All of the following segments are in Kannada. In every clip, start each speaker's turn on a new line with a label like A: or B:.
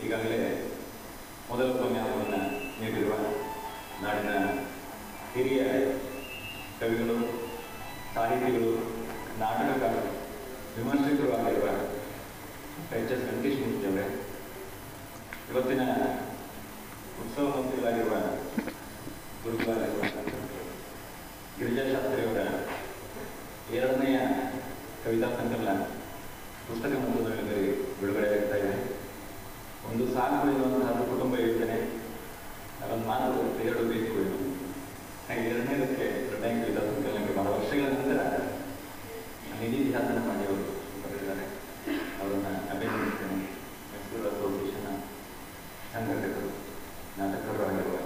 A: ಈಗಾಗಲೇ ಮೊದಲ ಉಪನ್ಯಾಸವನ್ನು ನೀಡಿರುವ ನಾಡಿನ ಹಿರಿಯ ಕವಿಗಳು ಸಾಹಿತಿಗಳು ನಾಟಕಕಾರರು ವಿಮರ್ಶಕರು ಆಗಿರುವ ಎಚ್ ಎಸ್ ವೆಂಕಟೇಶ್ ಮೂರ್ತಿ ಅವರೇ ಇವತ್ತಿನ ಉತ್ಸವ ಮಂತ್ರಿಗಳಾಗಿರುವ ಗುರುಗಳಾಗಿರುವ ಗಿರಿಜಾಶಾಸ್ತ್ರಿಯವರ ಎರಡನೆಯ ಕವಿತಾ ಸಂಕಲನ ಪುಸ್ತಕ ಮಂತ್ರದಲ್ಲಿ ಬಿಡುಗಡೆ ಆಗ್ತಾ ಇದೆ ಒಂದು ಸಾಕು ಎನ್ನುವಂತಹ ಕುಟುಂಬ ಯೋಜನೆ ಅದೊಂದು ಮಾತು ಎರಡು ಬೇಕು ಎಂದು ಹಾಗೆ ಎರಡನೇದಕ್ಕೆ ಎರಡನೇ ಕವಿತಾ ಸಂಕಲನಕ್ಕೆ ಬಹಳ ವರ್ಷಗಳ ನಂತರ ನಿಧಿ ಧ್ಯಾನ ಮಾಡಿ ಅವರು ಬರೆದಿದ್ದಾರೆ ಅವರನ್ನು ಅಭಿನಂದಿಸ್ತೇನೆ ಮೈಸೂರು ಅಸೋಸಿಯೇಷನ್ನ ಸಂಘಟಕರು ನಾಟಕರು ಆಗಿರುವ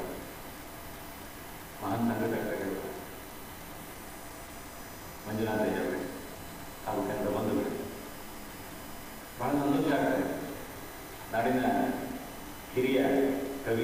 A: ಮಹಾನ್ ಸಂಘಟಕರಾಗಿರುವ ಮಂಜುನಾಥಯ್ಯ ಅವರೇ ಹಾಗೂ ಕನ್ನಡ ಬಂಧುಗಳು ಬಹಳ ಸಂತೋಷ ಆಗ್ತದೆ ನಾಡಿನ ಹಿರಿಯ ಕವಿ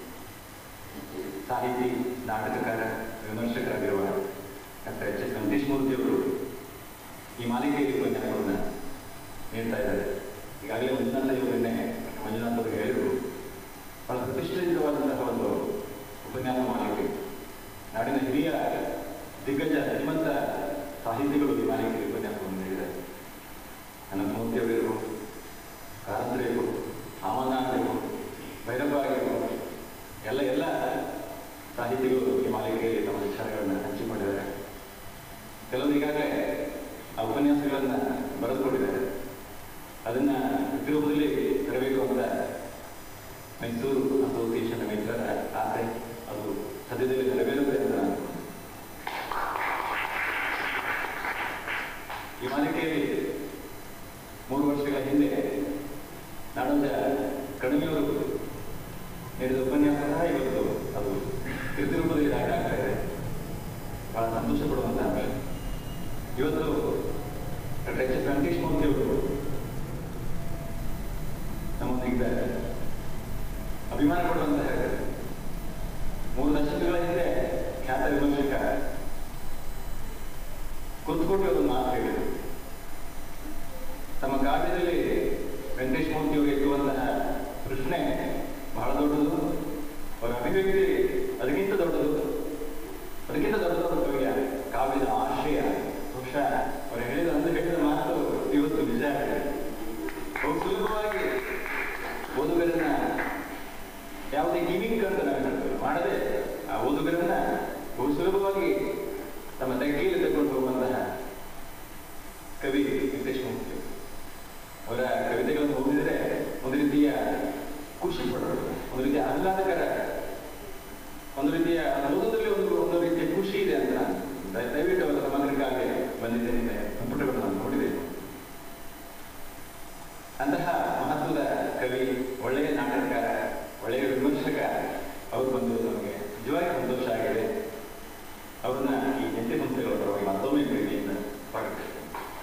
A: ಸಾಹಿತಿ ನಾಟಕಕಾರ ವಿಮರ್ಶಕರಾಗಿರುವ doctor H S Venkatesh Murthy ಅವರು ಈ ಮಾಲಿಕೆಯಲ್ಲಿ ಉಪನ್ಯಾಸವನ್ನು ನೀಡ್ತಾ ಇದ್ದಾರೆ ಈಗಾಗಲೇ ಮಂಜುನಾಥ ಇವರನ್ನೇ ಮಂಜುನಾಥ್ ಅವರು ಹೇಳಿದರು ಬಹಳ ಪ್ರತಿಷ್ಠಿತವಾದಂತಹ ಒಂದು ಉಪನ್ಯಾಸ ಮಾಲಿಕೆ ನಾಡಿನ ಹಿರಿಯ ದಿಗ್ಗಜ ಶ್ರೀಮಂತ ಸಾಹಿತಿಗಳು ಈ ಮಾಲಿಕೆಯಲ್ಲಿ ಉಪನ್ಯಾಸವನ್ನು ನೀಡಿದ್ದಾರೆ ಅನಂತಮೂರ್ತಿ ಅವರಿರ್ಬೋದು ಕಾರಂತರು ಇರ್ಬೋದು ಅಮರನಾಥ್ ಇರ್ಬೋದು ಭೈರಪ್ಪ ಆಗಿರ್ಬೋದು ಎಲ್ಲ ಎಲ್ಲ ಸಾಹಿತಿಗಳು ಈ ಮಾಲಿಕೆಯಲ್ಲಿ ತಮ್ಮ ವಿಚಾರಗಳನ್ನು ಹಂಚಿಕೊಂಡಿದ್ದಾರೆ ಕೆಲವರು ಈಗಾಗಲೇ ಆ ಉಪನ್ಯಾಸಗಳನ್ನು ಬರೆದುಕೊಂಡಿದ್ದಾರೆ ಅದನ್ನು ವಿಗ್ರಹದಲ್ಲಿ ತರಬೇಕು ಅಂತ ಮೈಸೂರು ಅಸೋಸಿಯೇಷನ್ ಮಿತ್ರರ ಆಸೆ ಅದು ಸದ್ಯದಲ್ಲಿ ನೆರವೇರುತ್ತೆ ಅಂತ ನಾನು ಈ ಮಾಲಿಕೆಯಲ್ಲಿ ಮೂರು ವರ್ಷಗಳ ಹಿಂದೆ ನಾಡೋಜ ಕಡಿಮೆಯವರು ನೀಡಿದ ಉಪನ್ಯಾಸ ಸಹ ಇವತ್ತು ಅದು ಕೃತಿರೂಪದಲ್ಲಿ ದಾಖಲೆ ಆಗ್ತಾ ಇದೆ ಬಹಳ ಸಂತೋಷ ಪಡುವಂತಹ ಇವತ್ತು doctor H S Venkatesh Murthy ಅವರು ನಮ್ಮೊಂದಿಗಿದ್ದಾರೆ ಅಭಿಮಾನ ಪಡುವಂತಹ ಮೂರು ದಶಕಗಳ ಹಿಂದೆ ಖ್ಯಾತ ವಿಮರ್ಶಕ ಕುತ್ಕೊಂಡು ಒಂದು ಮಾತು ಹೇಳಿದರು ತಮ್ಮ ಕಾವ್ಯದಲ್ಲಿ ವೆಂಕಟೇಶ್ ಮೂರ್ತಿ ಅವರು ಎತ್ತುವಂತಹ ಪ್ರಶ್ನೆ ಬಹಳ ದೊಡ್ಡದು ಅವರ ಅಭಿವ್ಯಕ್ತಿ ಅದಕ್ಕಿಂತ ದೊಡ್ಡದು ಅದಕ್ಕಿಂತ ದೊಡ್ಡದು ಅವರ ಕವಿಯ ಕಾವ್ಯದ ಆಶಯ ಬಹುಶಃ ಅವರು ಹೇಳಿದ ಅಂದು ಹೇಳಿದ ಮಾತು ಇವತ್ತು ನಿಜ ಆಗಿದೆ ಬಹು ಸುಲಭವಾಗಿ ಓದುಗರನ್ನ ಯಾವುದೇ ಗಿಮಿಕ್ ಅಂತ ನಾವು ಹೇಳ್ತೇವೆ ಮಾಡದೆ ಆ ಓದುಗರನ್ನ ಬಹು ಸುಲಭವಾಗಿ ತಮ್ಮ ತೆಗ್ಗೆಯಲ್ಲಿ ತಗೊಂಡು ಹೋಗುವಂತಹ ಕವಿ ವೆಂಕಟೇಶ್ ಮೂರ್ತಿ ಅವರ ಕವಿತೆಗಳನ್ನು ಓದಿದರೆ ಒಂದು ರೀತಿಯ ಖುಷಿ ಪಡೋದು ಒಂದು ರೀತಿಯ ಆಹ್ಲಾದಕರ ಒಂದು ರೀತಿಯ ಓದೋದ್ರಲ್ಲಿ ಒಂದು ಒಂದು ರೀತಿಯ ಖುಷಿ ಇದೆ ಅಂತ ದಯ- ದಯವಿಟ್ಟು ಅವರ ಸಮಗ್ರಕ್ಕಾಗಿ ಬಂದಿದ್ದೇನೆ ಪುಟಗಳನ್ನು ನಾನು ನೋಡಿದೆ ಅಂತಹ ಮಹತ್ವದ ಕವಿ ಒಳ್ಳೆಯ ನಾಟಕಕಾರ ಒಳ್ಳೆಯ ವಿಮರ್ಶಕ ಅವರು ಬಂದು ನಮಗೆ ನಿಜವಾಗಿ ಸಂತೋಷ ಆಗಿದೆ ಅವ್ರನ್ನ ಈ ಜಂಟಿ ಸಂಸ್ಥೆಗಳ ಪರವಾಗಿ ಮತ್ತೊಮ್ಮೆ ಪ್ರೀತಿಯಿಂದ ಸ್ವಾಗತಿಸ್ತೇನೆ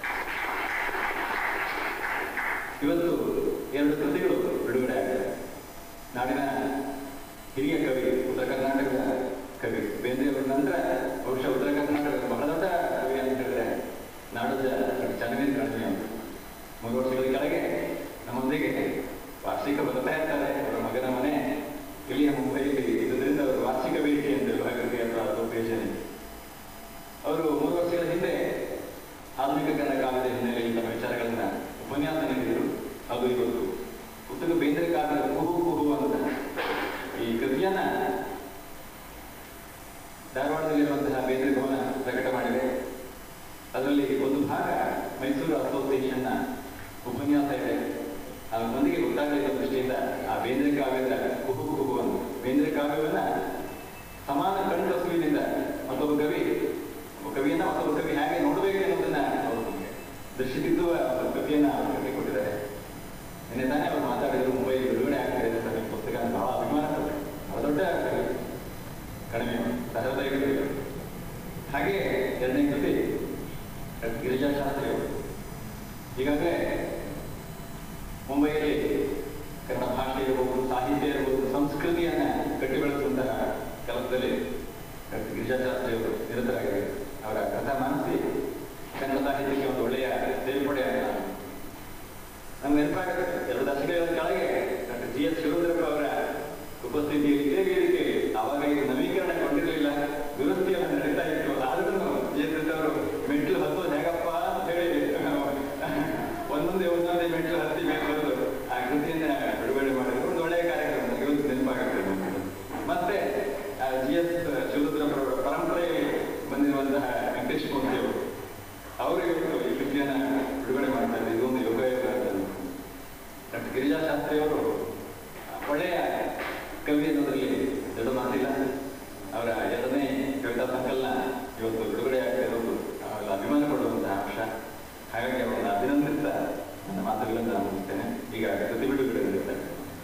A: ಇವತ್ತು ಎರಡು ಕೃತಿಗಳು ಬಿಡುಗಡೆ ಆಗಿದೆ ನಾಡಿನ ಹಿರಿಯ ಕವಿ ಉತ್ತರ ಕರ್ನಾಟಕದ ಕವಿ ಬೇಂದ್ರೆಯವರ ನಂತರ ಬಹುಶಃ ಉತ್ತರ ಕರ್ನಾಟಕದ ಬಹಳ ದೊಡ್ಡ ಕವಿ ಅಂತ ಹೇಳಿದ್ರೆ ನಾಡೋಜ ಚನ್ನವೀರ್ ಕಣಿವೆ ಅಂತ ಮೂರು ವರ್ಷಗಳ ಕೆಳಗೆ ನಮ್ಮೊಂದಿಗೆ ವಾರ್ಷಿಕ ಬರ್ತಾ ಇರ್ತಾರೆ ಅವರ ಮಗನ ಮನೆ ಇಲ್ಲಿಯ ಮುಂಬೈಯಲ್ಲಿ ಇದರಿಂದ ಅವರು ವಾರ್ಷಿಕ ಭೇಟಿ ಅಂತ ವಿಭಾಗಕ್ಕೆ ಅಥವಾ ಅಸೋಸಿಯೇಷನ್ ಅವರು ಮೂರು ವರ್ಷಗಳ ಹಿಂದೆ ಆಧುನಿಕ ಕನ್ನಡ ಕಾವ್ಯದ ಹಿನ್ನೆಲೆಯಲ್ಲಿ ತಮ್ಮ ವಿಚಾರಗಳನ್ನ ಉಪನ್ಯಾಸ ನೀಡಿದರು ಅದು ಇವತ್ತು ಪುಸ್ತಕ ಬೇಂದ್ರೆ ಕಾವ್ಯದ ಕುಹು ಕುಹು ಅಂತ ಈ ಕೃತಿಯನ್ನ ಧಾರವಾಡದಲ್ಲಿರುವಂತಹ ಬೇಂದ್ರೆ ಭವನ ಪ್ರಕಟ ಮಾಡಿದೆ ಅದರಲ್ಲಿ ಒಂದು ಭಾಗ ಮೈಸೂರು ಅಸೋಸಿಯೇಷನ್ನ ಉಪನ್ಯಾಸ ಇದೆ ಆ ಮಂದಿಗೆ ಗೊತ್ತಾಗಲಿದ್ದ ದೃಷ್ಟಿಯಿಂದ ಆ ಬೇಂದ್ರೆ ಕಾವ್ಯದ ಕುಹು ಕುಹುವನ್ನು ಬೇಂದ್ರೆ ಕಾವ್ಯವನ್ನ ಸಮಾನ ಕಣ್ಕಸುವಿನಿಂದ ಮತ್ತೊಬ್ಬ ಕವಿ ಒಬ್ಬ ಕವಿಯನ್ನ ಮತ್ತೊಬ್ಬ ಕವಿ ಹೇಗೆ ನೋಡಬೇಕು ಅನ್ನೋದನ್ನ ಅವರು ನಮಗೆ ದೃಷ್ಟಿ ತಿದ್ದುವ ಒಂದು ಕವಿಯನ್ನ ಅವರು ಕಟ್ಟಿಕೊಟ್ಟಿದ್ದಾರೆ ನಿನ್ನೆ ತಾನೇ ಅವರು ಮಾತಾಡಿದ್ರು ಮುಂಬೈ ಬಿಡುಗಡೆ ಆಗ್ತಿದೆ ಸರ್ ನಿಮ್ಮ ಪುಸ್ತಕ ಅಂತ ಬಹಳ ಅಭಿಮಾನ ಪಟ್ಟೆ ಬಹಳ ದೊಡ್ಡ ಕವಿ ಕಡಿಮೆ ಸಹೃದಯ ಕವಿ ಹಾಗೆ ಎರಡನೇ ಕೃತಿ ಡಾಕ್ಟರ್ ಗಿರಿಜಾ ಶಾಸ್ತ್ರಿ ಅವರು ಈಗಾಗಲೇ ಮುಂಬೈಯಲ್ಲಿ ಕನ್ನಡ ಭಾಷೆ ಇರಬಹುದು ಸಾಹಿತ್ಯ ಇರಬಹುದು ಸಂಸ್ಕೃತಿಯನ್ನ ಕಟ್ಟಿ ಬೆಳೆಸುವಂತಹ ಕೆಲಸದಲ್ಲಿ ಡಾಕ್ಟರ್ ಗಿರಿಜಾ ಶಾಸ್ತ್ರಿ ಅವರು ನಿರತರಾಗಿದ್ದಾರೆ ಅವರ ಕಥಾ ಮಾನಸಿ ಕನ್ನಡ ಸಾಹಿತ್ಯಕ್ಕೆ ಒಂದು ಒಳ್ಳೆಯ ಸೇರ್ಪಡೆ ಅಂತ ನಮ್ಗೆ ನೆನಪಾಗುತ್ತೆ ಎರಡು ದಶಕಗಳ ಕೆಳಗೆ ಡಾಕ್ಟರ್ ಜಿ ಎಸ್ ಶಿವರುದ್ರಪ್ಪ ಅವರ ಉಪಸ್ಥಿತಿಯಲ್ಲಿ ಇದೇ ವೇದಿಕೆ ಆವಾಗ ಇದು ನವೀಕರಣ ಕೊಂಡಿರಲಿಲ್ಲ ದುರಸ್ತಿಯನ್ನು ನಡೀತಾ ಇತ್ತು ಆದ್ರೂ ಜಿ ಎಸ್ ಅವರು ಮೆಟ್ಲು ಹತ್ತೋದು ಹೇಗಪ್ಪ ಅಂತ ಹೇಳಿ ಒಂದೊಂದೇ ಒಂದೊಂದೇ ಮೆಟ್ಲು ಹತ್ತಿ ಮೇಲೆ ಬಂದು ಆ ಕೃತಿಯನ್ನ ಬಿಡುಗಡೆ ಮಾಡಿದ್ರು ಒಂದು ಒಳ್ಳೆಯ ಕಾರ್ಯಕ್ರಮ ನನಗೆ ಇವತ್ತು ನೆನಪಾಗುತ್ತೆ ನಮ್ಗೆ. ಮತ್ತೆ ಜಿ ಎಸ್ ಶಿವರುದ್ರಪ್ಪ ಅವರ ಪರಂಪರೆ ಬಂದಿರುವಂತಹ ವೆಂಕಟೇಶ್ ಮೂರ್ತಿ ಅವರು ಅವರು ಇವತ್ತು ಈ ಕೃತಿಯನ್ನ ಬಿಡುಗಡೆ ಮಾಡ್ತಾರೆ ಇದೊಂದು ಯೋಗ ಯೋಗ ಅಂತ ಡಾಕ್ಟರ್ ಗಿರಿಜಾ ಶಾಸ್ತ್ರಿ ಅವರು ಒಳ್ಳೆಯ ಕವಿ ಅನ್ನೋದ್ರಲ್ಲಿ ದೊಡ್ಡ ಮಾತಿಲ್ಲ ಅವರ ಎರಡನೇ ಕವಿತಾ ಸಂಕಲನ ಇವತ್ತು ಬಿಡುಗಡೆ ಆಗ್ತಾ ಇರೋದು ನಾವೆಲ್ಲ ಅಭಿಮಾನ ಪಡುವಂತಹ ಅಂಶ ಹಾಗಾಗಿ ಅವರನ್ನು ಅಭಿನಂದಿಸ್ತಾ ನನ್ನ ಮಾತುಗಳನ್ನು ನಾನು ಮುಗಿಸ್ತೇನೆ ಈಗ ಕೃತಿ ಬಿಡುಗಡೆ ನಡೆಯುತ್ತೆ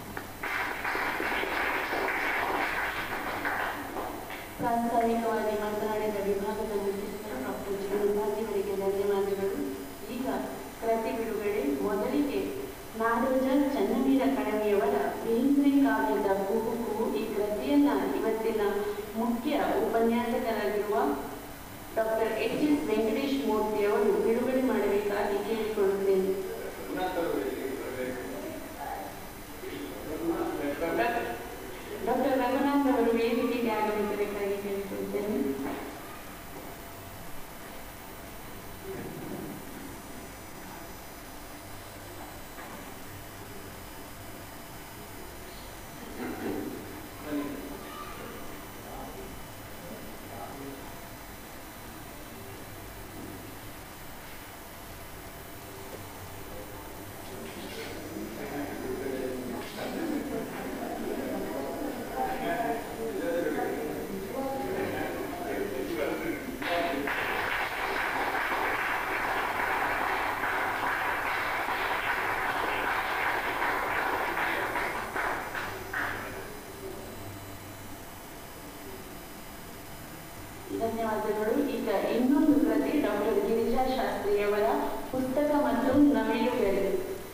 B: ಪ್ರಾಸ್ತಾವಿಕವಾಗಿ ಮಾತನಾಡಿದ ವಿಭಾಗದ ಮುಖ್ಯಸ್ಥರು ಡಾಕ್ಟರ್ ಜೀವನಭಾಗಿ ಅವರಿಗೆ ಧನ್ಯವಾದಗಳು ಈಗ ಕೃತಿ ಬಿಡುಗಡೆ ಮೊದಲಿಗೆ ನಾಡೋಜ ಚನ್ನವೀರ ಕಣವಿಯವರ ಬೇಂದ್ರೆ ಕಾವ್ಯದ ಕೂಗು ಕೂಗು ಈ ಕೃತಿಯನ್ನ ಇವತ್ತಿನ ಮುಖ್ಯ ಉಪನ್ಯಾಸಕರಾಗಿರುವ doctor H S Venkatesh Murthy ಅವರು ಬಿಡುಗಡೆ ಮಾಡಬೇಕಾಗಿ ಕೇಳಿಕೊಳ್ಳುತ್ತೇನೆ ಡಾಕ್ಟರ್ ರಂಗನಾಥ್ ಅವರು ವೇದಿಕೆಗೆ ಆಗಮಿಸಬೇಕಾಗಿ ಕೇಳಿಕೊಳ್ತೇನೆ ಧನ್ಯವಾದಗಳು ಈಗ ಇನ್ನೊಂದು ಕೃತಿ ಡಾಕ್ಟರ್ ಗಿರಿಜಾ ಶಾಸ್ತ್ರಿಯವರ ಪುಸ್ತಕ ಮತ್ತು ನವಿಲುಗರಿ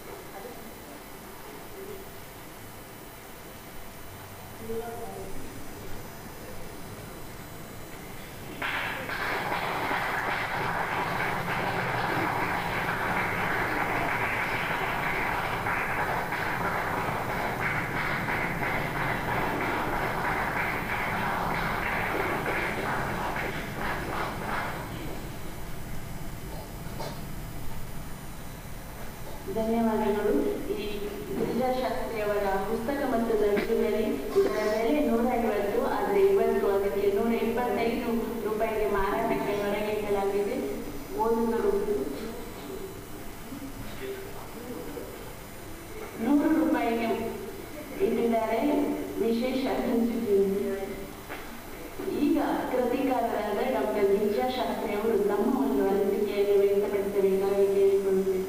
B: ಧನ್ಯವಾದಗಳು ಈ ಗಿರಿಜಾ ಶಾಸ್ತ್ರಿಯವರ ಪುಸ್ತಕ ಮತ್ತು ನವಿಲುಗರಿ ಇದರ ಬೆಲೆ ನೂರ ಐವತ್ತು ಆದರೆ ಇವತ್ತು ಅದಕ್ಕೆ ನೂರ ಇಪ್ಪತ್ತೈದು ರೂಪಾಯಿಗೆ ಮಾರಾಟಕ್ಕೆ ಹೊರಗಿಡಲಾಗಿದೆ ಓದುಗರು ನೂರು ರೂಪಾಯಿಗೆ ಇಟ್ಟಿದ್ದಾರೆ ವಿಶೇಷ ಹಂಚಿಕೆ ಈಗ ಕೃತಿಕಾರರಾದ ಡಾಕ್ಟರ್ ಗಿರಿಜಾ ಶಾಸ್ತ್ರಿ ಅವರು ತಮ್ಮ ಒಂದು ಅನಿಸಿಕೆಯನ್ನು ವ್ಯಕ್ತಪಡಿಸಬೇಕಾಗಿ ಕೇಳಿಕೊಳ್ಳುತ್ತೇನೆ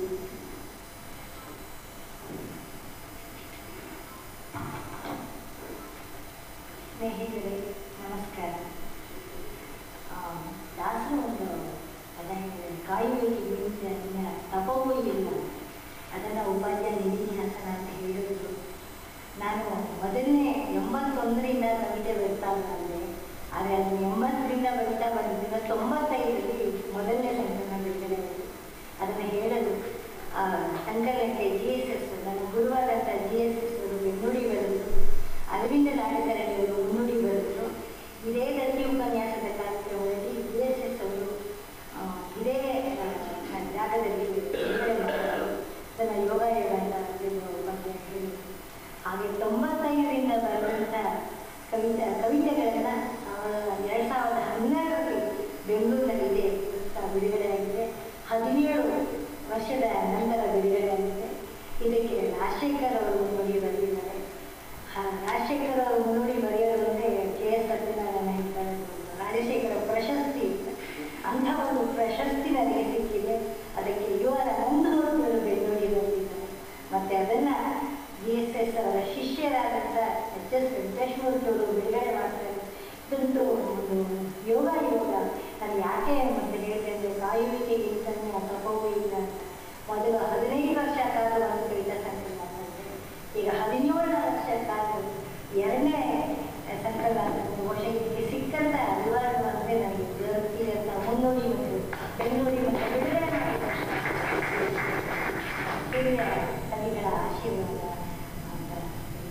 C: ಸ್ನೇಹಿತರೆ ನಮಸ್ಕಾರ ಆ, ದಾಸರು ಒಂದು ಅದನ್ನ ಹೇಳಿದ್ದಾರೆ, ಕಾಯುವಿಕೆ ಬಿಡುವುದನ್ನ ತಪೋಯಿಲ್ಲ ಅದನ್ನು ಉಪಾಧ್ಯಾಯ ನಿಧಿನ್ಯಾಸನ ಅಂತ ಹೇಳಿದ್ರು ನಾನು ಮೊದಲನೇ ಎಂಬತ್ತೊಂದರಿಂದ ಕವಿತೆ ಬರ್ತಾ ಬಂದೆ ಆದರೆ ಅದನ್ನು ಎಂಬತ್ತರಿಂದ ಬರ್ತಾ ಬಂದಿದ್ದ ತೊಂಬತ್ತೈದರಲ್ಲಿ ಮೊದಲನೇ ಸಂಕಲನ ಬಿಡುಗಡೆ ಆಯಿತು ಅದನ್ನು ಹೇಳಲು ಆ, ಸಂಕಲನಕ್ಕೆ ಜಿ ಎಸ್ ಎಸ್ ನನ್ನ ಗುರುವಾದಂಥ ಜಿ ಎಸ್ ಎಸ್ ಅವರು ಬೆನ್ನುಡಿ ಬರೆದು ಅರವಿಂದ ನಾಟಕರಲ್ಲಿ ಅವರು ಮುನ್ನುಡಿ ಬರೆದರು ಇದೇ ದತ್ತಿ ಉಪನ್ಯಾಸದ ಕಾರ್ಯಕ್ರಮದಲ್ಲಿ ಜಿ ಎಸ್ ಎಸ್ ಅವರು ಆ, ಇದೇ ಆ, ಜಾಗದಲ್ಲಿ ಬಿಡುಗಡೆ ಮಾಡಿದ್ರು. ತನ್ನ ಯೋಗ ಯೋಗ ಅಂತ ಅದನ್ನು ಉಪನ್ಯಾಸ ಹೇಳಿದ್ರು. ಹಾಗೆ ತೊಂಬತ್ತೈದರಿಂದ ಬರೆದಂಥ ಕವಿತಾ ಕವಿತೆಗಳನ್ನು ಎರಡು ಸಾವಿರದ ಹನ್ನೆರಡರಲ್ಲಿ ಬೆಂಗಳೂರಿನಲ್ಲಿದೆ ಪುಸ್ತಕ ಬಿಡುಗಡೆಯಾಗಿದೆ ಹದಿನೇಳು ವರ್ಷದ ನಂತರ ಬಿಡುಗಡೆಯಾಗಿದೆ ಇದಕ್ಕೆ ರಾಜಶೇಖರ್ ಅವರು ಮುನ್ನುಡಿ ಬರೆದಿದ್ದಾರೆ ಆ, ರಾಜಶೇಖರ್ ಅವರು ಮುನ್ನುಡಿ ಬರೆಯೋದು ಅಂದರೆ ಕೆ ಎಸ್ ಸತ್ಯನಾರಾಯಣ ಹೇಳ್ತಾರೆ ರಾಜಶೇಖರ ಪ್ರಶಸ್ತಿ ಅಂಥ ಒಂದು ಪ್ರಶಸ್ತಿ ನನಗೆ ಸಿಕ್ಕಿದೆ ಅದಕ್ಕೆ ಯುವ ನಂದವರು ಬೆನ್ನುಡಿ ಬರೆದಿದ್ದಾರೆ ಮತ್ತು ಅದನ್ನು ಜಿ ಎಸ್ ಎಸ್ ಅವರ ಶಿಷ್ಯರಾದಂಥ ಎಚ್ ಎಸ್ ವೆಂಕಟೇಶ್ವರೂರ್ತಿ ಅವರು ಬಿಡುಗಡೆ ಮಾಡ್ತಾರೆ ಇದಂತೂ ಒಂದು ಯೋಗ ಯೋಗ ನಾನು ಯಾಕೆ ಮತ್ತೆ ಹೇಳಿದೆ ಅಂದರೆ ಕಾಯುವಿಕೆಗಿಂತಲೂ ತಪವೂ ಇಲ್ಲ ಅಂತ ಮೊದಲು ಹದಿನೈದು ವರ್ಷ ಕಾಲ ಒಂದು ಕವಿತಾ ಸಂಕಲನ ಮಾಡಿದೆ ಈಗ ಹದಿನೇಳು ವರ್ಷ ಕಾಲ ಎರಡನೇ ಸಂಕಲನ ಬಹುಶಃ ಇದಕ್ಕೆ ಸಿಕ್ಕಂಥ ಅನಿವಾರ್ಯ ಅಂದರೆ ನನಗೆ ದೊರಕಿದಂಥ ಮುನ್ನುಡಿ ಮತ್ತು ಬೆನ್ನುಡಿ ಮತ್ತು ಬಿಡುಗಡೆ ಮಾಡಿದ ಹಿರಿಯ ಕವಿಗಳ ಆಶೀರ್ವಾದ ಅಂತ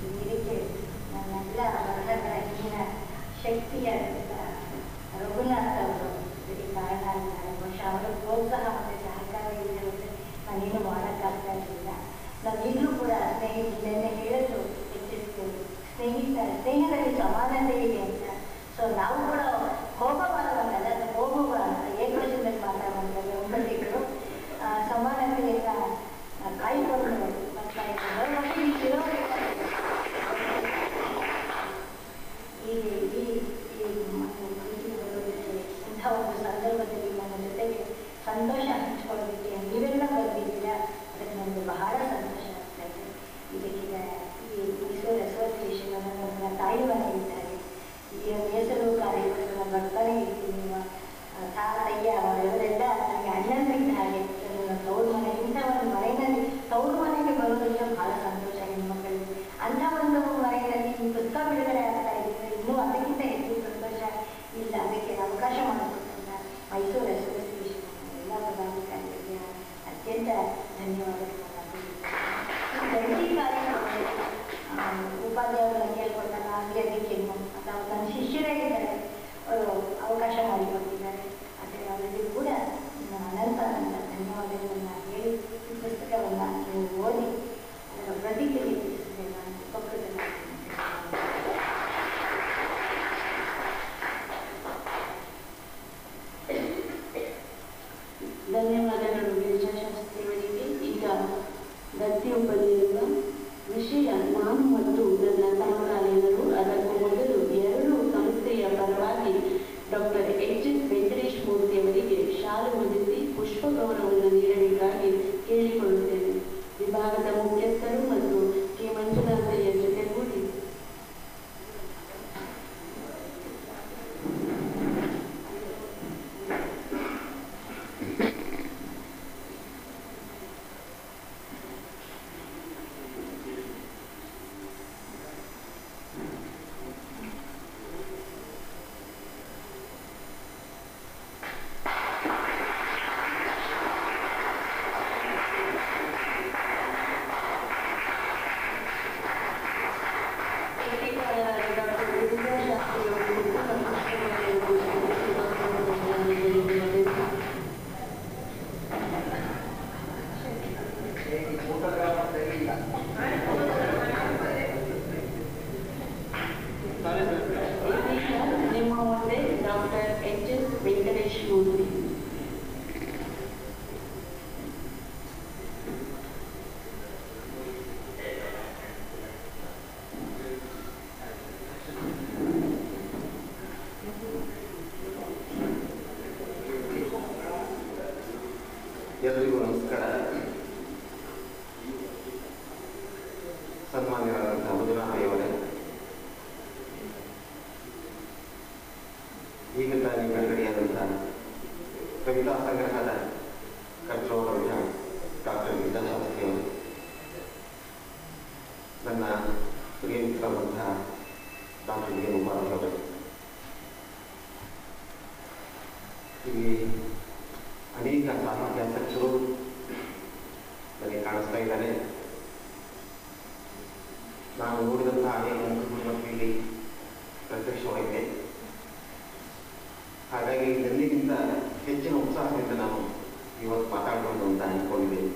C: ಸ್ನೇಹಿತರನ್ನೇ ಹೇಳಿದ್ರು ಹೆಚ್ಚಿಸ್ತು ಸ್ನೇಹಿತ ಸ್ನೇಹದಲ್ಲಿ ಸಮಾನತೆ ಇದೆ ಅಂತ ಸೊ ನಾವು ಕೂಡ ಹೋಗಬಾರದಲ್ಲ ಅದನ್ನು ಹೋಗುವ ಅಂತ ಏಕವಚನದಲ್ಲಿ ಮಾತಾಡುವಂಥದ್ದು ಒಬ್ಬರಿಗೂ ಸಮಾನತೆಯಿಂದ ಆ, ಕಾಯ್ಕೊಂಡು ಬರ್ತಾ ಇದ್ದಾರೆ ಮತ್ತೆ ಈ ತಿಳುವಳಿಕೆ ಈ ಈ ಈ ಪ್ರೀತಿ ಬರೋದಕ್ಕೆ ಇಂಥ ಒಂದು ಸಂದರ್ಭದಲ್ಲಿ ನನ್ನ ಜೊತೆಗೆ ಸಂತೋಷ ಹಂಚ್ಕೊಳ್ಳೋದಕ್ಕೆ ನೀವೆಲ್ಲ ಬಂದಿದ್ದೀರಾ ಅದಕ್ಕೆ ನನಗೆ ಬಹಳ ಸಂತೋಷ ಆಗ್ತಾ ಇದೆ ಇದಕ್ಕೀಗ ಈ ಮೈಸೂರು ಅಸೋಸಿಯೇಷನ್ ನನ್ನ ತಾಯಿ ಮನೆ ಇದ್ದಾರೆ ಈ ಹೆಸರು ಕಾರ್ಯಕ್ರಮ ಬರ್ತಾನೆ ಇರ್ತೀನಿ ನೀವು ತಾತಯ್ಯ ಅವರೆಲ್ಲ ನನಗೆ ಅಣ್ಣಂದ್ರಿಂದ ಹಾಗೆ ನನ್ನ ತವ್ರ ಮನೆ ಇಂಥ ಒಂದು ಮನೆಯಲ್ಲಿ ತವ್ರ ಮನೆಗೆ ಬರೋದಕ್ಕೆ ಬಹಳ ಸಂತೋಷ ಹೆಣ್ಮಕ್ಳಿಗೆ ಅಂಥ ಒಂದು ಮನೆಯಲ್ಲಿ ಈ ಪುಸ್ತಕ ಬಿಡುಗಡೆ ಆಗ್ತಾ ಇದ್ರೆ ಇನ್ನೂ ಅದಕ್ಕಿಂತ ಹೆಚ್ಚು ಸಂತೋಷ ಇಲ್ಲ ಅದಕ್ಕೆ ಅವಕಾಶ ಮಾಡಿಕೊಟ್ಟಂತ ಮೈಸೂರು ಅಸೋಸಿಯೇಷನ್ ಎಲ್ಲ ಪದಾಧಿಕಾರಿಗಳಿಗೆ ಅತ್ಯಂತ ಧನ್ಯವಾದಗಳನ್ನು ಅರ್ಪಿಸುತ್ತೇನೆ. ಈ ದಂಡಿ ಕಾರ್ಯಕ್ರಮದಲ್ಲಿ ಆ, ಉಪಾಧ್ಯಾಯರನ್ನು ಕೇಳ್ಕೊಂಡಾಗ ಹಾಗೆ ಅದಕ್ಕೆ ಅಥವಾ ನನ್ನ ಶಿಷ್ಯರೇ ಇದ್ದಾರೆ ಅವರು ಅವಕಾಶ ಮಾಡಿಕೊಟ್ಟಿದ್ದಾರೆ ಆದರೆ ಅವರಿಗೂ ಕೂಡ ನಾನು ಅನಂತ ಅನಂತ ಧನ್ಯವಾದಗಳನ್ನು ಹೇಳಿ ಈ ಪುಸ್ತಕವನ್ನು ನೀವು ಓದಿ ಅದರ ಪ್ರತಿಕ್ರಿಯೆ ತಿಳಿಸಿದೆ ನಾನು ಉಪಕೃತನಾಗಿದ್ದೇನೆ
B: ಧನ್ಯವಾದಗಳು ಗಿರಿಜಾಶಾಸ್ತ್ರಿಯವರಿಗೆ ಈಗ ದತ್ತಿಯುಪದಿರುವ ವಿಷಯ ನಾನು ಮತ್ತು ನನ್ನ ಸಮಕಾಲೀನರು ಅದಕ್ಕೂ ಮೊದಲು ಎರಡೂ ಸಂಸ್ಥೆಯ ಪರವಾಗಿ doctor H S Venkatesh Murthy ಅವರಿಗೆ ಶಾಲು ಹೊದಿಸಿ ಪುಷ್ಪ ಗೌರವವನ್ನು ನೀಡಬೇಕಾಗಿ ಕೇಳಿಕೊಳ್ಳುತ್ತೇನೆ ವಿಭಾಗದ ಮುಖ್ಯಸ್ಥರು ಮತ್ತು ಕೆ ಮಂಜುನಾಥಯ್ಯ ಜೊತೆಗೂಡಿ ಡಾಕ್ಟರ್ ಗಿರಿಜಾಶಾಸ್ತ್ರಿ ಅವರು
A: ಸಾರಿ ಸರ್
B: ಇದೀಗ ನಿಮ್ಮ ಮುಂದೆ doctor H S Venkatesh Murthy
D: ಎಲ್ರಿಗೂ ನಮಸ್ಕಾರ ಸನ್ಮಾನ್ಯರಾದಂತಹ ಮಂಜುನಾಥಯ್ಯವರೇ ಈಗ ತಾನೇ ಬಿಡುಗಡೆಯಾದಂತಹ ಕವಿತಾ ಸಂಗ್ರಹದ ಕರ್ತೃ ಡಾಕ್ಟರ್ ವಿದ್ಯಾಶಾಸ್ತ್ರಿಯವರು ನನ್ನ ಪ್ರಿಯ ಮಿತ್ರರಾದಂತಹ ಡಾಕ್ಟರ್ ವಿ ಉಪಾಧ್ಯಾಯ ಅವರು ಇಲ್ಲಿ ಅನೇಕ ಸಾಹಿತ್ಯಾಸಕ್ತರು ನನಗೆ ಕಾಣಿಸ್ತಾ ಇದ್ದಾರೆ ನಾನು ನೋಡಿದಂತಹ ಅನೇಕ ಮುಖಗಳು ಮತ್ತು ಇಲ್ಲಿ ಪ್ರತ್ಯಕ್ಷವಾಗಿದೆ ಹಾಗಾಗಿ ನೆನ್ನೆಗಿಂತ ಹೆಚ್ಚಿನ ಉತ್ಸಾಹದಿಂದ ನಾನು ಇವತ್ತು ಮಾತಾಡಬಹುದು ಅಂತ ಅಂದ್ಕೊಂಡಿದ್ದೇನೆ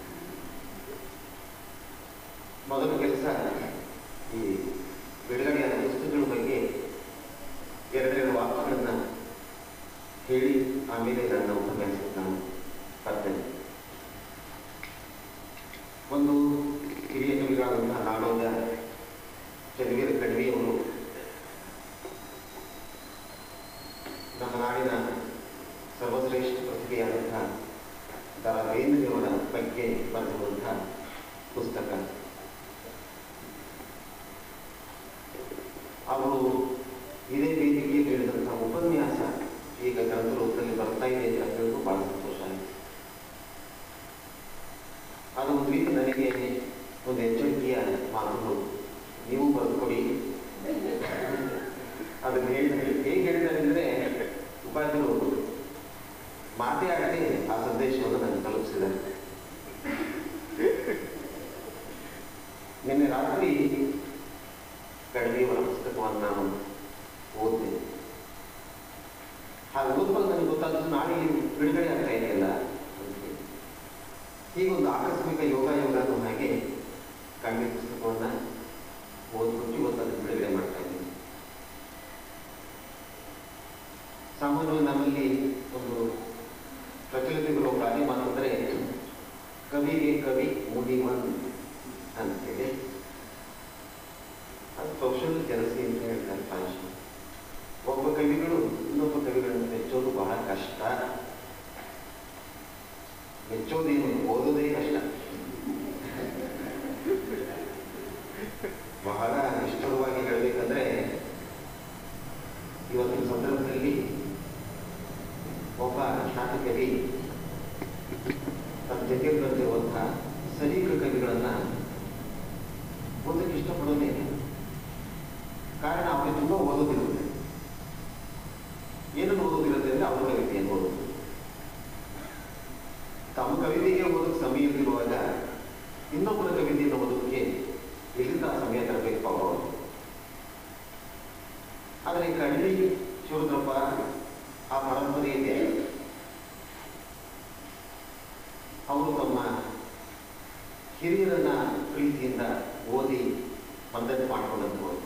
D: ಮೊದಲ ಕೆಲಸ ಈ ಬಿಡುಗಡೆಯಾದ ಪುಸ್ತಕಗಳ ಬಗ್ಗೆ ಎರಡೆರಡು ವಾಕ್ಯಗಳನ್ನು ಹೇಳಿ ಆಮೇಲೆ ನನ್ನ ಉಪನ್ಯಾಸಕ್ಕೆ ನಾನು ಬರ್ತೇನೆ ಒಂದು ಹಿರಿಯ ಕವಿಗಳಾದಂತಹ ನಾಡೋದ ಚನ್ನವೀರ ಕಡ್ವಿಯವರು ನಮ್ಮ ನಾಡಿನ ಸರ್ವಶ್ರೇಷ್ಠ ಪ್ರತಿಭೆಯಾದಂತಹ ದ ಬೇಂದ್ರೆಯವರ ಬಗ್ಗೆ ಬರೆದಿರುವಂತಹ ಪುಸ್ತಕ ಅವರು ಇದೇ ವೇದಿಕೆಯಲ್ಲಿ ಹೇಳಿದಂತಹ ಉಪನ್ಯಾಸ ಈಗ ಗ್ರಂಥ ರೂಪದಲ್ಲಿ ಬರ್ತಾ ಇದೆ ಅಂತ ಹೇಳಿದ್ರು ಬಹಳ ಸಂತೋಷ ಆಯಿತು ಅದು ಒಂದು ರೀತಿ ನನಗೆ ಒಂದು ಎಚ್ಚರಿಕೆಯ ಮಾತುಗಳು ನೀವು ಬರೆದುಕೊಡಿ ಅದನ್ನು ಹೇಳಿದ್ರೆ ಹೇಗೆ ಹೇಳಿದ್ದಾರೆ ಅಂದರೆ ಉಪಾಧ್ಯರು ಮಾತೇ ಆಗದೆ ಆ ಸಂದೇಶವನ್ನು ನನಗೆ ತಲುಪಿಸಿದ್ದಾರೆ ನಿನ್ನೆ ರಾತ್ರಿ ಕಡಿಮೆಯವರ ಪುಸ್ತಕವನ್ನು ನಾನು ಓದಿದೆ ಹಾಗೆ ಓದ್ಕೊಂಡು ನನಗೆ ಗೊತ್ತಾದ್ದು ನಾಳೆ ಬಿಡುಗಡೆ ಆಗ್ತಾ ಇದೆಯಲ್ಲ ಅಂತ ಹೇಳಿ. ಹೀಗೊಂದು ಆಕಸ್ಮಿಕ ಯೋಗ ಯೋಗ ಅನ್ನೋ ಹಾಗೆ ಕಾವ್ಯ ಪುಸ್ತಕವನ್ನು ಓದ್ಬಿಟ್ಟು ಇವತ್ತು ಅದನ್ನು ಬಿಡುಗಡೆ ಮಾಡ್ತಾ ಇದ್ದೀನಿ ಸಾಮಾನ್ಯವಾಗಿ ನಮ್ಮಲ್ಲಿ ಒಂದು ಪ್ರಚಲಿತವಿರುವ ಗಾದೆ ಮಾತು ಅಂದರೆ ಕವಿಗೆ ಕವಿ ಮುಡಿಮನ್ ಅಂತೇಳಿ ಅದು ಕೌಶಲ್ಯ ಕೆಲಸ ಅಂತ ಹೇಳ್ತಾರೆ ಪಾಂಚ ಒಬ್ಬ ಕವಿಗಳು ಇನ್ನೊಬ್ಬ ಕವಿಗಳನ್ನು ಮೆಚ್ಚೋದು ಬಹಳ ಕಷ್ಟ ಮೆಚ್ಚೋದೇನು ಓದೋದೇ ಕಷ್ಟ ಬಹಳ ನಿಷ್ಠುರವಾಗಿ ಹೇಳಬೇಕಂದ್ರೆ ಇವತ್ತಿನ ಸಂದರ್ಭದಲ್ಲಿ ಒಬ್ಬ ಖ್ಯಾತ ಕವಿ ತನ್ನ ಜೊತೆಯಲ್ಲಿ ಬಂದಿರುವಂತಹ ಸರೀಕ ಕವಿಗಳನ್ನ ಓದಕ್ಕೆ ಇಷ್ಟಪಡೋದೇ ಇಲ್ಲ ಕಾರಣ ಅವರಿಗೆ ತುಂಬ ಓದೋದಿರುತ್ತೆ ಏನನ್ನು ಓದೋದಿರುತ್ತೆ ಅಂದ್ರೆ ಅವರ ಕವಿತೆಯನ್ನು ಓದೋದು ತಮ್ಮ ಕವಿತೆಗೆ ಓದೋಕೆ ಸಮಯ ಇರುವಾಗ ಇನ್ನೊಬ್ಬರ ಕವಿತೆಯನ್ನು ಓದೋದಕ್ಕೆ ಎಲ್ಲಿಂದ ಸಮಯ ತರಬೇಕು ಪಾಪ ಅವರು ಆದರೆ ಕಣ್ಣಿಗೆ ಶಿವರುದ್ರಪ್ಪ ಆ ಪರಂಪರೆ ಇದೆ ಅವರು ತಮ್ಮ ಹಿರಿಯರನ್ನ ಪ್ರೀತಿಯಿಂದ ಓದಿ ಮದ್ದತ್ತು ಮಾಡಿಕೊಂಡಂಥವರು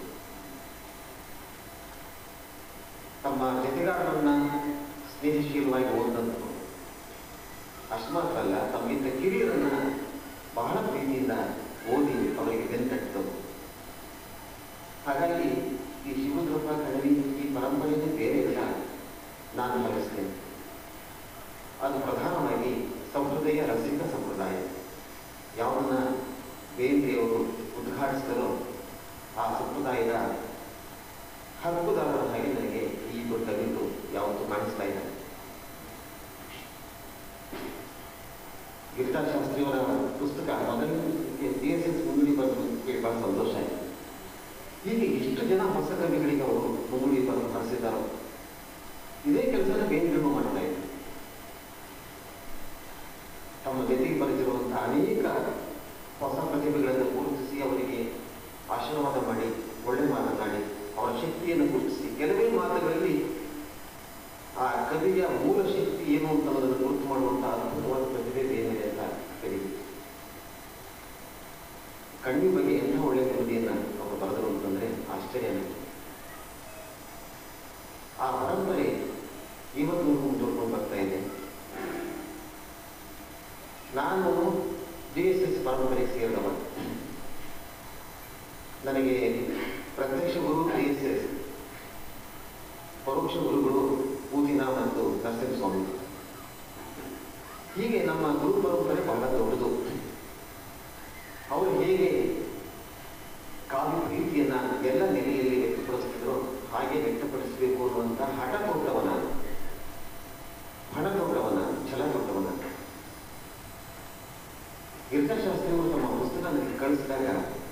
D: ತಮ್ಮ ಜೊತೆಗಾರರನ್ನ ಸ್ನೇಹಶೀಲವಾಗಿ ಓದಂಥವರು ಅಷ್ಟು ಮಾತ್ರ ಅಲ್ಲ ತಮ್ಮಿಂದ ಕಿರಿಯರನ್ನ ಬಹಳ ಪ್ರೀತಿಯಿಂದ ಓದಿ ಅವರಿಗೆ ಬೆಂತಟ್ಟರು ಹಾಗಾಗಿ ಈ ಶಿವರುದ್ರಪ್ಪ ಕಣವಿ ಈ ಪರಂಪರೆಯೇ ಬೇರೆ ಇಲ್ಲ ನಾನು ಬಯಸ್ತೇನೆ ಅದು ಪ್ರಧಾನವಾಗಿ ಸಂಪ್ರದಾಯ ರಸಿಕ ಸಂಪ್ರದಾಯ ಯಾವುದನ್ನ ಬೇಂದ್ರೆಯವರು ಉದ್ಘಾಟಿಸಿದರೋ ಆ ಸಂಪ್ರದಾಯದ ಹಕ್ಕುದಾರರ ಹಾಗೆ ನನಗೆ ಈ ಇಬ್ಬರು ಕವಿಗಳು ಯಾವತ್ತೂ ಕಾಣಿಸ್ತಾ ಇದ್ದಾರೆ ಗಿರಿಜಾಶಾಸ್ತ್ರಿಯವರ ಪುಸ್ತಕ ಮೊದಲನೇ ಡಿ ಎಸ್ ಎಸ್ ಮುಂಗುಡಿ ಬರೆದು ಕೇಳಿ ಬಹಳ ಸಂತೋಷ ಆಯಿತು ಹೀಗೆ ಎಷ್ಟು ಜನ ಹೊಸ ಕವಿಗಳಿಗೆ ಅವರು ಮುಂಗುಡಿ ಬರೆದು ಹರಿಸಿದ್ದಾರೋ ಇದೇ ಕೆಲಸನ ಬೇಂದ್ರೆಗಳು ಮಾಡ್ತಾ ಇದ್ದಾರೆ ತಮ್ಮ ಜೊತೆಗೆ ಬರೆದಿರುವಂತಹ ಅನೇಕ ಹೊಸ ಪ್ರತಿಭೆಗಳನ್ನು ಗುರುತಿಸಿ ಅವರಿಗೆ ಆಶೀರ್ವಾದ ಮಾಡಿ ಒಳ್ಳೆ ಮಾತನಾಡಿ ಅವರ ಶಕ್ತಿಯನ್ನು ಗುರುತಿಸಿ ಕೆಲವೇ ಮಾತುಗಳಲ್ಲಿ ಆ ಕವಿಯ ಮೂಲ ಶಕ್ತಿ ಏನು ಅಂತ ಅನ್ನೋದನ್ನು ಗುರುತು ಮಾಡುವಂತಹ ಅದ್ಭುತವಾದ ಪ್ರತಿಭೆ ಬೇರೆ ಅಂತ ಕರೀತೀವಿ ಕಣ್ಣಿ ಬಗ್ಗೆ ಎಂಥ ಒಳ್ಳೆಯ ಕವಿತೆಯನ್ನ ಅವರು ಬರೆದರು ಅಂತಂದ್ರೆ ಆಶ್ಚರ್ಯ ನನಗೆ ಆ ಪರಂಪರೆ ಇವತ್ತು ಮುಂದುವರ್ಕೊಂಡು ಬರ್ತಾ ಇದೆ ನಾನು ಡಿ ಎಸ್ ಎಸ್ ಪರಂಪರೆಗೆ ಸೇರಿದವ ನನಗೆ ಪ್ರತ್ಯಕ್ಷ ಗುರು ಡಿ ಎಸ್ ಎಸ್ ಪರೋಕ್ಷ ಗುರುಗಳು ಪೂದಿನ ಮತ್ತು ನರಸಿಂಹಸ್ವಾಮಿ ಹೀಗೆ ನಮ್ಮ ಗುರು ಪರಂಪರೆ ಬಹಳ ದೊಡ್ಡದು ಅವರು ಹೇಗೆ ಕಾವ್ಯ ಪ್ರೀತಿಯನ್ನ ಎಲ್ಲ ನೆಲೆಯಲ್ಲಿ ವ್ಯಕ್ತಪಡಿಸ್ತಿದ್ರು ಹಾಗೆ ವ್ಯಕ್ತಪಡಿಸಬೇಕು ಅನ್ನುವಂಥ ಹಠ ತೊಟ್ಟವನ ಹಣ ತೊಟ್ಟವನ ಛಲ ತೊಟ್ಟವನ ಗಿರಿಜಾಶಾಸ್ತ್ರಿಯವರು ತಮ್ಮ ಪುಸ್ತಕ ನನಗೆ ಕಳಿಸಿದಾಗ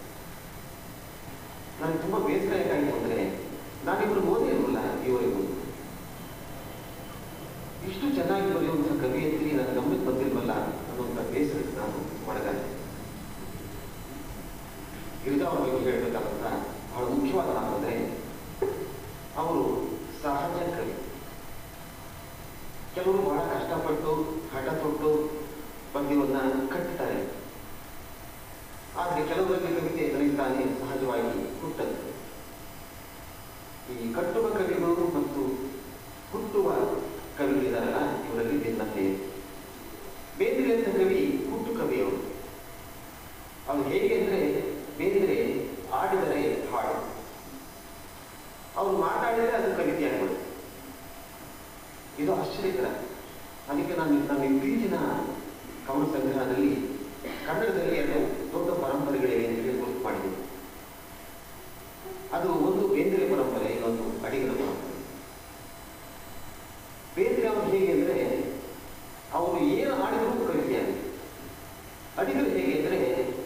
D: ನನಗೆ ತುಂಬಾ ಬೇಸರ ಯಾಕಾಯಿತು ಅಂದ್ರೆ ನಾನಿಬ್ರು ಓದೇ ಇರಲಿಲ್ಲ ಇವರಿಗೂ ಇಷ್ಟು ಚೆನ್ನಾಗಿ ಬರೆಯುವಂತಹ ಕವಿಯತ್ರಿ ನನ್ನ ಗಮನಕ್ಕೆ ಬಂದಿಲ್ವಲ್ಲ ಅನ್ನುವಂಥ ಬೇಸರಕ್ಕೆ ನಾನು ಒಳಗಾದೆ ಗಿರಿಜಾ ಅವರ ಬಗ್ಗೆ ಹೇಳಬೇಕಾದಂತ ಬಹಳ ಮುಖ್ಯವಾದ ಮಾತಂದ್ರೆ ಅವರು ಸಹಜ ಕವಿ ಕೆಲವರು ಬಹಳ ಕಷ್ಟಪಟ್ಟು ಹಠ ತೊಟ್ಟು ಪದ್ಯವನ್ನ ಕಟ್ತಾರೆ ಆದರೆ ಕೆಲವರಲ್ಲಿ ಕವಿತೆ ನನಗೆ ತಾನೇ ಸಹಜವಾಗಿ ಹುಟ್ಟದ್ದು ಈ ಕಟ್ಟುವ ಕವಿಗಳು ಮತ್ತು ಹುಟ್ಟುವ ಕವಿಗಳಿದಾರಲ್ಲ ಇವರಲ್ಲಿ ಭಿನ್ನತೆ ಇದೆ ಬೇಂದ್ರೆ ಅಂತ ಕವಿ ಹುಟ್ಟು ಕವಿಯವರು ಅದು ಹೇಗೆ ಅಂದ್ರೆ ಬೇಂದ್ರೆ ಆಡಿದರೆ ಹಾಡು ಅವ್ರು ಮಾತಾಡಿದರೆ ಅದು ಕವಿತೆ ಆಗ್ಬಿಡುತ್ತೆ ಇದು ಆಶ್ಚರ್ಯಕರ ಅದಕ್ಕೆ ನಾನು ನನ್ನ ಇತ್ತೀಚಿನ ಕವನ ಸಂಗ್ರಹದಲ್ಲಿ ಕನ್ನಡದಲ್ಲಿ ಎರಡು ದೊಡ್ಡ ಪರಂಪರೆಗಳಿವೆ ಅಂತ ಹೇಳಿ ಗುರುತು ಮಾಡಿದ್ದೀನಿ ಅದು ಒಂದು ಬೇಂದ್ರೆ ಪರಂಪರೆ ಇನ್ನೊಂದು ಅಡಿಗರ ಪರಂಪರೆ ಬೇಂದ್ರೆ ಅವರು ಹೇಗೆ ಅಂದ್ರೆ ಅವರು ಏನು ಆಡಿದರೂ ಕವಿತೆಯಾಗಿದೆ ಅಡಿಗರು ಹೇಗೆ ಅಂದ್ರೆ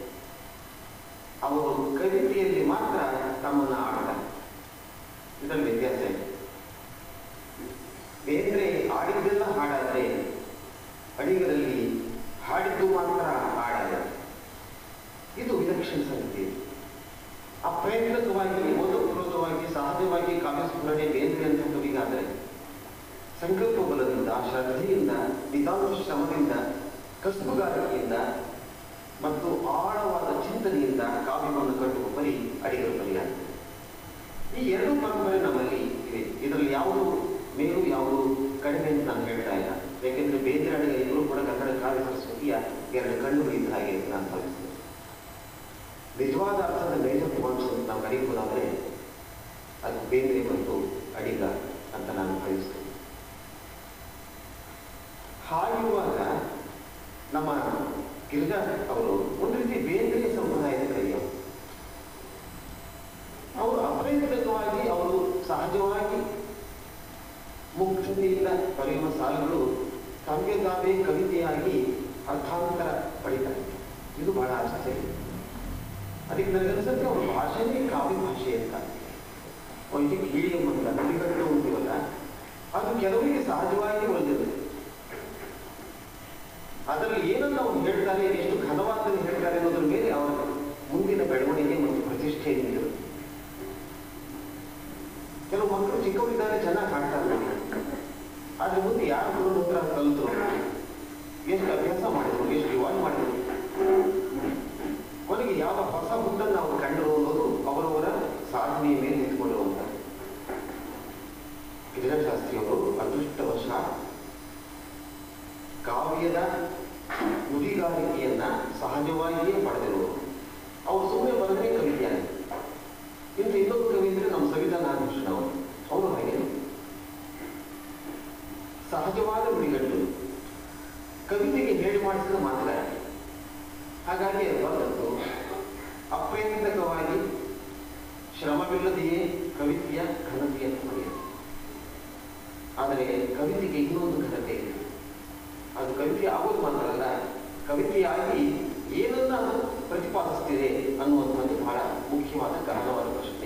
D: ಅವರು ಕವಿತೆಯಲ್ಲಿ ಮಾತ್ರ ತಮ್ಮನ್ನು ಆಡ್ತಾರೆ ಇದರಲ್ಲಿ ವ್ಯತ್ಯಾಸ ಇದೆ ಬೇಂದ್ರೆ ಆಡಿದ್ದೆಲ್ಲ ಹಾಡಾದ್ರೆ ಅಡಿಗರಲ್ಲಿ ಹಾಡಿದ್ದು ಮಾತ್ರ ಹಾಡಲ್ಲ ಇದು ವಿಲಕ್ಷಣ ಸಂಗತಿ ಅಪ್ರಯತ್ನಕವಾಗಿ ಓದಪೂರ್ವಕವಾಗಿ ಸಹಜವಾಗಿ ಕಾವ್ಯ ಸ್ಫುರಣೆ ಬೇಂದ್ರೆ ಅಂತ ಕವಿಗಾದರೆ ಸಂಕಲ್ಪ ಬಲದಿಂದ ಶ್ರದ್ಧೆಯಿಂದ ನಿತಾಂತ ಶ್ರಮದಿಂದ ಕಸುಬುಗಾರಿಕೆಯಿಂದ ಮತ್ತು ಆಳವಾದ ಚಿಂತನೆಯಿಂದ ಕಾವ್ಯವನ್ನು ಕಟ್ಟುವ ಪರಿ ಅಡಿಗರ ಪರಿಹಾರ ಈ ಎರಡು ಪರಂಪರೆ ನಮ್ಮಲ್ಲಿ ಇವೆ ಇದರಲ್ಲಿ ಯಾವುದು ಮೇಲು ಯಾವುದು ಕಡಿಮೆ ಅಂತ ನಾನು ಹೇಳ್ತಾ ಇಲ್ಲ ಯಾಕೆಂದ್ರೆ ಬೇಂದ್ರೆ ಅಡಿಗ ಇಬ್ಬರು ಕೂಡ ಕನ್ನಡ ಕಾವ್ಯ ಸಂಸ್ಕೃತಿಯ ಎರಡು ಕಣ್ಣುಗಳು ಇದ್ದ ಹಾಗೆ ಅಂತ ನಾನು ಭಾವಿಸ್ತೇನೆ ನಿಜವಾದ ಅರ್ಥದ ನೈಜ ಪುಮಾಂಶ ಅಂತ ನಾವು ಕರೆಯುವುದಾದರೆ ಅದು ಬೇಂದ್ರೆ ಮತ್ತು ಅಡಿಗ ಅಂತ ನಾನು ಭಾವಿಸ್ತೇನೆ ಹಾಗಿರುವಾಗ ನಮ್ಮ ಗಿರಿಜಾ ಅವರು ಒಂದು ರೀತಿ ಬೇಂದ್ರೆ ಸಂಪ್ರದಾಯದ ಕಡೆಯವರು ಅವರು ಅಪ್ರಯತ್ನಕವಾಗಿ ಅವರು ಸಹಜವಾಗಿ ಮುಕ್ತತೆಯಿಂದ ಬರೆಯುವ ಸಾಲುಗಳು ತಮಗೆ ತಾವೇ ಕವಿತೆಯಾಗಿ ಅರ್ಥಾಂತರ ಪಡಿತಾರೆ ಇದು ಬಹಳ ಆಶ್ಚರ್ಯ ಅದಕ್ಕೆ ನನಗನ್ಸುತ್ತೆ ಅವ್ರ ಭಾಷೆನೇ ಕಾವ್ಯ ಭಾಷೆ ಅಂತ ಇದಕ್ಕೆ ಹೇಳಿ ಎಂಬಂತ ನುಡಿಗಟ್ಟು ಅಂತೀವಲ್ಲ ಅದು ಕೆಲವರಿಗೆ ಸಹಜವಾಗಿ ಒಲಿದಿರುತ್ತೆ ಅದರಲ್ಲಿ ಏನನ್ನ ಅವ್ರು ಹೇಳ್ತಾರೆ ಎಷ್ಟು ಘನವಾದನ್ನು ಹೇಳ್ತಾರೆ ಅನ್ನೋದ್ರ ಮೇಲೆ ಅವರ ಮುಂದಿನ ಬೆಳವಣಿಗೆ ಮತ್ತು ಪ್ರತಿಷ್ಠೆ ನಿಂತಿರುತ್ತೆ ಕೆಲವು ಮಕ್ಕಳು ಚಿಕ್ಕವರಿದ್ದಾರೆ ಚೆನ್ನಾಗಿ ಹಾಡ್ತಾರೆ ಆದ್ರೆ ಮುಂದೆ ಯಾರು ಗುರು ಹತ್ರ ಕಲಿತರು ಎಷ್ಟು ಅಭ್ಯಾಸ ಮಾಡಿದ್ರು ಎಷ್ಟು ಯುವಾನ್ ಮಾಡಿದ್ರು ಕೊನೆಗೆ ಯಾವ ಹೊಸ ಹುಟ್ಟನ್ನು ಅವರು ಕಂಡರು ಅನ್ನೋದು ಅವರವರ ಸಾಧನೆಯ ಮೇಲೆ ನಿಂತ್ಕೊಂಡಿರುವಂತ ಗಿರಿಜಾಶಾಸ್ತ್ರಿಯವರು ಅದೃಷ್ಟವಶ ಕಾವ್ಯದ ನುಡಿಗಾರಿಕೆಯನ್ನ ಸಹಜವಾಗಿಯೇ ಪಡೆದಿರುವರು ಅವರು ಸುಮ್ಮನೆ ಬರೆದ್ರೆ ಕವಿತೆಯಾಗಿದೆ ಇಂಥ ಇನ್ನೊಬ್ಬ ಕವಿ ಅಂದ್ರೆ ನಮ್ಮ ಸವಿತಾ ನಾಗಭೂಷಣ ಅವರು ಅವರು ಹಾಗೆ ಸಹಜವಾದ ನುಡಿಗಟ್ಟು ಕವಿತೆಗೆ ಹೇಳಿ ಮಾಡಿಸಿದ ಮಾತುಗಾರ ಹಾಗಾಗಿ ಬರೆದದ್ದು ಅಪ್ರಯತ್ನಕವಾಗಿ ಶ್ರಮವಿಲ್ಲದೆಯೇ ಕವಿತೆಯ ಘನತೆಯನ್ನು ಪಡೆಯಿತು ಆದರೆ ಕವಿತೆಗೆ ಇನ್ನೊಂದು ಘನತೆ ಇದೆ ಅದು ಕವಿತೆ ಆಗೋದು ಮಾತ್ರ ಅಲ್ಲ ಕವಿತೆಯಾಗಿ ಏನನ್ನ ಅದು ಪ್ರತಿಪಾದಿಸ್ತಿದೆ ಅನ್ನುವಂಥದ್ದು ಬಹಳ ಮುಖ್ಯವಾದ ಕಾರಣವಾದ ಪ್ರಶ್ನೆ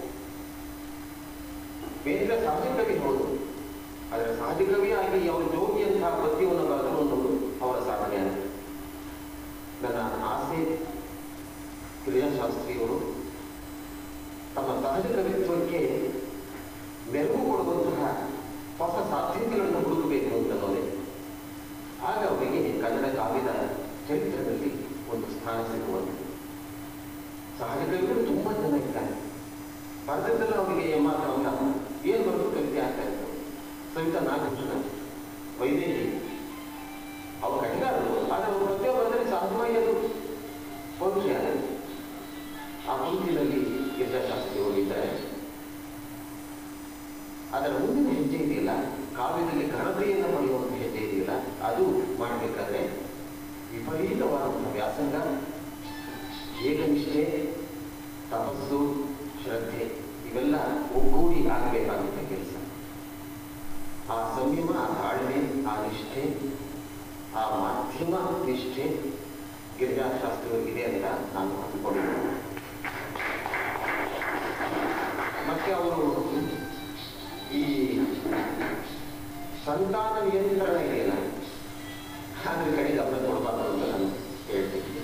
D: ಬೇರೆ ಸಹಜ ಕವಿ ಹೌದು ಆದರೆ ಸಹಜ ಕವಿಯಾಗಿ ಅವರು ಜೋಗಿಯಂತಹ ಪದ್ಯವನ್ನು ಬರೆದರು ಅನ್ನೋದು ಅವರ ಸಾಧನೆ ನನ್ನ ಆಸೆ ಕ್ರಿಯಾಶಾಸ್ತ್ರಿಯವರು ತಮ್ಮ ಸಹಜ ಕವಿತ್ವಕ್ಕೆ ಮೆರುಗು ಕೊಡುವಂತಹ ಹೊಸ ಸಾಧ್ಯತೆಗಳನ್ನು ಹುಡುಕಬೇಕು ಅಂತನ್ನೋದೇ ಆಗ ಅವರಿಗೆ ಕನ್ನಡ ಕಾವ್ಯದ ಚರಿತ್ರೆಯಲ್ಲಿ ಒಂದು ಸ್ಥಾನ ಸಿಗುವಂಥದ್ದು ಸಹಜ ಕವಿಗಳು ತುಂಬಾ ಜನ ಇದ್ದಾರೆ ಬರೆದದ್ದೆಲ್ಲ ಅವರಿಗೆ ಮಾತ್ರ ಅಲ್ಲ ಏನು ಬರೆದು ಕವಿತೆ ಆಗ್ತಾ ಇತ್ತು ಸವಿತಾ ನಾಗಭೂಷಣ ವೈದೇಹಿ ಅವರು ಕಟ್ಟಿಗಾರರು ಆದರೆ ಅವರು ಪದ್ಯ ಬರೆದರೆ ಸಹಜವಾಗಿ ಅದು ಪೌರುಷ ಆ ಪಂಕ್ತಿನಲ್ಲಿ ಗಿರಿಜಾಶಾಸ್ತ್ರಿ ಹೋಗಿದ್ದಾರೆ ಅದರ ಮುಂದಿನ ಹೆಜ್ಜೆ ಇದೆಯಲ್ಲ ಕಾವ್ಯದಲ್ಲಿ ಘನತೆಯನ್ನು ಪಡೆಯುವಂಥ ಹೆಜ್ಜೆ ಇದೆಯಲ್ಲ ಅದು ಮಾಡಬೇಕಾದ್ರೆ ವಿಪರೀತವಾದಂತಹ ವ್ಯಾಸಂಗ ಏಕನಿಷ್ಠೆ ತಪಸ್ಸು ಶ್ರದ್ಧೆ ಇವೆಲ್ಲ ಒಗ್ಗೂಡಿ ಆಗಬೇಕಾದಂಥ ಕೆಲಸ ಆ ಸಂಯಮ ಆ ತಾಳ್ಮೆ ಆ ನಿಷ್ಠೆ ಆ ಮಾಧ್ಯಮ ನಿಷ್ಠೆ ಗಿರಿಜಾಶಾಸ್ತ್ರಗಳಿಗಿದೆ ಅಂತ ನಾನು ಅಂದುಕೊಂಡಿದ್ದೇನೆ ಮತ್ತೆ ಅವರು ಈ ಸಂತಾನ ನಿಯಂತ್ರಣ ಇದೆಯಲ್ಲ ಅದ್ರ ಕಡೆ ಗಮನ ಕೊಡಬಾರ್ದು ಅಂತ ನಾನು ಹೇಳ್ತೀನಿ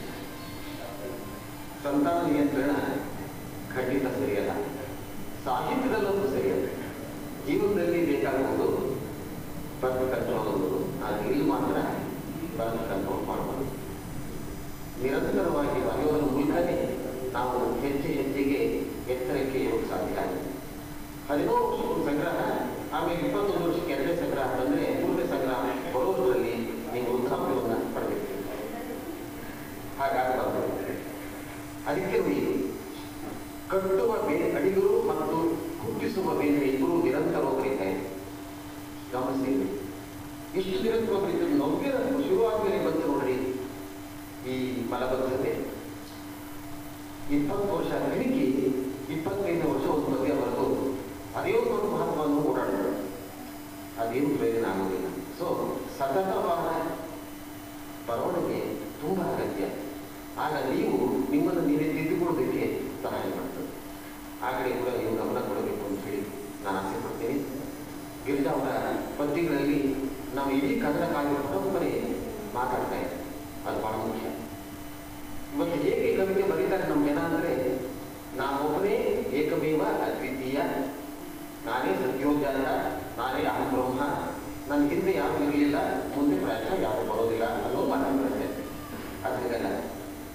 D: ಸಂತಾನ ನಿಯಂತ್ರಣ ಖಂಡಿತ ಸರಿಯಲ್ಲ ಸಾಹಿತ್ಯದಲ್ಲಂತೂ ಸರಿಯಲ್ಲ ಜೀವನದಲ್ಲಿ ಬೇಕಾಗುವುದು ಬರ್ತ್ ಕಂಟ್ರೋಲ್ ಅನ್ನೋದು ಆದರೆ ಇಲ್ಲಿ ಮಾತ್ರ ಬರ್ತ್ ಕಂಟ್ರೋಲ್ ಮಾಡಬಾರ್ದು ನಿರಂತರವಾಗಿ ಬರೆಯೋದ್ರ ಮೂಲಕನೇ ನಾವು ಹೆಜ್ಜೆ ಹೆಜ್ಜೆಗೆ ಎತ್ತರಕ್ಕೆ ಇರೋಕ್ಕೆ ಸಾಧ್ಯ ಆಗುತ್ತೆ ಹದಿನೇಳು ವರ್ಷಕ್ಕೆ ಸಂಗ್ರಹ ಆಮೇಲೆ ಇಪ್ಪತ್ತೊಂದು ವರ್ಷಕ್ಕೆ ಎರಡನೇ ಸಂಗ್ರಹ ಬಂದರೆ ಮೂರನೇ ಸಂಗ್ರಹ ಬರೋದ್ರಲ್ಲಿ ನೀವು ವೃದ್ಧಾಪ್ಯವನ್ನು ಪಡೆದಿರ್ತೀರಿ ಹಾಗಾಗಬಾರ್ದು ಅದಕ್ಕೆ ಉಳಿದು ಕಟ್ಟುವ ಬೇ ಅಡಿಗರು ಮತ್ತು ಹುಟ್ಟಿಸುವ ಬೇರೆ ಇಬ್ಬರು ನಿರಂತರ ಬರೀತಾರೆ ಗಮನಿಸಿ ಇಷ್ಟು ನಿರಂತರ ಬರೀತಾರೆ ನವ್ಯರ ಶುರುವಾದ್ಮೇಲೆ ಬಂತು ನೋಡ್ರಿ ಈ ಮಲಬದ್ಧತೆ ಇಪ್ಪತ್ತು ವರ್ಷ ಬೆಳಿಗ್ಗೆ ಇಪ್ಪತ್ತೈದು ವರ್ಷ ಒಂದು ಪದ್ಯ ಬರೆದು ಅದೇ ಒಂದು ಮಹತ್ವವನ್ನು ಓಡಾಡಿದ್ರು ಅದೇನು ಪ್ರಯೋಜನ ಆಗೋದಿಲ್ಲ ಸೊ ಸತತವಾದ ಬರವಣಿಗೆ ತುಂಬ ಅಗತ್ಯ ಆಗ ನೀವು ನಿಮ್ಮನ್ನು ನೀವೇ ತಿದ್ದುಕೊಳ್ಳೋದಕ್ಕೆ ಸಹಾಯ ಮಾಡ್ತದೆ ಆ ಕಡೆ ಕೂಡ ನೀವು ಗಮನ ಕೊಡಬೇಕು ಅಂತ ಹೇಳಿ ನಾನು ಆಸೆ ಪಡ್ತೇನೆ ಗಿರಿಜಾ ಅವರ ಪದ್ಯಗಳಲ್ಲಿ ನಾವು ಇಡೀ ಕನ್ನಡ ಕಾವ್ಯ ಪರಂಪರೆ ಮಾತಾಡ್ತಾ ಇದ್ದೇವೆ ಅದು ಬಹಳ ಮುಖ್ಯ ಇವತ್ತು ಹೇಗೆ ಕವಿತೆ ಬರೀತಾರೆ ನಮ್ಮ ಜನ ಅಂದರೆ ನಾನೊಬ್ಬನೇ ಏಕಮೇವ ಅದ್ವಿತೀಯ ನಾನೇ ಸತ್ಯೋಜಾತ ನಾನೇ ಅಹಂ ಬ್ರಹ್ಮ ನನ್ನ ಹಿಂದೆ ಯಾರು ಇರಲಿಲ್ಲ ಮುಂದೆ ಪ್ರಾಯಶಃ ಯಾರು ಬರೋದಿಲ್ಲ ಅನ್ನೋ ಮಾತಾಡ್ತಾರೆ ಅದ್ರಿಗಲ್ಲ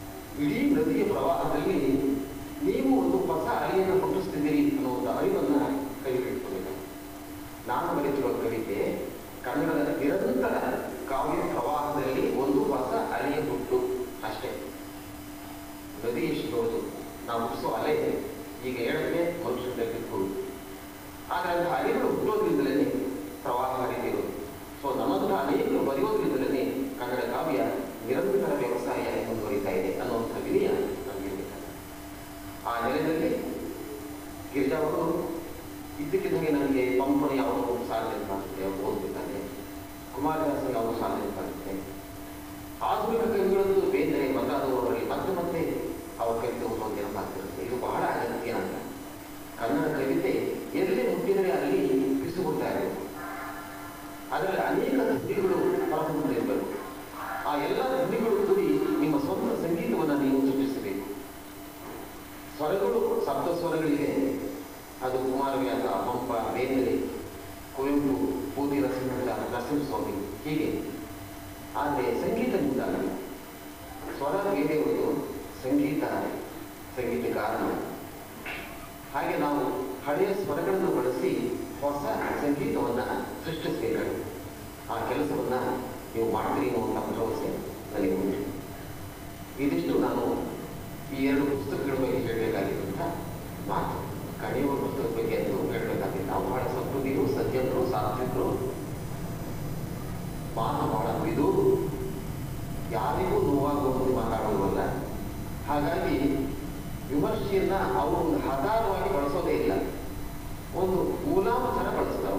D: ನಾವು ಹುಟ್ಟಿಸೋ ಅಲೆ ಈಗ ಹೇಳಿದ್ರೆ ಮನುಷ್ಯರಿಗೆ ಬಿತ್ತು ಆದರೆ ಅಂತಹ ಅಲೆಗಳು ಹುಟ್ಟೋದ್ರಿಂದಲೇ ಪ್ರವಾಹ ಹರಿದಿರೋದು ಸೊ ನಮ್ಮಂತಹ ಅನೇಕರು ಬರೆಯೋದ್ರಿಂದಲೇ ಕನ್ನಡ ಕಾವ್ಯ ನಿರಂತರ ವ್ಯವಸಾಯ ಮುಂದುವರಿತಾ ಇದೆ ಅನ್ನುವಂಥ ವಿನಯ ನಮಗಿರಬೇಕಾಗಿದೆ ಆ ನೆಲೆಯಲ್ಲಿ ಗಿರಿಜಾ ಅವರು ಇದ್ದಕ್ಕಿದ್ದಂಗೆ ನನಗೆ ಪಂಪನ ಯಾವುದೋ ಸಾಧನೆ ಮಾಡ್ತಿದೆ ಅವ್ರು ಓದಬೇಕಾದ್ರೆ ಕುಮಾರದಾಸ ಯಾವುದೋ ಸಾಧನೆ ಮಾಡ್ತಿದೆ ಆಧುನಿಕ ಕವಿಗಳದ್ದು ಬೇಂದ್ರೆ ಮೊದಲಾದವರಲ್ಲಿ ಮತ್ತೆ ಮತ್ತೆ ಅವರ ಕವಿತೆ ಓದೋದು ನೆನಪಾಗ್ತಿರುತ್ತೆ ಇದು ಬಹಳ ಅಗತ್ಯ ಅಂತ ಕನ್ನಡ ಕವಿತೆ ಎಲ್ಲಿ ಮುಟ್ಟಿದರೆ ಅಲ್ಲಿ ಬಿಸಿಬಿಡ್ತಾ ಇರಬೇಕು ಅದರಲ್ಲಿ ಅನೇಕ ಧ್ವನಿಗಳು ಹೊರಹೊಮ್ಮಿರಬೇಕು ಆ ಎಲ್ಲ ಧ್ವನಿಗಳು ಕೂಡಿ ನಿಮ್ಮ ಸ್ವಂತ ಸಂಗೀತವನ್ನು ನೀವು ಸೃಷ್ಟಿಸಬೇಕು ಸ್ವರಗಳು ಸಪ್ತ ಸ್ವರಗಳಿವೆ ಅದು ಕುಮಾರವ್ಯಾಸ ಪಂಪ ಬೇಂದ್ರೆ ಕುವೆಂಪು ಪೂತಿ ನರಸಿಂಹ ನರಸಿಂಹಸ್ವಾಮಿ ಹೀಗೆ ಆದರೆ ಸಂಗೀತದಿಂದ ಸ್ವರ ಬೇರೆಯವರು ಸಂಗೀತ ಸಂಗೀತಗಾರ ಹಾಗೆ ನಾವು ಹಳೆಯ ಸ್ವರಗಳನ್ನು ಬಳಸಿ ಹೊಸ ಸಂಗೀತವನ್ನು ಸೃಷ್ಟಿಸಬೇಕಾಗಿದೆ ಆ ಕೆಲಸವನ್ನು ನೀವು ಮಾಡ್ತೀರಿ ಅನ್ನುವಂಥ ಭರವಸೆ ನನಗೆ ಉಂಟು ಇದಿಷ್ಟು ನಾನು ಈ ಎರಡು ಪುಸ್ತಕಗಳ ಬಗ್ಗೆ ಹೇಳಬೇಕಾಗಿರುವಂಥ ಮಾತು ಕಡೆಯುವ ಪುಸ್ತಕದ ಬಗ್ಗೆ ಅದು ಹೇಳಬೇಕಾಗಿಲ್ಲ ನಾವು ಬಹಳ ಸಂಸ್ಕೃತಿಯರು ಸಜ್ಜನರು ಸಾತ್ವಿಕರು ಮಾತು ಬಹಳ ಇದು ಯಾರಿಗೂ ನೋವಾಗುವಂತೆ ಮಾತಾಡುವುದಲ್ಲ ಹಾಗಾಗಿ ವಿಮರ್ಶೆಯನ್ನ ಅವರು ಒಂದು ಹತಾರವಾಗಿ ಬಳಸೋದೇ ಇಲ್ಲ ಒಂದು ಮೂಲಾಮ ಥರ ಬಳಸ್ತಾರೆ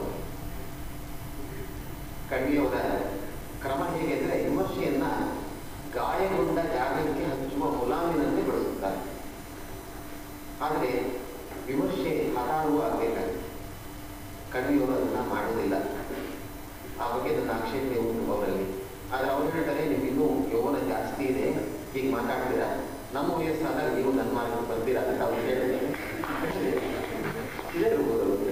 D: ಕಣ್ಣಿಯವರ ಕ್ರಮ ಹೇಗೆ ಅಂದರೆ ವಿಮರ್ಶೆಯನ್ನ ಗಾಯಗೊಂಡ ಜಾಗಕ್ಕೆ ಹಚ್ಚುವ ಮುಲಾಮಿನಂತೆ ಬಳಸುತ್ತಾರೆ ಆದರೆ ವಿಮರ್ಶೆ ಹತಾರುವ ಆಗಬೇಕಾಗಿದೆ ಕಣ್ಣಿಯವರು ಅದನ್ನ ಮಾಡುವುದಿಲ್ಲ ಆ ಬಗ್ಗೆ ನನ್ನ ಆಕ್ಷೇಪಣೆ ಉಂಟು ಅವರಲ್ಲಿ ಆದರೆ ಅವ್ರು ಹೇಳ್ತಾರೆ ನಿಮ್ಗೆ ಇನ್ನೂ ಯೌವನ ಜಾಸ್ತಿ ಇದೆ ಹೀಗೆ ಮಾತಾಡ್ತೀರಾ ನಮ್ಮ ವಯಸ್ಸಾದಾಗ ನೀವು ನನ್ನ ಮಾರ್ಗಕ್ಕೆ ಬರ್ತೀರಾ ಅಂತ ಅವ್ರು ಹೇಳಿದ್ದಾರೆ ಇದೇ ಇರ್ಬೋದು ಅವ್ರಿಗೆ.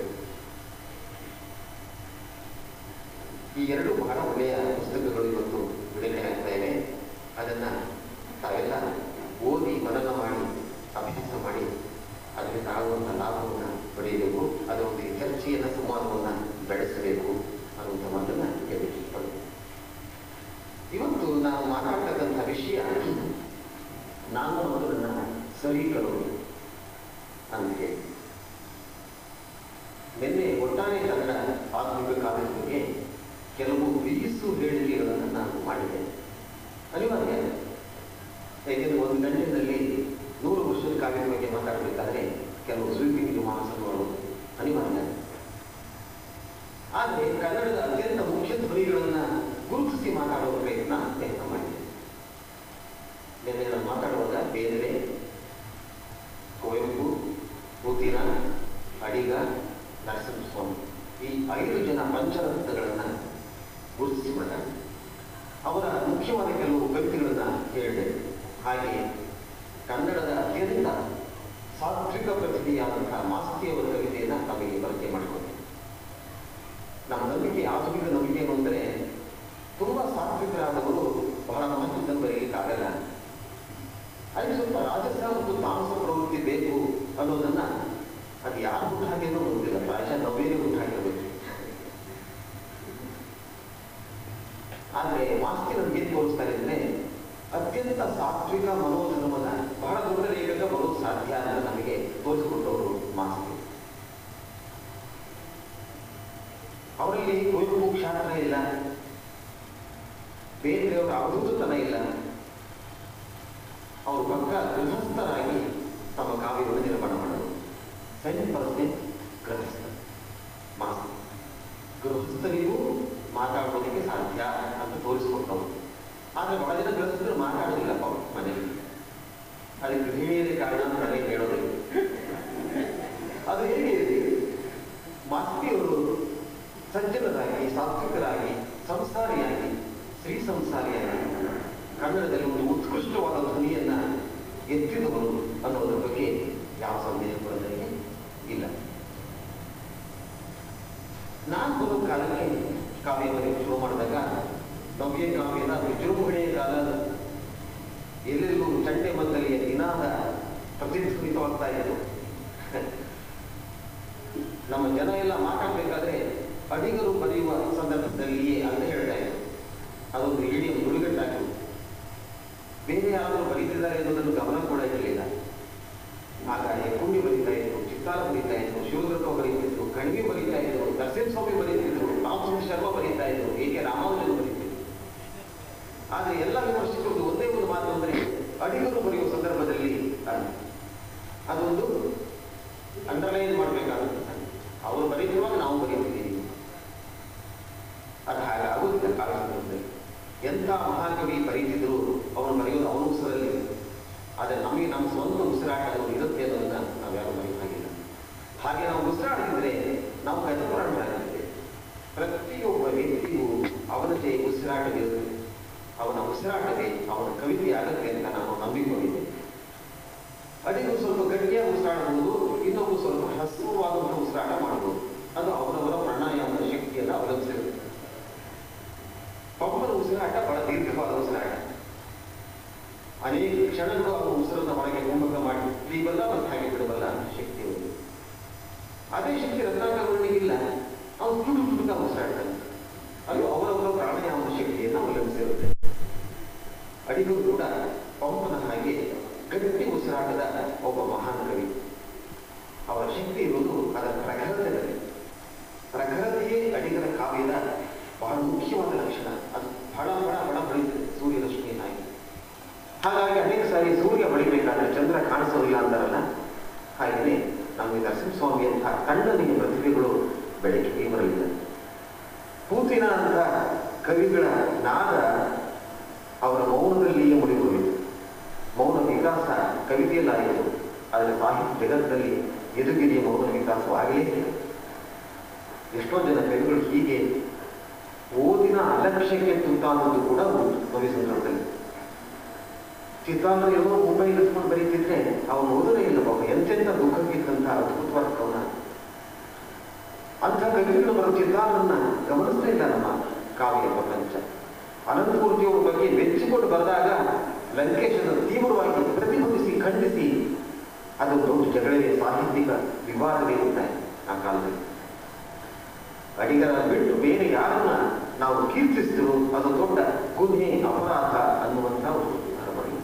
D: ಈ ಎರಡು ಬಹಳ ಒಳ್ಳೆಯ ಪುಸ್ತಕಗಳು ಇವತ್ತು ಬಿಡುಗಡೆ ಆಗ್ತಾ ಇವೆ ಅದನ್ನ ತಾವೆಲ್ಲ ಓದಿ ಮನನ ಮಾಡಿ ಅಭ್ಯಾಸ ಮಾಡಿ ಅದರಿಂದ ಆಗುವಂಥ ಲಾಭವನ್ನು ಪಡೆಯಬೇಕು ಅದರೊಂದಿಗೆ ಚರ್ಚೆಯನ್ನು ಸಂವಾದವನ್ನು ಬೆಳೆಸಬೇಕು ಅನ್ನುವಂಥ ಮಾತನ್ನ ಹೇಳಲಿಕ್ಕೆ ಇಷ್ಟಪಡ್ತೀನಿ ಇವತ್ತು ನಾವು ಮಾತಾಡ್ತಕ್ಕಂಥ ವಿಷಯ ನಾನು ಮತ್ತು ನನ್ನ ಸೈನಿಕರು ಅಂತ ಹೇಳಿ ನಿನ್ನೆ ಒಟ್ಟಾರೆ ಕನ್ನಡ ಆಧುನಿಕ ಕಾವ್ಯದ ಬಗ್ಗೆ ಕೆಲವು ಬೀಸು ಹೇಳಿಕೆಗಳನ್ನು ನಾನು ಮಾಡಿದ್ದೇನೆ ಅನಿವಾರ್ಯ ಯಾಕೆಂದ್ರೆ ಒಂದು ಗಂಟೆಯಲ್ಲಿ ನೂರು ವರ್ಷದ ಕಾವ್ಯದ ಬಗ್ಗೆ ಮಾತಾಡಬೇಕಾದ್ರೆ ಕೆಲವು ಸ್ವೀಕೃತಿ ಮಾನಸಗಳು ಅನಿವಾರ್ಯ ಆದರೆ ಕನ್ನಡದ ಅತ್ಯಂತ ಮುಖ್ಯ ಧ್ವನಿಗಳನ್ನ ಗುರುತಿಸಿ ಮಾತಾಡುವ ಪ್ರಯತ್ನ ಪ್ರಯತ್ನ ಮಾಡಿದೆ ನಿನ್ನೆ ನಾನು ಮಾತಾಡುವಾಗ ಬೇರೆ ಕುವೆಂಪು ಪೂತಿನ ಅಡಿಗ ನರಸಿಂಹಸ್ವಾಮಿ ಈ ಐದು ಜನ ಪಂಚರತ್ನಗಳನ್ನ ಗುರುತಿಸಿ ಮಾತಾಡಿದೆ ಅವರ ಮುಖ್ಯವಾದ ಕೆಲವು ಕವಿತೆಗಳನ್ನ ಹೇಳಿದೆ ಹಾಗೆ ಕನ್ನಡದ ಅತ್ಯಂತ ಸಾತ್ವಿಕ ಪ್ರತಿಭೆಯಾದಂತಹ ಮಾಸ್ತಿಯವರ ಕವಿತೆಯನ್ನ ತಮಗೆ ಪರಿಚಯ ಮಾಡಿಕೊಂಡೆ ನಮ್ಮ ನಂಬಿಕೆ ಆಧುನಿಕ ನಂಬಿಕೆ ಏನು ಅಂದರೆ ತುಂಬಾ ಸಾತ್ವಿಕರಾದವರು ಬಹಳ ಮಹತ್ವದಲ್ಲಿ ಬರೆಯಲಿಕ್ಕಾಗಲ್ಲ ಅಲ್ಲಿ ಸ್ವಲ್ಪ ರಾಜಸ ಮತ್ತು ತಾಮಸ ಪ್ರವೃತ್ತಿ ಬೇಕು ಅನ್ನೋದನ್ನ ಅದು ಯಾರು ಹುಟ್ಟು ಹಾಕಿದ್ರು ಗೊತ್ತಿಲ್ಲ ಪ್ರಾಯಶಃ ನಾವೇನೇ ಹುಟ್ಟು ಹಾಕಿರ್ಬೇಕು ಆದರೆ ಮಾಸ್ತಿ ನಮ್ಗೆ ಏನ್ ತೋರಿಸ್ತಾರೆ ಅಂದ್ರೆ ಅತ್ಯಂತ ಸಾತ್ವಿಕ ಮನೋಧರ್ಮದ ಬಹಳ ದೊಡ್ಡ ಲೇಖಕ ಬರೋದು ಸಾಧ್ಯ ಅಂತ ನಮಗೆ ತೋರಿಸಿಕೊಟ್ಟವರು ಮಾಸ್ತಿ ಅವರಲ್ಲಿ ಕುವೆಂಪು ಕ್ಷಾತ್ರ ಇಲ್ಲ ಬೇರೆಯವರ ಅವಧೂತತನ ಇಲ್ಲ ಅವರು ಪಕ್ಕ ಗೃಹಸ್ಥರಾಗಿ ತಮ್ಮ ಕಾವ್ಯವನ್ನು ನಿರ್ಮಾಣ ಮಾಡೋದು ಸೈನ್ಯ ಪರಸ್ತೆ ಗೃಹಸ್ಥ ಮಾಸ್ತಿ ಗೃಹಸ್ಥರಿಗೂ ಮಾತಾಡೋದಕ್ಕೆ ಸಾಧ್ಯ ಅಂತ ತೋರಿಸ್ಕೊಟ್ಟವರು ಆದರೆ ಬಹಳ ಜನ ಗೃಹಸ್ಥರು ಮಾತಾಡೋದಿಲ್ಲಪ್ಪ ಅವ್ರು ಮನೆಯಲ್ಲಿ ಅದಕ್ಕೆ ಗೃಹಿಣಿಯರೇ ಕಾರಣ ಅಂತ ನನಗೆ ಹೇಳೋದು ಅದು ಹೇಗೆ ಇದೆ ಮಾಸ್ತಿಯವರು ಸಜ್ಜನರಾಗಿ ಸಾತ್ವಿಕರಾಗಿ ಸಂಸಾರಿಯಾಗಿ ಸ್ತ್ರೀ ಸಂಸಾರಿಯಾಗಿ ಕನ್ನಡದಲ್ಲಿ ಒಂದು ಉತ್ಕೃಷ್ಟವಾದ ಧ್ವನಿಯನ್ನ ಎತ್ತಿದವರು ಅನ್ನೋದ್ರ ಬಗ್ಗೆ ಯಾವ ಸಂದೇಹ ಕೂಡ ನನಗೆ ಇಲ್ಲ ನಾನು ಬರೋ ಕಾಲಕ್ಕೆ ಕಾವ್ಯವನ್ನು ಶುರು ಮಾಡಿದಾಗ ನವ್ಯ ಕಾವ್ಯನ ವಿಜೃಂಭಣೆಯ ಕಾಲ ಎಲ್ಲೆಲ್ಲೂ ಚಂಡೆ ಮಂದಲಿಯ ನಿನಾದ ಪ್ರತಿಧ್ವನಿತವಾಗ್ತಾ ಇತ್ತು ನಮ್ಮ ಜನ ಎಲ್ಲ ಮಾತಾಡಬೇಕಾದ್ರೆ ಅಡಿಗರು ಬರೆಯುವ ಸಂದರ್ಭದಲ್ಲಿಯೇ ಅಂತ ಹೇಳ್ತಾ ಇದ್ರು ಅದೊಂದು ಇಡೀ ನುಡಿಗಟ್ಟಾಗಿತ್ತು ಬೇರೆ ಯಾರಾದರೂ ಬರೀತಿದ್ದಾರೆ ಅನ್ನೋದನ್ನು ಗಮನ ಕೂಡ ಇರಲಿಲ್ಲ ಆಗುತ್ತೆ ಅಂತ ನಾನು ನಂಬಿಕೊಂಡಿದ್ದೇನೆ ಅಡಿಗೂ ಸ್ವಲ್ಪ ಗಟ್ಟಿಯಾಗಿ ಉಸಿರಾಡಬಹುದು ಇನ್ನೊಬ್ಬರು ಸ್ವಲ್ಪ ಹಸುವಾದಂತಹ ಉಸಿರಾಟ ಮಾಡಬಹುದು ಅದು ಅವರವರ ಪ್ರಾಣಾಯಾಮದ ಶಕ್ತಿಯನ್ನು ಅವಲಂಬಿಸಿರುತ್ತೆ ಪಂಪನ ಉಸಿರಾಟ ಬಹಳ ದೀರ್ಘವಾದ ಉಸಿರಾಟ ಅನೇಕ ಕ್ಷಣಗಳು ಅವರ ಉಸಿರನ್ನ ಹೊರಗೆ ಕುಂಭಕ ಮಾಡಿ ಇಳಿಬಲ್ಲ ಮತ್ತು ಹಾಗೆ ಬಿಡಬಲ್ಲ ಶಕ್ತಿ ಇದೆ ಅದೇ ಶಕ್ತಿ ರತ್ನಾಕರವನಿಗೆ ಇಲ್ಲ ಅವನು ತುಡು ತುಡುಕ ಉಸಿರಾಡ್ತಾನೆ ಅದು ಅವರವರ ಪ್ರಾಣಾಯಾಮದ ಶಕ್ತಿಯನ್ನು ಅವಲಂಬಿಸಿರುತ್ತೆ ಅಡಿಗೂ ಕೂಡ ಪಂಪನ ಹಾಗೆ ಗಟ್ಟಿ ಉಸಿರಾಟದ ಒಬ್ಬ ಮಹಾನ್ ಕವಿ ಅವರ ಶಕ್ತಿ ಇರುವುದು ಅದರ ಪ್ರಖರತೆಯಲ್ಲಿ ಪ್ರಖರತೆಯೇ ಅಡಿಗರ ಕಾವ್ಯದ ಬಹಳ ಮುಖ್ಯವಾದ ಲಕ್ಷಣ ಅದು ಬಹಳ ಬಹಳ ಬಹಳ ಹೊಳಿತದೆ ಸೂರ್ಯರಶ್ಮಿಯನ್ನಾಗಿ ಹಾಗಾಗಿ ಅನೇಕ ಸಾರಿ ಸೂರ್ಯ ಹೊಳಿಬೇಕಾದ್ರೆ ಚಂದ್ರ ಕಾಣಿಸೋದಿಲ್ಲ ಅಂತಾರಲ್ಲ ಹಾಗೆಯೇ ನಮಗೆ ನರಸಿಂಹಸ್ವಾಮಿ ಅಂತ ತಣ್ಣನೆಯ ಪ್ರತಿಭೆಗಳು ಬೆಳಕಿಗೆ ಬರಲಿಲ್ಲ ಪೂತಿನ ಅಂತ ಕವಿಗಳ ನಾದ ಅವರ ಮೌನದಲ್ಲಿಯೇ ಮುಡಿದೋಯಿತು ಮೌನ ವಿಕಾಸ ಕವಿತೆಯಲ್ಲಾಯಿತು ಆದರೆ ಸಾಹಿತ್ಯ ಜಗತ್ತಿನಲ್ಲಿ ಎದುಗಿರಿಯ ಮೌನ ವಿಕಾಸವಾಗಲೇ ಇಲ್ಲ ಎಷ್ಟೋ ಜನ ಕವಿಗಳು ಹೀಗೆ ಓದಿನ ಅಲಕ್ಷ್ಯಕ್ಕೆ ತುತ್ತಾದದ್ದು ಕೂಡ ಉಂಟು ಕವಿ ಸಂದರ್ಭದಲ್ಲಿ ಚಿತ್ತಾಂತರ ಏನೋ ಮುಂಬೈ ಇಳಿಸ್ಕೊಂಡು ಬರೀತಿದ್ರೆ ಅವನು ಓದಲೇ ಇಲ್ಲ ಪಾಪ ಎಂತೆಂಥ ದುಃಖಕ್ಕಿದ್ದಂಥ ಅದ್ಭುತವಾದ ಕವನ ಅಂಥ ಕವಿಗಳು ಬರೋ ಚಿತ್ತಾರನ್ನ ಗಮನಿಸ್ತಾ ಇಲ್ಲ ನಮ್ಮ ಕಾವ್ಯ ಪ್ರಪಂಚ ಅನಂತಮೂರ್ತಿಯವರ ಬಗ್ಗೆ ಮೆಚ್ಚಿಕೊಂಡು ಬರೆದಾಗ ಲಂಕೇಶನ ತೀವ್ರವಾಗಿ ಪ್ರತಿಭಟಿಸಿ ಖಂಡಿಸಿ ಅದು ದೊಡ್ಡ ಜಗಳವೇ ಸಾಹಿತ್ಯಿಕ ವಿವಾದವೇ ಉಂಟಾಯ ಆ ಕಾಲದಲ್ಲಿ ಅಡಿಗರ ಬಿಟ್ಟು ಬೇರೆ ಯಾರನ್ನ ನಾವು ಕೀರ್ತಿಸಿದ್ರು ಅದು ದೊಡ್ಡ ಗುನ್ಹೆ ಅಪರಾಧ ಅನ್ನುವಂಥ ಒಂದು ಧರ್ಮಡಿ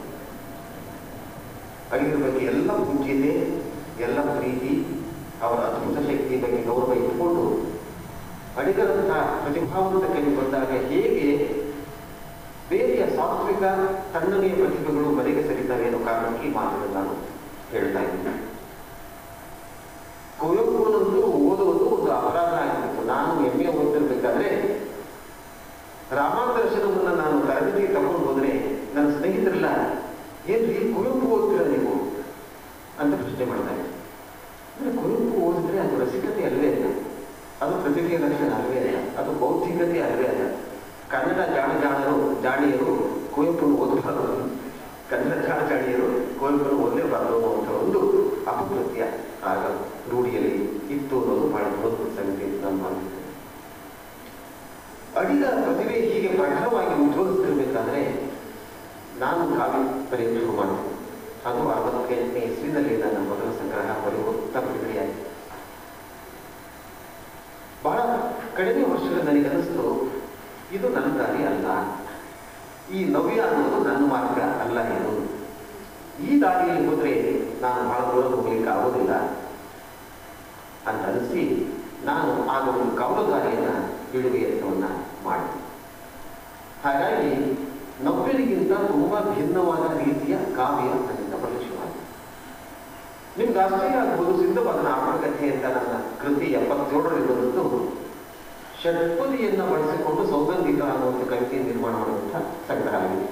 D: ಅಡಿಗರ ಬಗ್ಗೆ ಎಲ್ಲ ಪೂಜ್ಯತೆ ಎಲ್ಲ ಪ್ರೀತಿ ಅವರ ಅದ್ಭುತ ಶಕ್ತಿಯ ಬಗ್ಗೆ ಗೌರವ ಇಟ್ಟುಕೊಂಡು ಅಡಿಗರಂತಹ ಪ್ರತಿಭಾವಂತ ಕವಿ ಬಂದಾಗ ಹೇಗೆ ಬೇರೆಯ ಸಾತ್ವಿಕ ತಣ್ಣನೆಯ ಪ್ರತಿಭೆಗಳು ಮನೆಗೆ ಸರಿತವೆ ಅನ್ನೋ ಕಾರಣಕ್ಕೆ ಈ ಮಾತನ್ನು ನಾನು ಹೇಳ್ತಾ ಇದ್ದೀನಿ ಕುವೆಂಪುನಂತೂ ಓದುವುದು ಒಂದು ಅಪರಾಧ ಆಗಿತ್ತು ನಾನು ಎಂ ಎ ಓದ್ತಿರ್ಬೇಕಾದ್ರೆ ರಾಮಾಂತರ್ಶನವನ್ನ ನಾನು ತರಗತಿ ತಗೊಂಡು ಹೋದ್ರೆ ನನ್ನ ಸ್ನೇಹಿತರೆಲ್ಲ ಏನ್ರಿ ಕುವೆಂಪು ಓದ್ತೀರ ನೀವು ಅಂತ ಪ್ರಶ್ನೆ ಮಾಡ್ತಾರೆ ಅಂದ್ರೆ ಕುವೆಂಪು ಓದಿದ್ರೆ ಅದು ರಸಿಕತೆ ಅಲ್ವೇ ಅಲ್ಲ ಅದು ಪ್ರತಿಭೆಯ ಲಕ್ಷಣ ಅಲ್ವೇ ಅಲ್ಲ ಅದು ಬೌದ್ಧಿಕತೆ ಅಲ್ವೇ ಅಲ್ಲ ಕನ್ನಡ ಜಾಣ ಜಾಣರು ಜಾಣಿಯರು ಕುವೆಂಪು ಓದಬಾರದು ಕನ್ನಡ ಜಾಣ ಜಾಣಿಯರು ಕುವೆಂಪು ಓದಲೇಬಾರದು ಅನ್ನುವಂಥ ಒಂದು ಅಪಕೃತ್ಯ ಆಗ ರೂಢಿಯಲ್ಲಿ ಇತ್ತು ಅನ್ನೋದು ಬಹಳ ದೊಡ್ಡ ಸಂಗತಿ ಅಂತ ನಾನು ಭಾವಿಸ್ತೇನೆ ಅಡಿಗ ಪ್ರತಿಭೆ ಹೀಗೆ ಪ್ರಖರವಾಗಿ ಉದ್ಭವಿಸ್ತಿರ್ಬೇಕಾದ್ರೆ ನಾನು ಕಾವ್ಯ ಬರೆಯಲು ಶುರು ಮಾಡಿದೆ ಅದು ಅರವತ್ತೆಂಟನೇ ಇಸ್ವಿನಲ್ಲಿ ನನ್ನ ಮೊದಲ ಸಂಗ್ರಹ ಬರೆಯುತ್ತ ಬಿಡುಗಡೆಯಾಯಿತು ಬಹಳ ಕಡಿಮೆ ವರ್ಷಗಳು ನನಗನ್ನಿಸ್ತು ಇದು ನನ್ನ ದಾರಿ ಅಲ್ಲ ಈ ನವ್ಯ ಅನ್ನೋದು ನನ್ನ ಮಾರ್ಗ ಅಲ್ಲ ಇದು ಈ ದಾರಿಯಲ್ಲಿ ಹೋದ್ರೆ ನಾನು ಬಹಳ ದೂರ ಹೋಗ್ಲಿಕ್ಕೆ ಆಗೋದಿಲ್ಲ ಅಂತ ಅನಿಸಿ ನಾನು ಆಗ ಒಂದು ಕವಲ ದಾರಿಯನ್ನ ಇಡುವ ಯತ್ನವನ್ನ ಮಾಡಿದೆ ಹಾಗಾಗಿ ನವ್ಯರಿಗಿಂತ ತುಂಬಾ ಭಿನ್ನವಾದ ರೀತಿಯ ಕಾವ್ಯ ನನ್ನಿಂದ ಬರಲು ಶುರುವಾಯಿತು ನಿಮ್ಗೆ ಆಶ್ಚರ್ಯ ಆಗ್ಬೋದು ಸಿದ್ಧವಾದನ ಆತ್ಮಕಥೆ ಅಂತ ನನ್ನ ಕೃತಿ ಎಪ್ಪತ್ತೇಳರಲ್ಲಿ ಬಂದದ್ದು ಷಟ್ಪದಿಯನ್ನ ಬಳಸಿಕೊಂಡು ಸೌಗಂಧಿಕ ಅನ್ನುವಂಥ ಕವಿತೆ ನಿರ್ಮಾಣ ಮಾಡುವಂಥ ಸಂಗ್ರಹ ಆಗಿದೆ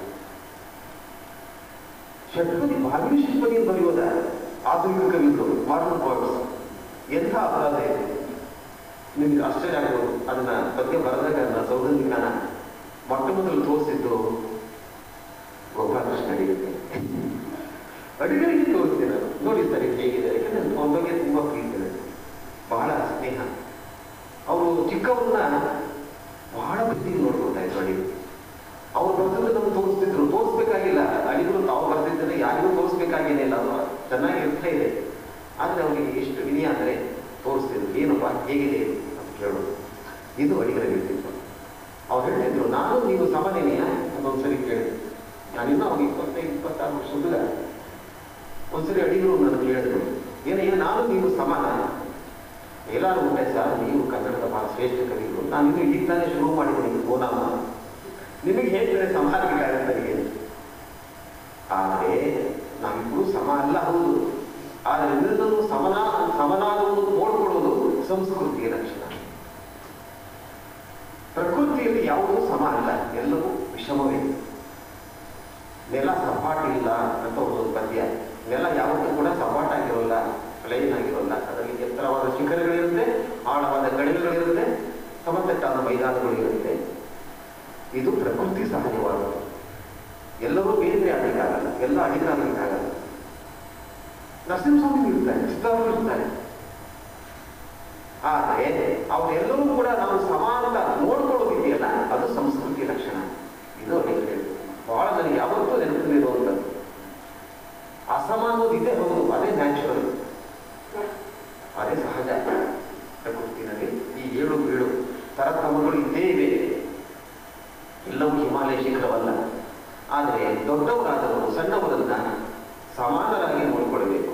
D: ಷಟ್ಪದಿ ಭಾವಿ ಷಟ್ಪದಿ ಬರೆಯೋದ ಆಧುನಿಕ ಕವಿಗಳು ಮಾಡರ್ನ್ ಪಾಯಿಂಟ್ಸ್ ಎಂಥ ಅಪರಾಧ ಇದೆ ನಿಮ್ಗೆ ಆಶ್ಚರ್ಯ ಆಗ್ಬೋದು ಅದನ್ನ ಪದ್ಯ ಬರೆದಾಗ ನನ್ನ ಸೌಗಂಧಿಕನ ಮೊಟ್ಟ ಮೊದಲು ತೋರಿಸಿದ್ದು ಗೋಪಾಲಕೃಷ್ಣ ಅಡಿಗರಿಗೆ ಅಡಿಗರಿಗೆ ತೋರಿಸಿದೆ ನಾನು ನೋಡಿ ಸರ್ ಇದು ಹೇಗಿದೆ ಯಾಕಂದ್ರೆ ಅವನ ಬಗ್ಗೆ ತುಂಬಾ ಪ್ರೀತಿ ಇದೆ ಬಹಳ ಸ್ನೇಹ ಅವರು ಚಿಕ್ಕವ್ರನ್ನ ಬಹಳ ಪ್ರೀತಿಗೆ ನೋಡ್ಕೊಳ್ತಾ ಇದ್ರು ಅಡಿಗರು ಅವ್ರು ಬರೆದದ್ದು ನಮ್ಗೆ ತೋರಿಸ್ತಿದ್ರು ತೋರಿಸ್ಬೇಕಾಗಿಲ್ಲ ಅಡಿಗರು ತಾವು ಬರೆದಿದ್ದರೆ ಯಾರಿಗೂ ತೋರಿಸ್ಬೇಕಾಗೇನಿಲ್ಲ ಅದು ಚೆನ್ನಾಗಿ ಇರ್ತಾ ಇದೆ ಆದ್ರೆ ಅವರಿಗೆ ಎಷ್ಟು ವಿನಯ ಅಂದ್ರೆ ತೋರಿಸ್ತಿದ್ರು ಏನಪ್ಪ ಹೇಗಿದೆ ಅಂತ ಕೇಳೋದು ಇದು ಅಡಿಗರ ವ್ಯಕ್ತಿತ್ವ ಅವ್ರು ಹೇಳ್ತಿದ್ರು ನಾನು ನೀವು ಸಮನೇನೆಯ ಒಂದೊಂದ್ಸರಿ ಕೇಳಿದೆ ನಾನಿನ್ನೂ ಅವ್ನು ಇಪ್ಪತ್ತೈದು ಇಪ್ಪತ್ತಾರು ವರ್ಷ ಹುಡುಗ ಒಂದ್ಸರಿ ಅಡಿಗರು ನನಗೆ ಹೇಳಿದ್ರು ಏನಯ್ಯ ನಾನು ನೀವು ಸಮಾನ ಎಲ್ಲರೂ ಉಂಟೆ ಸರ್ ನೀವು ಕನ್ನಡದ ಬಹಳ ಶ್ರೇಷ್ಠ ಕವಿಗಳು ನಾನು ಇನ್ನು ಈಗ ತಾನೇ ಶುರು ಮಾಡಿದ್ದೀನಿ ಓನಾಮ ನಿಮಗೆ ಹೇಳ್ತಾರೆ ಸಮಾನವಿಲ್ಲ ನನಗೆ ಆದರೆ ನಾವಿಬ್ಬರು ಸಮ ಅಲ್ಲ ಹೌದು ಆದರೆ ನಿನ್ನನ್ನು ಸಮನ ಸಮನಾದವನ್ನು ನೋಡ್ಕೊಳ್ಳೋದು ಸಂಸ್ಕೃತಿಯ ಲಕ್ಷಣ ಪ್ರಕೃತಿಯಲ್ಲಿ ಯಾವುದೂ ಸಮ ಅಲ್ಲ ಎಲ್ಲವೂ ವಿಷಮವೇ ನೆಲ ಸಪಾಟ ಇಲ್ಲ ಅಂತ ಒಂದೊಂದು ಪದ್ಯ ನೆಲ ಯಾವತ್ತೂ ಕೂಡ ಸಪಾಟ ಆಗಿರೋಲ್ಲ ಪ್ಲೈನ್ ಆಗಿರೋಲ್ಲ ಅದರಲ್ಲಿ ಎತ್ತರವಾದ ಶಿಖರಗಳಿರುತ್ತೆ ಆಳವಾದ ಗಣಿಗಳಿರುತ್ತೆ ಸಮತಟ್ಟಾದ ಮೈದಾನಗಳು ಇರುತ್ತೆ ಇದು ಪ್ರಕೃತಿ ಸಹಜವಾದದ್ದು ಎಲ್ಲರೂ ಬೇರೆ ಆಗಲಿಕ್ಕಾಗಲ್ಲ ಎಲ್ಲ ಅಧಿಕಾರಕ್ಕಾಗಲ್ಲ ನರಸಿಂಹಸ್ವಾಮಿ ಇರ್ತಾರೆ ಸಿದ್ಧಾರ್ಥರು ಇರ್ತಾರೆ ಆದರೆ ಅವರೆಲ್ಲರೂ ಕೂಡ ನಾವು ಸಮಾನತ ನೋಡ್ಕೊಳ್ಳೋದಿದೆಯಲ್ಲ ಅದು ಸಂಸ್ಕೃತಿ ಲಕ್ಷಣ ಇದು ಅವ್ರಿಗೆ ಹೇಳಿದ್ದು. ಬಹಳ ನನಗೆ ಯಾವತ್ತೂ ನೆನಪಿರುವಂಥದ್ದು ಅಸಮಾನೋದಿದೆ ಹೌದು ಅದೇ ನ್ಯಾಚುರಲ್ ಅದೇ ಸಹಜ ಪ್ರಕೃತಿನಲ್ಲಿ ಈ ಏಳು ಬೀಳು ತರತಮಗಳು ಇದ್ದೇ ಇವೆ ಎಲ್ಲವೂ ಹಿಮಾಲಯ ಶಿಖರವಲ್ಲ ಆದರೆ ದೊಡ್ಡವರಾದವರು ಸಣ್ಣವರನ್ನ ಸಮಾನರಾಗಿ ನೋಡಿಕೊಳ್ಳಬೇಕು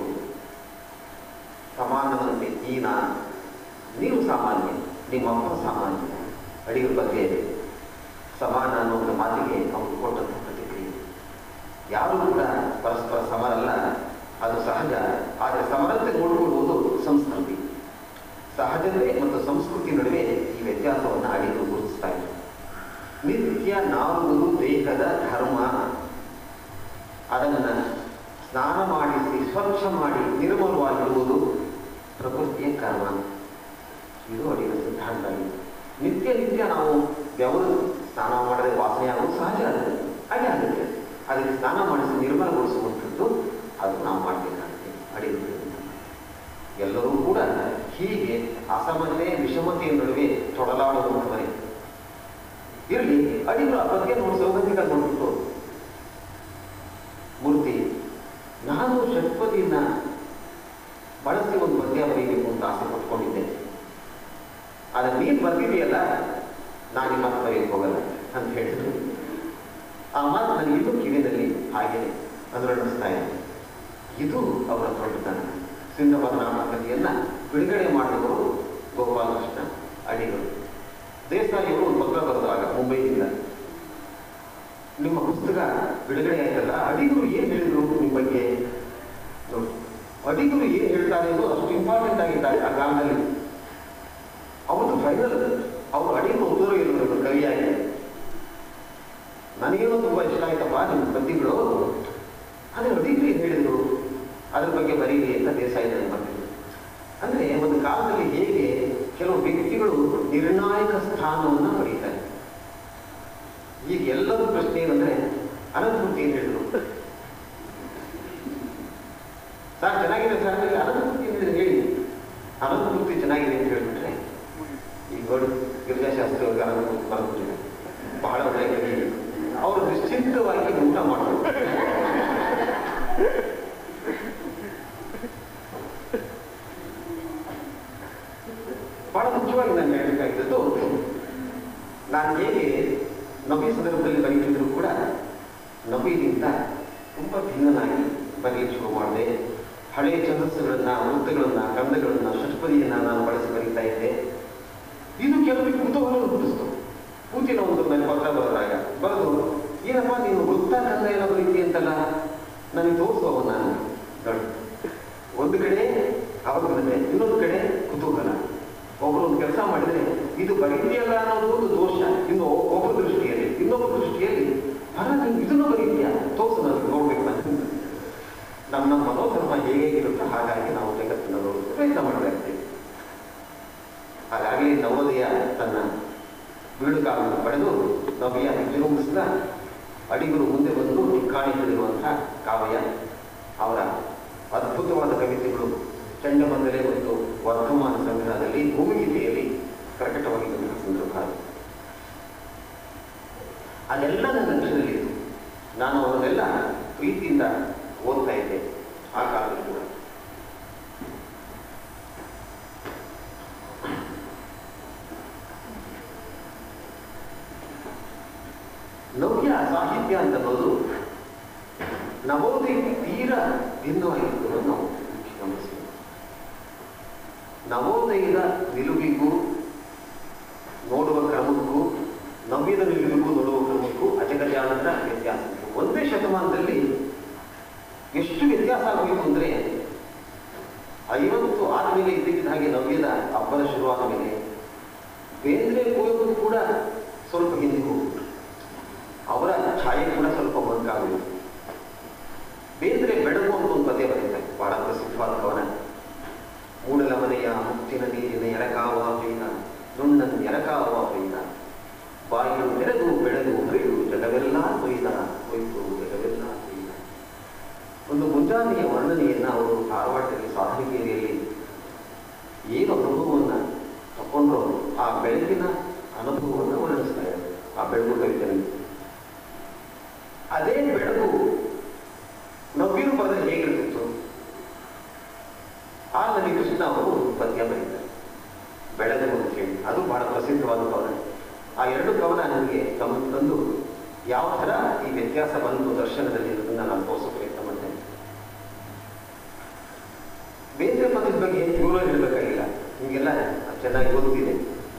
D: ಸಮಾನದಂತೆ ಈ ನಾನು ನೀವು ಸಾಮಾನ್ಯ ನಿಮ್ಮಪ್ಪ ಸಾಮಾನ್ಯ ಅಡಿಗಳ ಬಗ್ಗೆ ಸಮಾನ ಅನ್ನೋ ಒಂದು ಮಾತಿಗೆ ಅವರು ಕೊಟ್ಟಂತ ಪ್ರತಿಕ್ರಿಯೆ ಯಾರು ಕೂಡ ಪರಸ್ಪರ ಸಮರಲ್ಲ ಅದು ಸಹಜ ಆದರೆ ಸಮರತೆ ನೋಡಿಕೊಳ್ಳುವುದು ಸಂಸ್ಕೃತಿ ಸಹಜತೆ ಮತ್ತು ಸಂಸ್ಕೃತಿ ನಡುವೆ ಈ ವ್ಯತ್ಯಾಸವನ್ನು ಅಡಿಗಳು ಗುರುತಿಸ್ತಾ ಇದ್ದಾರೆ ನಿತ್ಯ ನಾರುವುದು ದೇಹದ ಧರ್ಮ ಅದನ್ನು ಸ್ನಾನ ಮಾಡಿಸಿ ಸ್ವಚ್ಛ ಮಾಡಿ ನಿರ್ಮಲವಾಗಿಡುವುದು ಪ್ರಕೃತಿಯ ಕರ್ಮ ಇದು ಅಡಿಗಳ ಸಿದ್ಧಾಂತ ಆಗಿದೆ. ನಿತ್ಯ ನಿತ್ಯ ನಾವು ಬೆವರು ಸ್ನಾನ ಮಾಡದೆ ವಾಸನೆ ಆಗೋದು ಸಹಜ ಆಗುತ್ತೆ ಹಾಗೆ ಆಗುತ್ತೆ ಅದಕ್ಕೆ ಸ್ನಾನ ಮಾಡಿಸಿ ನಿರ್ಮಲಗೊಳಿಸುವಂಥದ್ದು ಅದು ನಾವು ಮಾಡಬೇಕಾಗುತ್ತೆ ಅಡಿಗಳು ಎಲ್ಲರೂ ಕೂಡ ಹೀಗೆ ಅಸಮತೆ ವಿಷಮತೆಯ ನಡುವೆ ತೊಡಲಾಡುವಂಥವರೇ ಇರಲಿ ಅಡಿಗಳು ಆ ಬಗ್ಗೆ ನೋಡಿ ಸೌಗಂಧಿಕ ನೋಡ್ಬಿಟ್ಟು ಮೂರ್ತಿ ನಾನು ಷಟ್ಪದಿಯನ್ನ ಬಳಸಿ ಒಂದು ಪದ್ಯ ಬರೀಬೇಕು ಅಂತ ಆಸೆ ಪಟ್ಕೊಂಡಿದ್ದೆ ಆದರೆ ನೀನು ಬರ್ತಿದೆಯಲ್ಲ ನಾನು ನಿಮ್ಮ ಮಾತು ಬರೆಯಕ್ಕೆ ಹೋಗಲ್ಲ ಅಂತ ಹೇಳಿದ್ರು ಆ ಮಾತು ನನಗೆ ಇದು ಕಿವಿಯಲ್ಲಿ ಹಾಗೆ ಅನುರಣಿಸ್ತಾ ಇದೆ ಇದು ಅವರ ದೊಡ್ಡತನ ಸಿಂಧಪದ ನಾಮಕತೆಯನ್ನ ಬಿಡುಗಡೆ ಮಾಡಿದವರು ಗೋಪಾಲಕೃಷ್ಣ ಅಡಿಗಳು ದೇಸಾಯಿಯವರು ಒಂದು ಪತ್ರ ಬರೆದಾಗ ಮುಂಬೈನಿಂದ ನಿಮ್ಮ ಪುಸ್ತಕ ಬಿಡುಗಡೆ ಆಯ್ತಲ್ಲ ಅಡಿಗರು ಏನ್ ಹೇಳಿದ್ರು ನಿಮ್ಮ ಬಗ್ಗೆ ನೋಡಿ ಅಡಿಗರು ಏನ್ ಹೇಳ್ತಾರೆ ಅನ್ನೋದು ಅಷ್ಟು ಇಂಪಾರ್ಟೆಂಟ್ ಆಗಿದ್ದಾರೆ ಆ ಕಾಲದಲ್ಲಿ ಅವತ್ತು ಫೈನಲ್ ಅವರು ಅಡಿಗರು ಉತ್ತರು ಇರೋದು ಕವಿಯಾಗಿ ನನಗೇನೋ ತುಂಬಾ ಇಷ್ಟ ಆಯ್ತಪ್ಪ ನಿಮ್ಮ ಕೃತಿಗಳು ಆದರೆ ಅಡಿಗರು ಏನ್ ಹೇಳಿದ್ರು ಅದ್ರ ಬಗ್ಗೆ ಬರೀರಿ ಅಂತ ದೇಸಾಯಿ ನನಗೆ ಬರ್ತಿದ್ರು ಅಂದ್ರೆ ಒಂದು ಕಾಲದಲ್ಲಿ ಹೇಗೆ ಕೆಲವು ವ್ಯಕ್ತಿಗಳು ನಿರ್ಣಾಯಕ ಸ್ಥಾನವನ್ನು ಪಡೀತಾರೆ ಈಗ ಎಲ್ಲದ ಪ್ರಶ್ನೆ ಏನಂದ್ರೆ ಅನಂತಮೂರ್ತಿ ಏನ್ ಹೇಳಿದ್ರು ಸರ್ ಚೆನ್ನಾಗಿದೆ ಸರ್ ಅಂದ್ರೆ ಅನಂತಮೂರ್ತಿ ಏನ್ ಹೇಳಿದ್ರು ಹೇಳಿ ಅನಂತಮೂರ್ತಿ ಚೆನ್ನಾಗಿದೆ ಅಂತ ಹೇಳ್ಬಿಟ್ರೆ ಈಗ ನೋಡಿ ಗಿರಿಜಾಶಾಸ್ತ್ರಿ ಅವ್ರಿಗೆ ಅನಂತಮೂರ್ತಿ ಬರೆದ್ಬಿಟ್ಟಿದೆ ಬಹಳ ಒಳ್ಳೆಯ ಕವಿ ಅವರು ನಿಶ್ಚಿಂತವಾಗಿ ಊಟ ಮಾಡೋದು ಬಹಳ ಮುಖ್ಯವಾಗಿ ನಾನು ಹೇಳಬೇಕಾಗಿದ್ದು ನಾನು ಹೇಗೆ ನಬಿ ಸಂದರ್ಭದಲ್ಲಿ ಬರೀತಿದ್ರು ಕೂಡ ನಬಿಗಿಂತ ತುಂಬ ಭಿನ್ನನಾಗಿ ಬರೆಯಲಿಕ್ಕೆ ಶುರು ಮಾಡಿದೆ ಹಳೆಯ ಛಂದಸ್ಸುಗಳನ್ನ ವೃತ್ತಗಳನ್ನ ಕಂದಗಳನ್ನ ಷಟ್ಪದಿಯನ್ನ ನಾನು ಬಳಸಿ ಬರೀತಾ ಇದ್ದೆ ಇದು ಕೆಲವರಿಗೆ ಕುತೂಹಲ ಹುಟ್ಟಿಸ್ತು ಪೂತಿನ ಒಂದು ಮೇಲೆ ಪತ್ರ ಬರೆದಾಗ ಬರೆದು ಏನಪ್ಪ ನೀನು ವೃತ್ತ ಕಂದ ಏನೋ ಬರೀತಿ ಅಂತಲ್ಲ ನನಗೆ ತೋರಿಸುವ ನಾನು ನೋಡಿ ಒಂದು ಕಡೆ ಅವಘಡತೆ ಇನ್ನೊಂದು ಕಡೆ ಕುತೂಹಲ ಒಬ್ಬರು ಒಂದು ಕೆಲಸ ಮಾಡಿದ್ರೆ ಇದು ಬರೀತಿಯಲ್ಲ ಅನ್ನೋದು ಒಂದು ದೋಷ ಇನ್ನು ಒಬ್ಬರ ದೃಷ್ಟಿಯಲ್ಲಿ ಇನ್ನೊಬ್ಬರ ದೃಷ್ಟಿಯಲ್ಲಿ ಅಲ್ಲ ನೀನು ಇದನ್ನು ಬರೀತೀಯಾ ತೋರಿಸು ನನಗೆ ನೋಡ್ಬೇಕು ನಾನು ನಮ್ಮ ನಮ್ಮ ಮನೋಧರ್ಮ ಹೇಗೆ ಇರುತ್ತೋ ಹಾಗಾಗಿ ನಾವು ಜಗತ್ತಿನ ನೋಡೋದಕ್ಕೆ ಪ್ರಯತ್ನ ಮಾಡ್ತಾ ಇರ್ತೀವಿ ಹಾಗಾಗಿ ನವೋದಯ ತನ್ನ ಬೀಳುಗಾಲನ್ನು ಪಡೆದು ನವ್ಯ ವಿಜೃಂಭಿಸಿದ ಅಡಿಗರು ಮುಂದೆ ಬಂದು ಕಾಣಿಸಲಿರುವಂತಹ ಕಾವ್ಯ ಅವರ ಅದ್ಭುತವಾದ ಕವಿತೆಗಳು ಚಂಡಮಂದಲೆ ಮತ್ತು ವರ್ಧಮಾನ ಸಂಗ್ರಹದಲ್ಲಿ ಭೂಮಿಗೀತೆಯಲ್ಲಿ ಪ್ರಕಟವಾಗಿದ್ದಂತಹ ಸಂದರ್ಭ ಅದು. ಅದೆಲ್ಲ ನನ್ನ ಲಕ್ಷ್ಯದಲ್ಲಿತ್ತು ನಾನು ಅವರನ್ನೆಲ್ಲ ಪ್ರೀತಿಯಿಂದ ಓದ್ತಾ ಇದ್ದೆ ಆ ಕಾಲದಲ್ಲಿ ಕೂಡ ನವ್ಯ ಸಾಹಿತ್ಯ ಅಂತ ಅನ್ನೋದು ನವೋದಯಕ್ಕೆ ತೀರಾ ಭಿನ್ನವಾಗಿರುತ್ತದೆ ನಾವು ಗಮನಿಸ್ತೀವಿ ನವೋದಯದ ನಿಲುವಿಗೂ ನೋಡುವ ಕ್ರಮಕ್ಕೂ ನವ್ಯದ ನಿಲುವಿಗೂ ನೋಡುವ ಕ್ರಮಕ್ಕೂ ಅಜಗಜಾನಂತರ ವ್ಯತ್ಯಾಸ ಇದೆ. ಒಂದೇ ಶತಮಾನದಲ್ಲಿ ಎಷ್ಟು ವ್ಯತ್ಯಾಸ ಆಗೋಯಿತು ಅಂದ್ರೆ ಐವತ್ತು ಆದ್ಮೇಲೆ ಇದ್ದಕ್ಕಿದ್ದ ಹಾಗೆ ನವ್ಯದ ಹಬ್ಬದ ಶುರುವಾದ ಮೇಲೆ ಬೇಂದ್ರೆ ಕುವೆಂಪು ಕೂಡ ಸ್ವಲ್ಪ ಹಿಂದೆ ಹೋಗ್ಬಿಟ್ರು ಅವರ ಛಾಯೆ ಕೂಡ ಸ್ವಲ್ಪ ಮಂಕಾಗೋದು ಬೇಂದ್ರೆ ಬೆಳಗು ಅಂತ ಒಂದು ಪದ್ಯ ಬರೀತಾರೆ ಬಹಳ ಪ್ರಸಿದ್ಧವಾದ ಕವನ ಮೂಡಲ ಮನೆಯ ಮುತ್ತಿನ ನೀರಿನ ಎರಕಾವ ಬೇಗ ನುಣ್ಣನ ಎರಕಾವ ಬೇಗ ಬಾಯಿಲು ನೆರೆದು ಬೆಳೆದು ಹರಿದು ಜಗವೆಲ್ಲ ಕೊಯ್ದ ಕೊಯ್ತು ಮುಂಜಾನೆಯ ವರ್ಣನೆಯನ್ನು ಅವರು ಕಾರವಾಟದಲ್ಲಿ ಸಾಧನಗೇರಿಯಲ್ಲಿ ಏನು ಅನುಭವವನ್ನು ತಗೊಂಡ್ರು ಆ ಬೆಳಕಿನ ಅನುಭವವನ್ನು ವರ್ಣಿಸ್ತಾ ಇದ್ದಾರೆ ಆ ಬೆಳಕು ಕವಿತೆಯಲ್ಲಿ ಅದೇ ಬೆಳಕು ನವ್ಯರು ಬರೆದ ಹೇಗಿರ್ತಿತ್ತು ಆ ನನಗೆ ಕೃಷ್ಣ ಅವರು ಪದ್ಯ ಬರೀತಾರೆ ಬೆಳಕು ಅಂತ ಹೇಳಿ ಅದು ಬಹಳ ಪ್ರಸಿದ್ಧವಾದ ಕವನ ಆ ಎರಡು ಕವನ ನನಗೆ ಗಮನ ತಂದು ಯಾವ ಥರ ಈ ವ್ಯತ್ಯಾಸ ಬಂತು ದರ್ಶನದಲ್ಲಿ ಅನ್ನೋದನ್ನ ನಾನು ತೋರಿಸೋ ಪ್ರಯತ್ನ ಮಾಡ್ತೇನೆ ಬೇಂದ್ರೆ ಪದದ ಬಗ್ಗೆ ಇವರು ಹೇಳಬೇಕಾಗಿಲ್ಲ ನಿಮಗೆಲ್ಲ ಚೆನ್ನಾಗಿ ಗೊತ್ತಿದೆ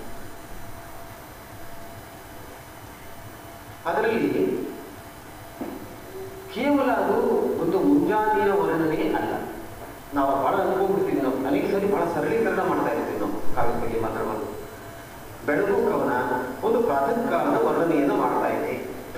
D: ಅದರಲ್ಲಿ ಕೇವಲ ಅದು ಒಂದು ಮುಂಜಾನೆಯ ವರ್ಣನೆ ಅಲ್ಲ ನಾವು ಬಹಳ ಅನ್ಕೊಂಡ್ಬಿಡ್ತೀವಿ ನಾವು ಅನೇಕ ಸರಿ ಬಹಳ ಸರಳೀಕರಣ ಮಾಡ್ತಾ ಇರ್ತೀವಿ ನಾವು ಕಾವ್ಯದ ಬಗ್ಗೆ ಮಾತಾಡುವಾಗ ಬೆಳಗು ಕವನ ಒಂದು ಪ್ರಾತಃ ಕಾಲದ ವರ್ಣನೆಯನ್ನು ಮಾಡ್ತಾ ಇದೆ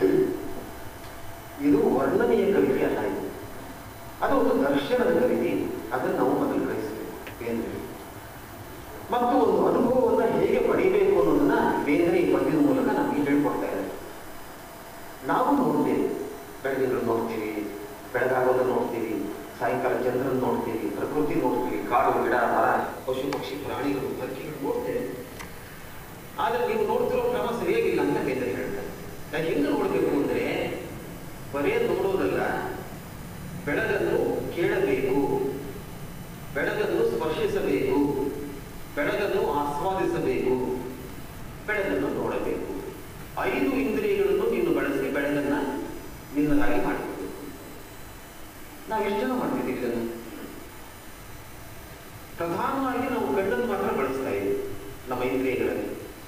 D: ಇದು ವರ್ಣನೆಯ ಕವಿತೆ ಅಲ್ಲ ಇದು ಅದು ಒಂದು ದರ್ಶನದ ಕವಿತೆ ಅದನ್ನು ನಾವು ಮೊದಲು ಗ್ರಹಿಸಬೇಕು ಬೇಂದ್ರೆ ಮತ್ತು ಒಂದು ಅನುಭವವನ್ನು ಹೇಗೆ ಪಡೆಯಬೇಕು ಅನ್ನೋದನ್ನ ಬೇಂದ್ರೆ ಈ ಪದ್ಯದ ಮೂಲಕ ನಮಗೆ ಹೇಳ್ಕೊಡ್ತಾ ಇದ್ದಾರೆ ನಾವು ನೋಡ್ತೇವೆ ಬೆಳಗಿನ ನೋಡ್ತೀವಿ ಬೆಳಗಾಗೋದನ್ನು ನೋಡ್ತೀವಿ ಸಾಯಂಕಾಲ ಚಂದ್ರನ ನೋಡ್ತೀವಿ ಪ್ರಕೃತಿ ನೋಡ್ತೀವಿ ಕಾಡು ಗಿಡ ಮರ ಪಶು ಪಕ್ಷಿ ಪ್ರಾಣಿಗಳು ಹಕ್ಕಿಗಳು ನೋಡ್ತೇವೆ ಆದರೆ ನೀವು ನೋಡ್ತಿರೋ ಕ್ರಮ ಸರಿಯಾಗಿಲ್ಲ ಅಂತ ಬೇಂದ್ರೆ ಹೇಳ್ತಾರೆ ನಾವು ಹೆಂಗೆ ನೋಡಬೇಕು ಅಂದ್ರೆ ಬರೇ ನೋಡೋದಲ್ಲ ಬೆಳಗನ್ನು ಕೇಳಬೇಕು ಬೆಳಗನ್ನು ಸ್ಪರ್ಶಿಸಬೇಕು ಬೆಳಗನ್ನು ಆಸ್ವಾದಿಸಬೇಕು ಬೆಳಗನ್ನು ನೋಡಬೇಕು ಐದು ಇಂದ್ರಿಯಗಳನ್ನು ನೀನು ಬಳಸಿ ಬೆಳಗನ್ನ ನಿನ್ನದಾಗಿ ಮಾಡಿಕೊಳ್ಬೇಕು ನಾವು ಎಷ್ಟು ಜನ ಮಾಡ್ತಿದ್ದೀವಿ ಇದನ್ನು ಪ್ರಧಾನವಾಗಿ ನಾವು ಕಣ್ಣನ್ನು ಮಾತ್ರ ಬಳಸ್ತಾ ಇದ್ದೀವಿ ನಮ್ಮ ಇಂದ್ರಿಯಗಳಲ್ಲಿ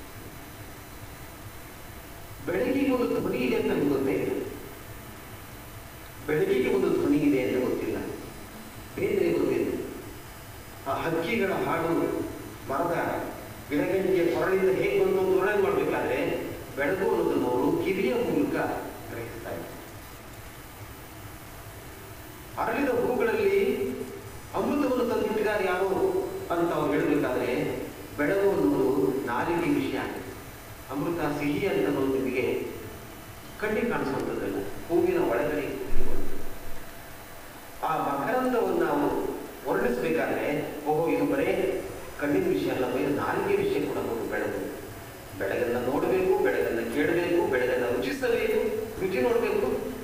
D: ಬೆಳಗಿಗೆ ಒಂದು ಧ್ವನಿ ಇದೆ ಅಂತ ನಮ್ಗೆ ಗೊತ್ತೇ ಇಲ್ಲ ಬೆಳಗಿಗೆ ಒಂದು ಧ್ವನಿ ಇದೆ ಅಂತ ಗೊತ್ತಿಲ್ಲ ಬೇರೆ ಗೊತ್ತಿಲ್ಲ ಆ ಹಕ್ಕಿಗಳ ಹಾಡು ಮರದ ಗಿಡಗಂಟಿಗೆ ಹೊರಳಿಂದ ಹೇಗೆ ಬಂತು ಅಂತ ವರ್ಣನೆ ಮಾಡಬೇಕಾದ್ರೆ ಬೆಳಗು ಅನ್ನೋದನ್ನು ಅವರು ಕಿವಿಯ ಮೂಲಕ ಗ್ರಹಿಸ್ತಾ ಇದ್ದಾರೆ ಅರಳಿದ ಹೂಗಳಲ್ಲಿ ಅಮೃತವನ್ನು ತಂದಿಟ್ಟಿದ್ದಾರೆ ಯಾರು ಅಂತ ಅವ್ರು ಹೇಳಬೇಕಾದ್ರೆ ಬೆಳಗು ಅನ್ನೋದು ನಾಲಿಗೆ ವಿಷಯ ಅಮೃತ ಸಿಹಿ ಅಂತ ಅನ್ನೋದು ನಿಮಗೆ ಕಣ್ಣಿಗೆ ಕಾಣಿಸುವಂಥದ್ದಲ್ಲ ಹೂವಿನ ಒಳಗಡೆ ಇರುವಂಥದ್ದು. ಆ ಮಕರಂದವನ್ನು ನಾವು ವರ್ಣಿಸಬೇಕಾದ್ರೆ ಓಹೋ ಇದು ಬರೇ ಕಣ್ಣಿನ ವಿಷಯ ಅಲ್ಲ ಬರೀ ನಾಲಿಗೆ ವಿಷಯ ಕೂಡ ಹೌದು ಬೆಳಗು ಬೆಳಗನ್ನ ನೋಡಬೇಕು ಬೆಳಗನ್ನ ಕೇಳಬೇಕು ಬೆಳಗನ್ನ ರುಚಿಸಬೇಕು ರುಚಿ ನೋಡಬೇಕು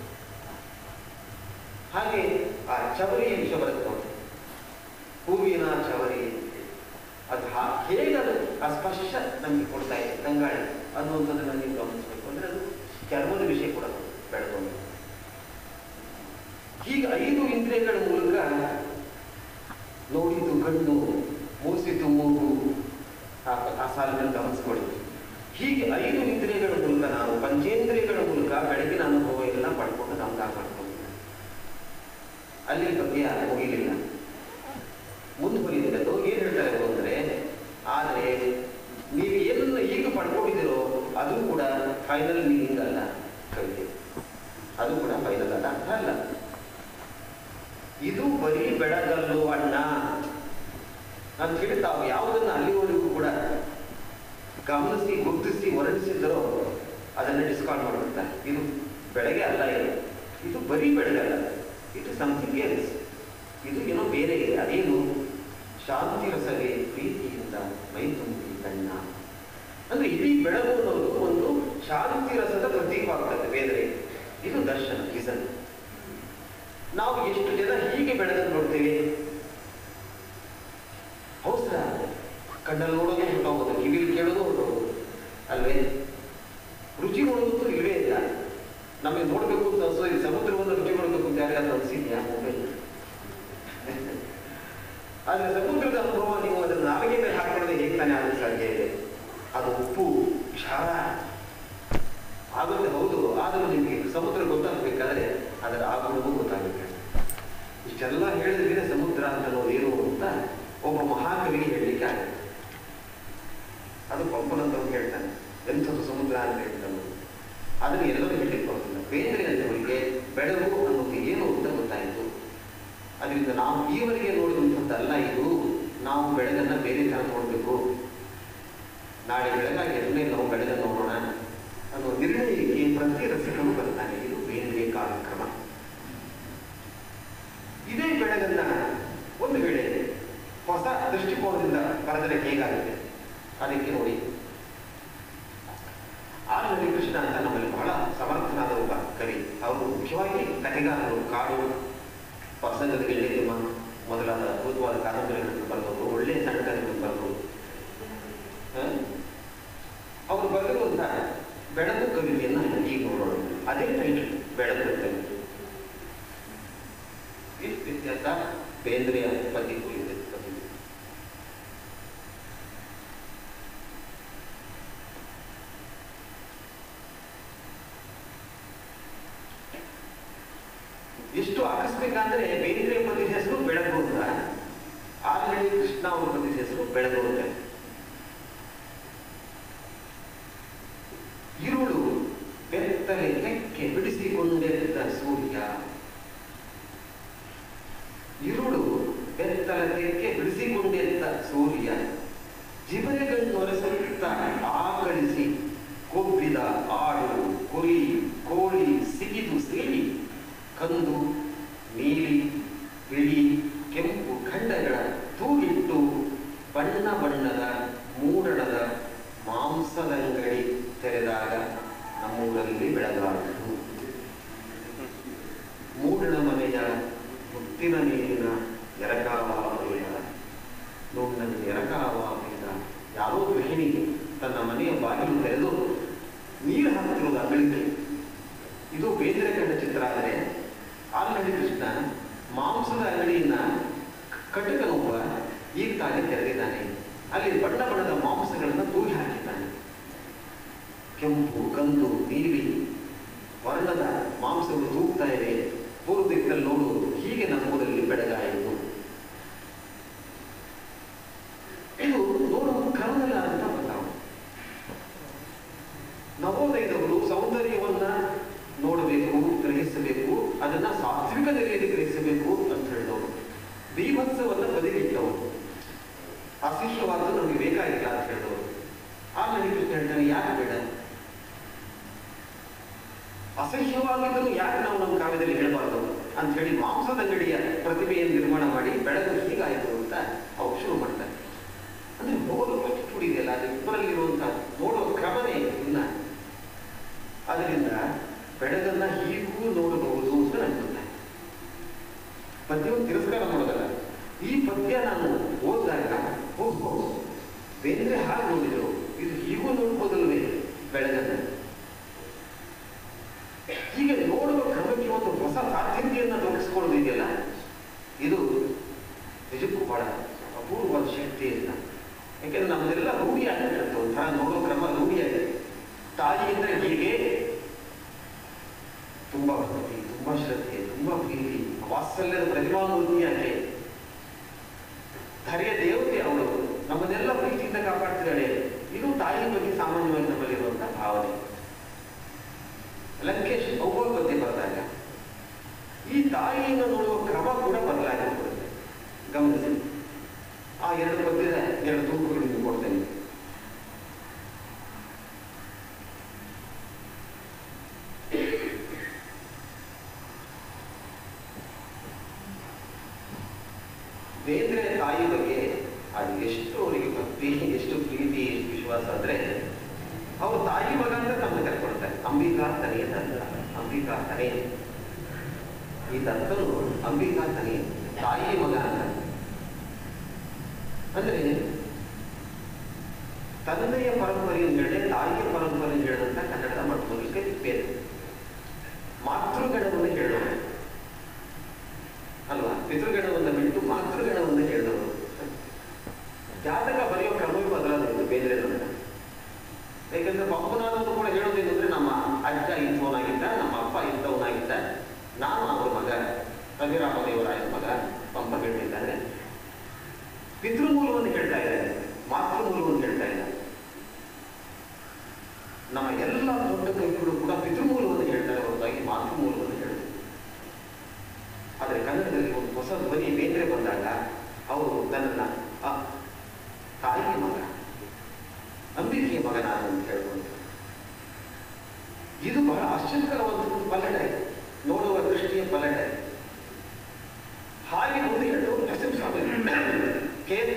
D: ಹಾಗೆ ಆ ಚವರಿಯ ವಿಷಯ ಬರುತ್ತೆ ನೋಡಿ. ಹೂವಿನ ಚವರಿ ಅದು ಹಾ- ಹೇಗೆ ಅದು ಆ ಸ್ಪರ್ಶ ನಮಗೆ ಕೊಡ್ತಾ ಇದೆ ತಂಗಾಳಿ ಅನ್ನುವಂಥದ್ದನ್ನ ನೀವು ಗಮನಿಸಬೇಕು ಅಂದ್ರೆ ಅದು ಚರ್ಮದ ವಿಷಯ ಕೂಡ ಬೆಳೆದು ಹೀಗೆ ಐದು ಇಂದ್ರಿಯಗಳ ಮೂಲಕ ನೋಡಿದ್ದು ಕಣ್ಣು ಮೂಸಿತು ಮೂಗು ಆ- ಆ ಸಾಲಿನಲ್ಲಿ ಗಮನಿಸ್ಕೊಳ್ಳಿ ಹೀಗೆ ಐದು ಇಂದ್ರಿಯಗಳ ಮೂಲಕ ನಾವು ಪಂಚೇಂದ್ರಿಯಗಳ ಮೂಲಕ ಬೆಳಗಿನ ಅನುಭವ ಎಲ್ಲ ಪಡ್ಕೊಂಡು ನಮ್ದಾಗ ಮಾಡ್ಕೊಂಡಿದ್ದೀವಿ ಅಲ್ಲಿ ಬಗ್ಗೆ ಮುಗಿಲಿಲ್ಲ ಮುಂದುವರಿದಿರೋದು ಏನ್ ಹೇಳ್ತಾರೆ ಅವರು ಅಂದ್ರೆ ಆದ್ರೆ ನೀವು ಏನನ್ನ ಈಗ ಪಡ್ಕೊಂಡಿದ್ದೀರೋ ಅದು ಕೂಡ ಫೈನಲ್ ಮೀನಿಂಗ್ ಅಲ್ಲ ಕವಿತೆ ಅದು ಕೂಡ ಫೈನಲ್ ಅಲ್ಲ ಅರ್ಥ ಅಲ್ಲ ಇದು ಬರೀ ಬೆಳಗಲ್ಲು ಅಣ್ಣ ಅಂತ ಹೇಳಿ ತಾವು ಯಾವುದನ್ನ ಅಲ್ಲಿವರೆಗೂ ಕೂಡ ಗಮನಿಸಿ ಗುರುತಿಸಿ ವರ್ಣಿಸಿದ್ದರೋ ಅದನ್ನ ಡಿಸ್ಕಾರ್ಡ್ ಮಾಡ್ಬಿಡ್ತಾರೆ ಇದು ಬೆಳಗ್ಗೆ ಅಲ್ಲ ಇದು ಇದು ಬರೀ ಬೆಳಗಲ್ಲ ಇದು ಸಮಥಿಂಗ್ ಎಲ್ಸ್ ಇದು ಏನೋ ಬೇರೆ ಇದೆ ಅದೇನು ಶಾಂತಿ ರಸವೇ ಪ್ರೀತಿಯಿಂದ ಮೈ ತುಂಬಿ ಕಣ್ಣ ಅಂದ್ರೆ ಇಡೀ ಬೆಳಗು ಅನ್ನೋದು ಒಂದು ಶಾಂತಿ ರಸದ ಪ್ರತೀಕವಾಗ್ತದೆ ಬೇರೆ ಇದು ದರ್ಶನ ವಿಸನ್ ನಾವು ಎಷ್ಟು ಜನ ಹೀಗೆ ಬೆಳಗನ್ನು ನೋಡ್ತೇವೆ ಹೌಸ್ರ ಕಣ್ಣಲ್ಲಿ ನೋಡೋದು ಹೊರಟೋಗೋದು ಕಿವಿಲಿ ಕೇಳೋದು ಹೊರಟೋಗೋದು ಅಲ್ವೇ ರುಚಿ ನೋಡೋದು ಇಲ್ವೇ ಇಲ್ಲ ನಮಗೆ ನೋಡ್ಬೇಕು ಅಂತ ಅನ್ಸೋ ಈ ಸಮುದ್ರವನ್ನು ರುಚಿ ನೋಡ್ಬೇಕು ಅಂತ ಯಾರಿಗಾದ್ರೂ ಅನ್ಸಿದ್ಯಾ ಮೊಬೈಲ್ ಆದ್ರೆ ಸಮುದ್ರದ ಅನುಭವ ನೀವು ಅದನ್ನು ನಾವಿಗೆ ಮೇಲೆ ಹಾಕೊಳ್ಳೋದು ಹೇಗೆ ತಾನೇ ಆಗಲು ಸಾಧ್ಯ ಇದೆ ಅದು ಉಪ್ಪು ಕ್ಷಾರ ಆಗುತ್ತೆ ಹೌದು ಆದರೂ ನಿಮಗೆ ಸಮುದ್ರ ಗೊತ್ತಾಗಬೇಕಾದ್ರೆ ಅದರ ಆಗುಣವೂ ಗೊತ್ತಾಗುತ್ತೆ ಇಷ್ಟೆಲ್ಲ ಹೇಳಿದ್ರೆ ಸಮುದ್ರ ಅಂತ ಅನ್ನೋದು ಏನು ಅಂತ ಒಬ್ಬ ಮಹಾಕವಿಗೆ ಹೇಳಲಿಕ್ಕೆ ಆಗುತ್ತೆ ಅದು ಪಂಪನಂತವ್ರು ಹೇಳ್ತಾನೆ ಎಂಥದ್ದು ಸಮುದ್ರ ಅಂತ ಹೇಳ್ತಾನೆ ಅದನ್ನು ಎಲ್ಲರೂ ಹೇಳಲಿಕ್ಕೆ ಬರೋದಿಲ್ಲ ಬೇಂದ್ರೆ ಅಂತವರಿಗೆ ಬೆಳಗು ಅನ್ನೋದು ಏನು ಅಂತ ಗೊತ್ತಾಯಿತು ಅದರಿಂದ ನಾವು ಈವರೆಗೆ ನೋಡಿದಂಥದ್ದಲ್ಲ ಇದು ನಾವು ಬೆಳಗನ್ನ ಬೇರೆ ಥರ ನೋಡಬೇಕು ನಾಳೆ ಬೆಳಗಾಗಿ ಎರಡನೇ ನಾವು ಬೆಳಗನ್ನು ನೋಡೋಣ ಅನ್ನೋ ನಿರ್ಣಯಕ್ಕೆ ಪ್ರತಿ ರಸಿಕನು ಬರ್ತಾನೆ ಇದು ಬೇಂದ್ರೆ ಕಾರ್ಯಕ್ರಮ ಇದೇ ಹೊಸ ದೃಷ್ಟಿಕೋನದಿಂದ ಬರೆದರೆ ಹೇಗಾಗುತ್ತೆ ಅದಕ್ಕೆ ನೋಡಿ ಆಲ್ರೆಡಿ ಕೃಷ್ಣ ಅಂತ ನಮ್ಮಲ್ಲಿ ಬಹಳ ಸಮರ್ಥನಾದ ಒಬ್ಬ ಕವಿ ಅವರು ಮುಖ್ಯವಾಗಿ ಕಥೆಗಾರರು ಕಾಡು ಪ್ರಸಂಗದ ಗೆಳೆಯ ಮೊದಲಾದ ಅದ್ಭುತವಾದ ಕಾದಂಬರಿಗಳನ್ನು ಬರೆದವರು ಒಳ್ಳೆ ನಾಟಕಗಳನ್ನು ಬರೆದವರು ಅವರು ಬರೆದಿರುವಂತಹ ಬೆಳಕು ಕವಿತೆಯನ್ನ ಈಗ ನೋಡೋಣ ಅದೇ ಟೈಟಲ್ ಬೆಳಕು ಕವಿತೆ ಇಷ್ಟು ವ್ಯತ್ಯಾಸ ಬೇಂದ್ರೆಯ ಪದ್ಯ ಕುರಿತ ಕವಿತೆ ಎಷ್ಟು ಆಕಸ್ಮಿಕ ಅಂದ್ರೆ ಬೇಂದ್ರೆ ಪದ್ಯದ ಹೆಸರು ಬೆಳಕು ಅಂತ ಆಲ್ರೆಡಿ ಕೃಷ್ಣ ಅವರ ಪದ್ಯದ ಹೆಸರು ಬೆಳಕು ಅಂತ ഇരുಳು ಬೆತ್ತಲೆ ತೆಕ್ಕೆ ಬಿಡಿಸಿಕೊಂಡೆದ್ದ ಸೂರ್ಯ ഇരുಳು ಬೆತ್ತಲ ತೆಕ್ಕೆ ಬಿಡಿಸಿಕೊಂಡೆದ್ದ ಸೂರ್ಯ ಜಿಬರೆಗಣ್ಣೊರೆಸುತ್ತ ಆಕಳಿಸಿ ಕೊಬ್ಬಿದ ಆಡು ಕುರಿ ಕೋಳಿ ಸಿಗಿದು ಸೇರಿ ಕಂದು ನೀಲಿ ಬಿಳಿ ಕೆಂಪು ಖಂಡಗಳ ತೂಗಿಟ್ಟು ಬಣ್ಣ ಬಣ್ಣದ ಮೂಡಣದ ಮಾಂಸದಂಗಡಿ ತೆರೆದಾಗ ನಮ್ಮೂರಲ್ಲಿ ಬೆಳಗಾಯಿತು ಮೂಡಣ ಮನೆಯ ಮುತ್ತಿನ ನೀರಿನ ಎರಕಾವಾಗಲಿಲ್ಲ ನೋಡಿನ ಎರಕಾವಾಗಲಿಲ್ಲ ಯಾರೋ ಗೃಹಿಣಿ ತನ್ನ ಮನೆಯ ಬಾಗಿಲು ತೆರೆದು ನೀರು ಹಾಕ್ತಿರೋದು ಅಂಗಳಿಗೆ ಇದು ಬೇಂದ್ರೆ ಕಂಡ ಚಿತ್ರ ಆದರೆ ಆಲ್ರೆಡಿ ಕೃಷ್ಣ ಮಾಂಸದ ಅಂಗಡಿಯನ್ನ ಕಟಕನೊಬ್ಬ ಈಗ ತಾನೇ ತೆರೆದಿದ್ದಾನೆ ಅಲ್ಲಿ ಬಣ್ಣ ಬಣ್ಣದ ಮಾಂಸಗಳನ್ನು ತೂಗಿ ಹಾಕಿದ್ದಾನೆ ಕೆಂಪು ಕಂದು ನೀಲಿ ವರ್ಣದ ಮಾಂಸಗಳು ತೂಗ್ತಾ ಇದೆ ಪೂರ್ವ ದಿಕ್ಕಲ್ಲಿ ನೋಡುವುದು ಹೀಗೆ ನಮ್ಮೂರಲ್ಲಿ ಬೆಳಗಾಯಿತು ಇದು ನೋಡುವ ಕ್ರಮದಲ್ಲಿ ಆದಂತ ಬದಲಾವಣೆ ನವೋದಯದವರು ಸೌಂದರ್ಯವನ್ನ ನೋಡಬೇಕು ಗ್ರಹಿಸಬೇಕು ಅದನ್ನ ಸಾತ್ವಿಕ ನೆಲೆಯಲ್ಲಿ ಗ್ರಹಿಸಬೇಕು ಅಂತ ಹೇಳಿದವರು ಬೀಭತ್ಸವನ್ನ ಬದಿಗಿಟ್ಟವರು ಅಸಹ್ಯವಾದ್ದು ನಮಗೆ ಬೇಕಾಗಿಲ್ಲ ಅಂತ ಹೇಳಿದವರು ಆಮೇಲೆ ಕೃಷ್ಣ ಹೇಳ್ತಾನೆ ಯಾಕೆ ಬೇಡ ಅಸಹ್ಯವಾಗಿದ್ದನ್ನು ಯಾಕೆ ನಾವು ನಮ್ಮ ಕಾವ್ಯದಲ್ಲಿ ಹೇಳಬಾರ್ದು ಅಂತ ಹೇಳಿ ಮಾಂಸದ ಅಂಗಡಿಯ ಪ್ರತಿಭೆಯನ್ನು ನಿರ್ಮಾಣ ಮಾಡಿ ಬೆಳಕು ಹೀಗಾಯಿತು ಅಂತ ಅವ್ರು ಶುರು ಮಾಡ್ತಾರೆ ಅಂದ್ರೆ ನೋಡುವ ಅಷ್ಟು ಇದೆಯಲ್ಲ ಅದು ಇಬ್ಬರಲ್ಲಿರುವಂತಹ ನೋಡುವ ಕ್ರಮನೇ ಇನ್ನ ಅದರಿಂದ ಬೆಳಗನ್ನ ಹೀಗೂ ನೋಡಬಹುದು ಅಂತ ಅನ್ಸುತ್ತೆ ಪದ್ಯವನ್ನು ತಿರಸ್ಕಾರ ಮಾಡೋದಲ್ಲ ಈ ಪದ್ಯ ನಾನು ಓದಿದಾಗ ಓಹೋ ಬೇರೆ ಹಾಗೆ ನೋಡಿದ್ರು ಇದು ಹೀಗೂ ನೋಡ್ಬೋದಲ್ವೇ ಬೆಳಗನ್ನ ಹೀಗೆ ನೋಡುವ ಕ್ರಮಕ್ಕೆ ಒಂದು ಹೊಸ ಸಾಧ್ಯತೆಯನ್ನು ದೊರಕಿಸ್ಕೊಳ್ಳೋದು ಇದೆಯಲ್ಲ ಇದು ನಿಜಕ್ಕೂ ಬಹಳ ಅಪೂರ್ವವಾದ ಶಕ್ತಿ ಇಲ್ಲ ಯಾಕೆಂದ್ರೆ ನಮ್ದೆಲ್ಲ ರೂಢಿಯಾಗಿರುತ್ತೆ ಒಂಥರ ನೋಡೋ ಕ್ರಮ ರೂಢಿಯಾಗಿದೆ ತಾಯಿ ಅಂದ್ರೆ ಹೀಗೆ ತುಂಬಾ ಭಕ್ತಿ ತುಂಬಾ ಶ್ರದ್ಧೆ ತುಂಬಾ ಪ್ರೀತಿ ವಾತ್ಸಲ್ಯದ ಪ್ರತಿಮಾಮೂರ್ತಿಯಾಕೆ ಧರೆಯ ದೇವತೆ ಅವಳು ನಮ್ಮನ್ನೆಲ್ಲ ಪ್ರೀತಿಯಿಂದ ಕಾಪಾಡ್ತಿದ್ದಾಳೆ ಇದು ತಾಯಿ ಬಗ್ಗೆ ಸಾಮಾನ್ಯವಾಗಿ ನಮ್ಮಲ್ಲಿರುವಂತಹ ಭಾವನೆ ಲಂಕೇಶ್ ಅವ್ವರ ಬಗ್ಗೆ ಬರೆದಾಗ ಈ ತಾಯಿಯನ್ನು ನೋಡುವ ಕ್ರಮ ಕೂಡ ಬದಲಾಗಿರ್ತದೆ ಗಮನಿಸಿ ಆ ಎರಡು ಪದ್ಯದ ಎರಡು ತೂಕಗಳು ನಿಮಗೆ ಕೊಡ್ತೇನೆ ಬೇಂದ್ರೆ ತಾಯಿ ಬಗ್ಗೆ ಅದು ಎಷ್ಟು ಅವರಿಗೆ ಭಕ್ತಿ ಎಷ್ಟು ಪ್ರೀತಿ ಎಷ್ಟು ವಿಶ್ವಾಸ ಅಂದ್ರೆ ಅವರು ತಾಯಿ ಮಗ ಅಂತ ತಮ್ಮ ಕರ್ಕೊಳ್ತಾರೆ ಅಂಬಿಕಾ ತನೆಯ ದತ್ತ ಅಂಬಿಕಾ ತನೆ ಈ ದತ್ತನು ಅಂಬಿಕಾ ತನೆ ತಾಯಿ ಮಗ ಅಂತ ಅಂದ್ರೆ ತಂದೆಯ ಪರಂಪರೆಯನ್ನು ಹೇಳದೆ ತಾಯಿಯ ಪರಂಪರೆಯನ್ನು ಹೇಳದಂತ ಕನ್ನಡದ ಮಟ್ಟದಲ್ಲಿ ಬೇರೆ ಮಾತೃಗಣವನ್ನು ಹೇಳೋರು ಅಲ್ವಾ ಪಿತೃಗಣವನ್ನು ಬಿಟ್ಟು ಮಾತೃಗಣವನ್ನು ಹೇಳಿದವರು ಜಾತಕ ಬರೆಯೋ ಕ್ರಮವೇ ಬದಲಾದದ್ದು ಬೇರೆ ಯಾಕಂದ್ರೆ ಪಂಪನಾದವರು ಕೂಡ ಹೇಳೋದೇನೆಂದ್ರೆ ನಮ್ಮ ಅಜ್ಜ ಇಂಥವನಾಗಿದ್ದ ನಮ್ಮ ಅಪ್ಪ ಇಂಥವನಾಗಿದ್ದ ನಾನು ಅವರ ಮಗ ರವಿರಾಮ ದೇವರಾಯನ ಮಗ ಪಂಪ ಹೇಳ್ತಿದ್ದಾರೆ ಪಿತೃಮೂಲವನ್ನು ಹೇಳ್ತಾ ಇದ್ದಾರೆ ಮಾತೃಮೂಲವನ್ನು ಹೇಳ್ತಾ ಇಲ್ಲ ನಮ್ಮ ಎಲ್ಲ ದೊಡ್ಡ ಕವಿಗಳು ಕೂಡ ಪಿತೃಮೂಲವನ್ನು ಹೇಳ್ತಾರೆ ಹೊರತಾಗಿ ಮಾತೃಮೂಲವನ್ನು ಹೇಳ್ತಾರೆ ಆದರೆ ಕನ್ನಡದಲ್ಲಿ ಒಂದು ಹೊಸ ಧ್ವನಿ ಬೇಂದ್ರೆ ಬಂದಾಗ ಅವರು ನನ್ನನ್ನ ಆ ತಾಯಿಯ ಮಗ ಅಂಬಿಕೆಯ ಮಗ ನಾನು ಅಂತ ಹೇಳ್ಬೋದು ಇದು ಬಹಳ ಆಶ್ಚರ್ಯಕರವಾದ ಒಂದು ಪಲ್ಲಟ ಇದೆ ನೋಡುವ ದೃಷ್ಟಿಯ ಪಲ್ಲಟ ಇದೆ ಹಾಗೆ ಮುಂದೆ ಹೇಳೋರು ನರಸಿಂಹಸ್ವಾಮಿ ಕೆ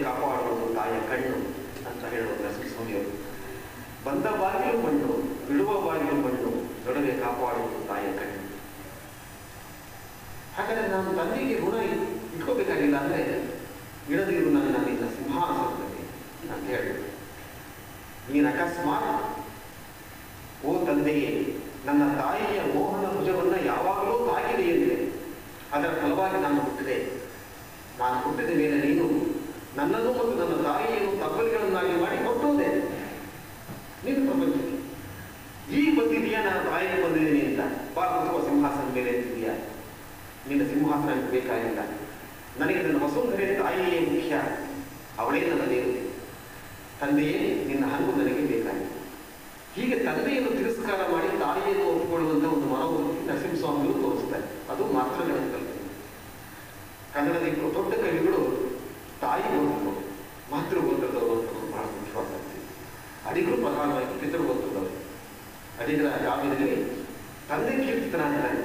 D: ಕಾಪಾಡುವುದು ತಾಯಿಯ ಕಣ್ಣು ಅಂತ ಹೇಳುವ ನರಸಿಂಹಸ್ವಾಮಿಯವರು ಬಂದ ಬಾಗಿಲು ಮಣ್ಣು ಬಿಡುವ ಬಾಗಿಲು ಮಣ್ಣು ನಡುವೆ ಕಾಪಾಡುವುದು ತಾಯಿಯ ಕಣ್ಣು ಹಾಗಾದ್ರೆ ನಾನು ತಂದೆಗೆ ಋಣ ಇಟ್ಕೋಬೇಕಾಗಿಲ್ಲ ಅಂದ್ರೆ ಇಡದಿರು ನನ್ನ ನಿನ್ನ ಸಿಂಹಾಸನದಲ್ಲಿ ಅಂತ ಹೇಳಿ ನೀನು ಅಕಸ್ಮಾತ್ ಓ ತಂದೆಯೇ ನನ್ನ ತಾಯಿಯ ಮೋಹನ ಭುಜವನ್ನ ಯಾವಾಗಲೂ ತಾಗಿದೆ ಎಂದಿದೆ ಅದರ ಫಲವಾಗಿ ನಾನು ಹುಟ್ಟಿದೆ ನಾನು ಹುಟ್ಟಿದ ಮೇಲೆ ನೀನು ನನ್ನನ್ನು ಮತ್ತು ನನ್ನ ತಾಯಿಯನ್ನು ತಬ್ಬಲಿಗಳನ್ನಾಗಿ ಮಾಡಿ ಕೊಟ್ಟೋದೆ ನೀನು ಪ್ರಪಂಚಕ್ಕೆ ಈಗ ಬಂದಿದೆಯಾ ನಾನು ತಾಯಿಗೆ ಬಂದಿದ್ದೀನಿ ಅಂತ ಬಾ ಕೂತ್ಕೋ ಸಿಂಹಾಸನ ಮೇಲೆ ಅಂತಿದೆಯಾ ನಿನ್ನ ಸಿಂಹಾಸನ ನನಗೆ ಬೇಕಾಗಿಲ್ಲ ನನಗೆ ನನ್ನ ವಸುಂಧರೆ ತಾಯಿಯೇ ಮುಖ್ಯ ಅವಳೇ ನನ್ನ ದೇವತೆ ತಂದೆಯೇ ನಿನ್ನ ಹಂಗು ನನಗೆ ಬೇಕಾಗಿಲ್ಲ ಹೀಗೆ ತಂದೆಯನ್ನು ತಿರಸ್ಕಾರ ಮಾಡಿ ತಾಯಿಯನ್ನು ಒಪ್ಪಿಕೊಳ್ಳುವಂತ ಒಂದು ಮನೋವೃತ್ತಿ ನರಸಿಂಹಸ್ವಾಮಿಗಳು ತೋರಿಸ್ತಾರೆ ಅದು ಮಾತೃಗಳ ಕಲ್ಪನೆ ಕನ್ನಡದ ಇಬ್ಬರು ದೊಡ್ಡ ಕವಿಗಳು ತಾಯಿ ಗೋತ್ರದವರು ಮಾತೃ ಗೋತ್ರದವರು ಅಂತ ಒಂದು ಬಹಳ ವಿಶ್ವಾಸ ಆಗ್ತದೆ ಅಡಿಗರು ಪ್ರಧಾನವಾಗಿ ಪಿತೃ ಗೋತ್ರದವರು ಅಡಿಗರ ಕಾವ್ಯದಲ್ಲಿ ತಂದೆ ಕೀರ್ತಿತನಾಗಿದ್ದಾನೆ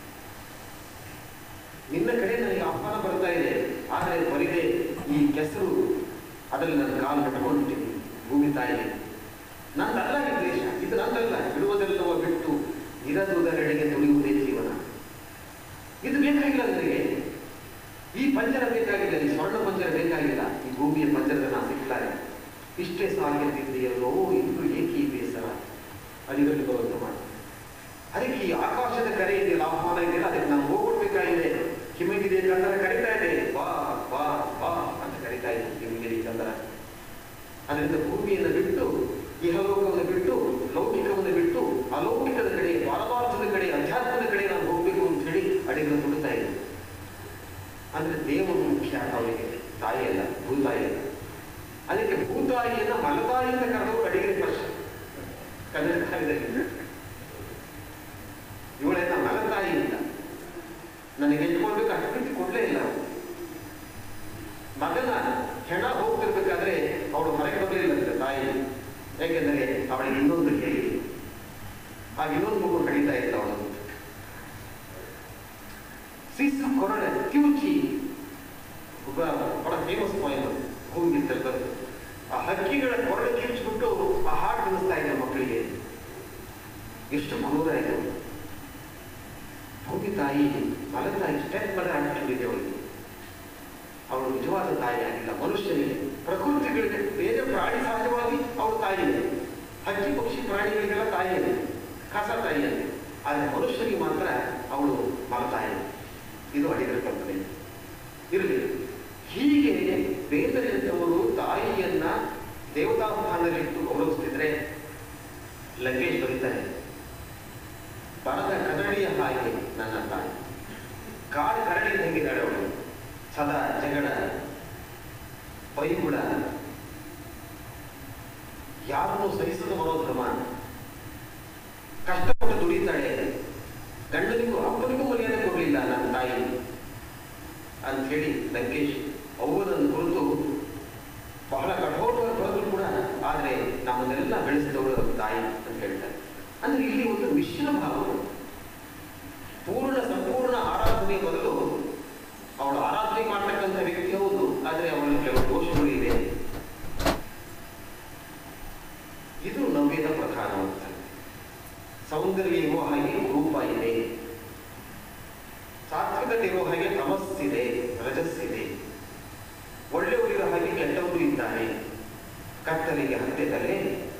D: ನಿನ್ನ ಕಡೆ ನನಗೆ ಆಹ್ವಾನ ಬರ್ತಾ ಇದೆ ಆದರೆ ಬರಿದೆ ಈ ಕೆಸರು ಅದರಲ್ಲಿ ನನ್ನ ಕಾಲು ನಟ್ಕೊಂಡಿದ್ದೀನಿ ಭೂಮಿ ತಾಯಿಗೆ ನಂದಲ್ಲ ಈ ದೇಶ ಇದು ನಂದಲ್ಲ ಬಿಡುವುದೆಲ್ಲವ ಬಿಟ್ಟು ಇರದುದರೆಡೆಗೆ ತುಳಿಯುವುದೇ ಜೀವನ ಇದು ಬೇಕಾಗಿಲ್ಲ ನನಗೆ ಈ ಪಂಜರ ಬೇಕಾಗಿಲ್ಲ ಈ ಸ್ವರ್ಣ ಪಂಜರ ಬೇಕಾಗಿಲ್ಲ ಈ ಭೂಮಿಯ ಪಂಜರದ ನಾ ಸಿಗ್ತಾರೆ ಇಷ್ಟೇ ಸಾಗಿದ್ದಿದೆಯಲ್ಲೋ ಇಂದು ಏಕೀ ಬೇಸರ ಅದಿರಲ್ಲಿ ಬರುವಂತ ಮಾಡಿ ಅದಕ್ಕೆ ಈ ಆಕಾಶದ ಕರೆ ಇದೆಯಲ್ಲ ಆಹ್ವಾನ ಇದೆಯಲ್ಲ ಅದಕ್ಕೆ ನಾನು ಹೋಗ್ಬಿಡ್ಬೇಕಾಗಿದೆ ಹಿಮಗಿದೆ ಚಂದ್ರ ಕರಿತಾ ಇದೆ ಬಾ ಬಾ ಬಾ ಅಂತ ಕರಿತಾ ಇದೆ ಹಿಮಗಿರಿ ಚಂದ್ರ ಅದರಿಂದ ಭೂಮಿಯನ್ನು ಬಿಟ್ಟು ಇಹಲೋಕವನ್ನು ಬಿಟ್ಟು ಲೌಕಿಕವನ್ನು ಬಿಟ್ಟು ಅಲೌಕಿಕದ ಕಡೆ ಪರಮಾರ್ಥದ ಕಡೆ ಅಧ್ಯಾತ್ಮದ ಕಡೆ ನಾನು ಹೋಗ್ಬೇಕು ಅಂತ ಹೇಳಿ ಅಡಿಗರು ತುಡುತ್ತಾ ಇದೆ ಅಂದ್ರೆ ದೇವರು ಮುಖ್ಯ ಅವರಿಗೆ ತಾಯಿಯಲ್ಲ ಭೂತಾಯಿಯಲ್ಲ ಅದಕ್ಕೆ ಭೂತಾಯಿಯನ್ನ ಮಲತಾಯಿಯಿಂದ ಕರೆದವರು ಅಡಿಗರೆ ಪ್ರಶ್ನೆ ಕನ್ನಡ ಕಾಲದಲ್ಲಿ ಇವಳೆಲ್ಲ ಮಲತಾಯಿ ಇಲ್ಲ ನನಗೆ ಎತ್ಕೊಳ್ಬೇಕು ಅಷ್ಟು ಪ್ರೀತಿ ಕೊಡ್ಲೇ ಇಲ್ಲ ಅವ್ರು. ಮಗನ ಹೆಣ ಹೋಗ್ತಿರ್ಬೇಕಾದ್ರೆ ಅವಳು ಹೊರಗೆ ಬರಲಿಲ್ಲಂತೆ ತಾಯಿ ಯಾಕೆಂದರೆ ಅವಳಿಗೆ ಇನ್ನೊಂದು ಹೇಳಿ ಆ ಇನ್ನೊಂದು ಮಗು ಕಡಿತಾ ಇದ್ದ ಅವಳು ಸಿಸ್ ಕೊರಳ ಕಿವುಚಿ ಒಬ್ಬ ಬಹಳ ಫೇಮಸ್ ಪಾಯಿಂಟ್ ಹೋಗಿರ್ತಾರೆ ಆ ಹಕ್ಕಿಗಳ ಕೊರಳ ಕಿವುಚಿಬಿಟ್ಟು ಆ ಹಾಡು ತಿನ್ನಿಸ್ತಾ ಇದ್ದ ಮಕ್ಕಳಿಗೆ ಎಷ್ಟು ಕ್ರೂರ ಇದೆ ಅವಳು. ಭೂಮಿ ತಾಯಿ ಮಲತಾಯಿ ಸ್ಟೆಪ್ ಮದ ಅಂಟಿದೆ ಅವಳಿಗೆ ಅವಳು ನಿಜವಾದ ತಾಯಿ ಆಗಿಲ್ಲ ಮನುಷ್ಯನಿಗೆ ಪ್ರಕೃತಿಗಳಿಗೆ ಬೇರೆ ಪ್ರಾಣಿ ಸಹಜವಾಗಿ ಅವಳು ತಾಯಿಯೇ ಹಕ್ಕಿ ಪಕ್ಷಿ ಪ್ರಾಣಿಗಳಿಗೆಲ್ಲ ತಾಯಿಯೇ ಕಸ ತಾಯಿಯೇ ಆದರೆ ಮನುಷ್ಯನಿಗೆ ಮಾತ್ರ ಅವಳು ಮಲತಾಯಿ ಇದು ಅಡಿಗರ ಕಲ್ಪನೆ ಇರಲಿ ಹೀಗೆ ಬೇಂದ್ರೆಯಂಥವರು ತಾಯಿಯನ್ನ ದೇವತಾ ಸ್ಥಾನದಲ್ಲಿಟ್ಟು ಗೌರವಿಸ್ತಿದ್ರೆ ಲಂಕೇಶ್ ಬರೀತಾರೆ ಬರದ ಕದಡಿಯ ಹಾಗೆ ನನ್ನ ತಾಯಿ ಕಾಡು ಕರಡಿ ಹೆಂಗಿದ್ದಾಳೆ ಅವಳು ಸದಾ ಜಗಳ ಬೈಗುಳ ಯಾರನ್ನು ಸಹಿಸದ ಮನೋಧರ್ಮ ಕಷ್ಟಪಟ್ಟು ದುಡಿತಾಳೆ ಗಂಡನಿಗೂ ಅಪ್ಪನಿಗೂ ಮರ್ಯಾದೆ ಕೊಡಲಿಲ್ಲ ನನ್ನ ತಾಯಿ ಅಂತ ಹೇಳಿ ಲಂಕೇಶ್ ಅವ್ವನನ್ನು ಕುರಿತು ಬಹಳ ಕಠೋರವಾಗಿ ಬರೆದ್ರು ಕೂಡ ಆದರೆ ನಮ್ಮನ್ನೆಲ್ಲ ಬೆಳೆಸಿದವಳು ನಮ್ಮ ತಾಯಿ ಅಂತ ಹೇಳ್ತಾರೆ ಅಂದ್ರೆ ಇಲ್ಲಿ ಒಂದು ಮಿಶ್ರ ಭಾವ ಪೂರ್ಣ ಸಂಪೂರ್ಣ ಆರಾಧನೆ ಬದಲು ಅವಳು ಆರಾಧನೆ ಮಾಡ್ತಕ್ಕಂಥ ವ್ಯಕ್ತಿ ಹೌದು ಆದರೆ ಅವಳಲ್ಲಿ ಕೆಲವು ದೋಷಗಳು ಇದೆ ಇದು ನವ್ಯದ ಪ್ರಧಾನ ಅಂತ ಸೌಂದರ್ಯ ಇರುವ ಹಾಗೆ ರೂಪ ಇದೆ ಸಾತ್ವಿಕತೆ ಇರುವ ಹಾಗೆ ತಮಸ್ಸಿದೆ ರಜಸ್ಸಿದೆ ಒಳ್ಳೆಯವರಿರೋ ಹಾಗೆ ಕೆಟ್ಟವರು ಇದ್ದಾರೆ ಕತ್ತಲಿಗೆ ಹತ್ತಿರಲೇ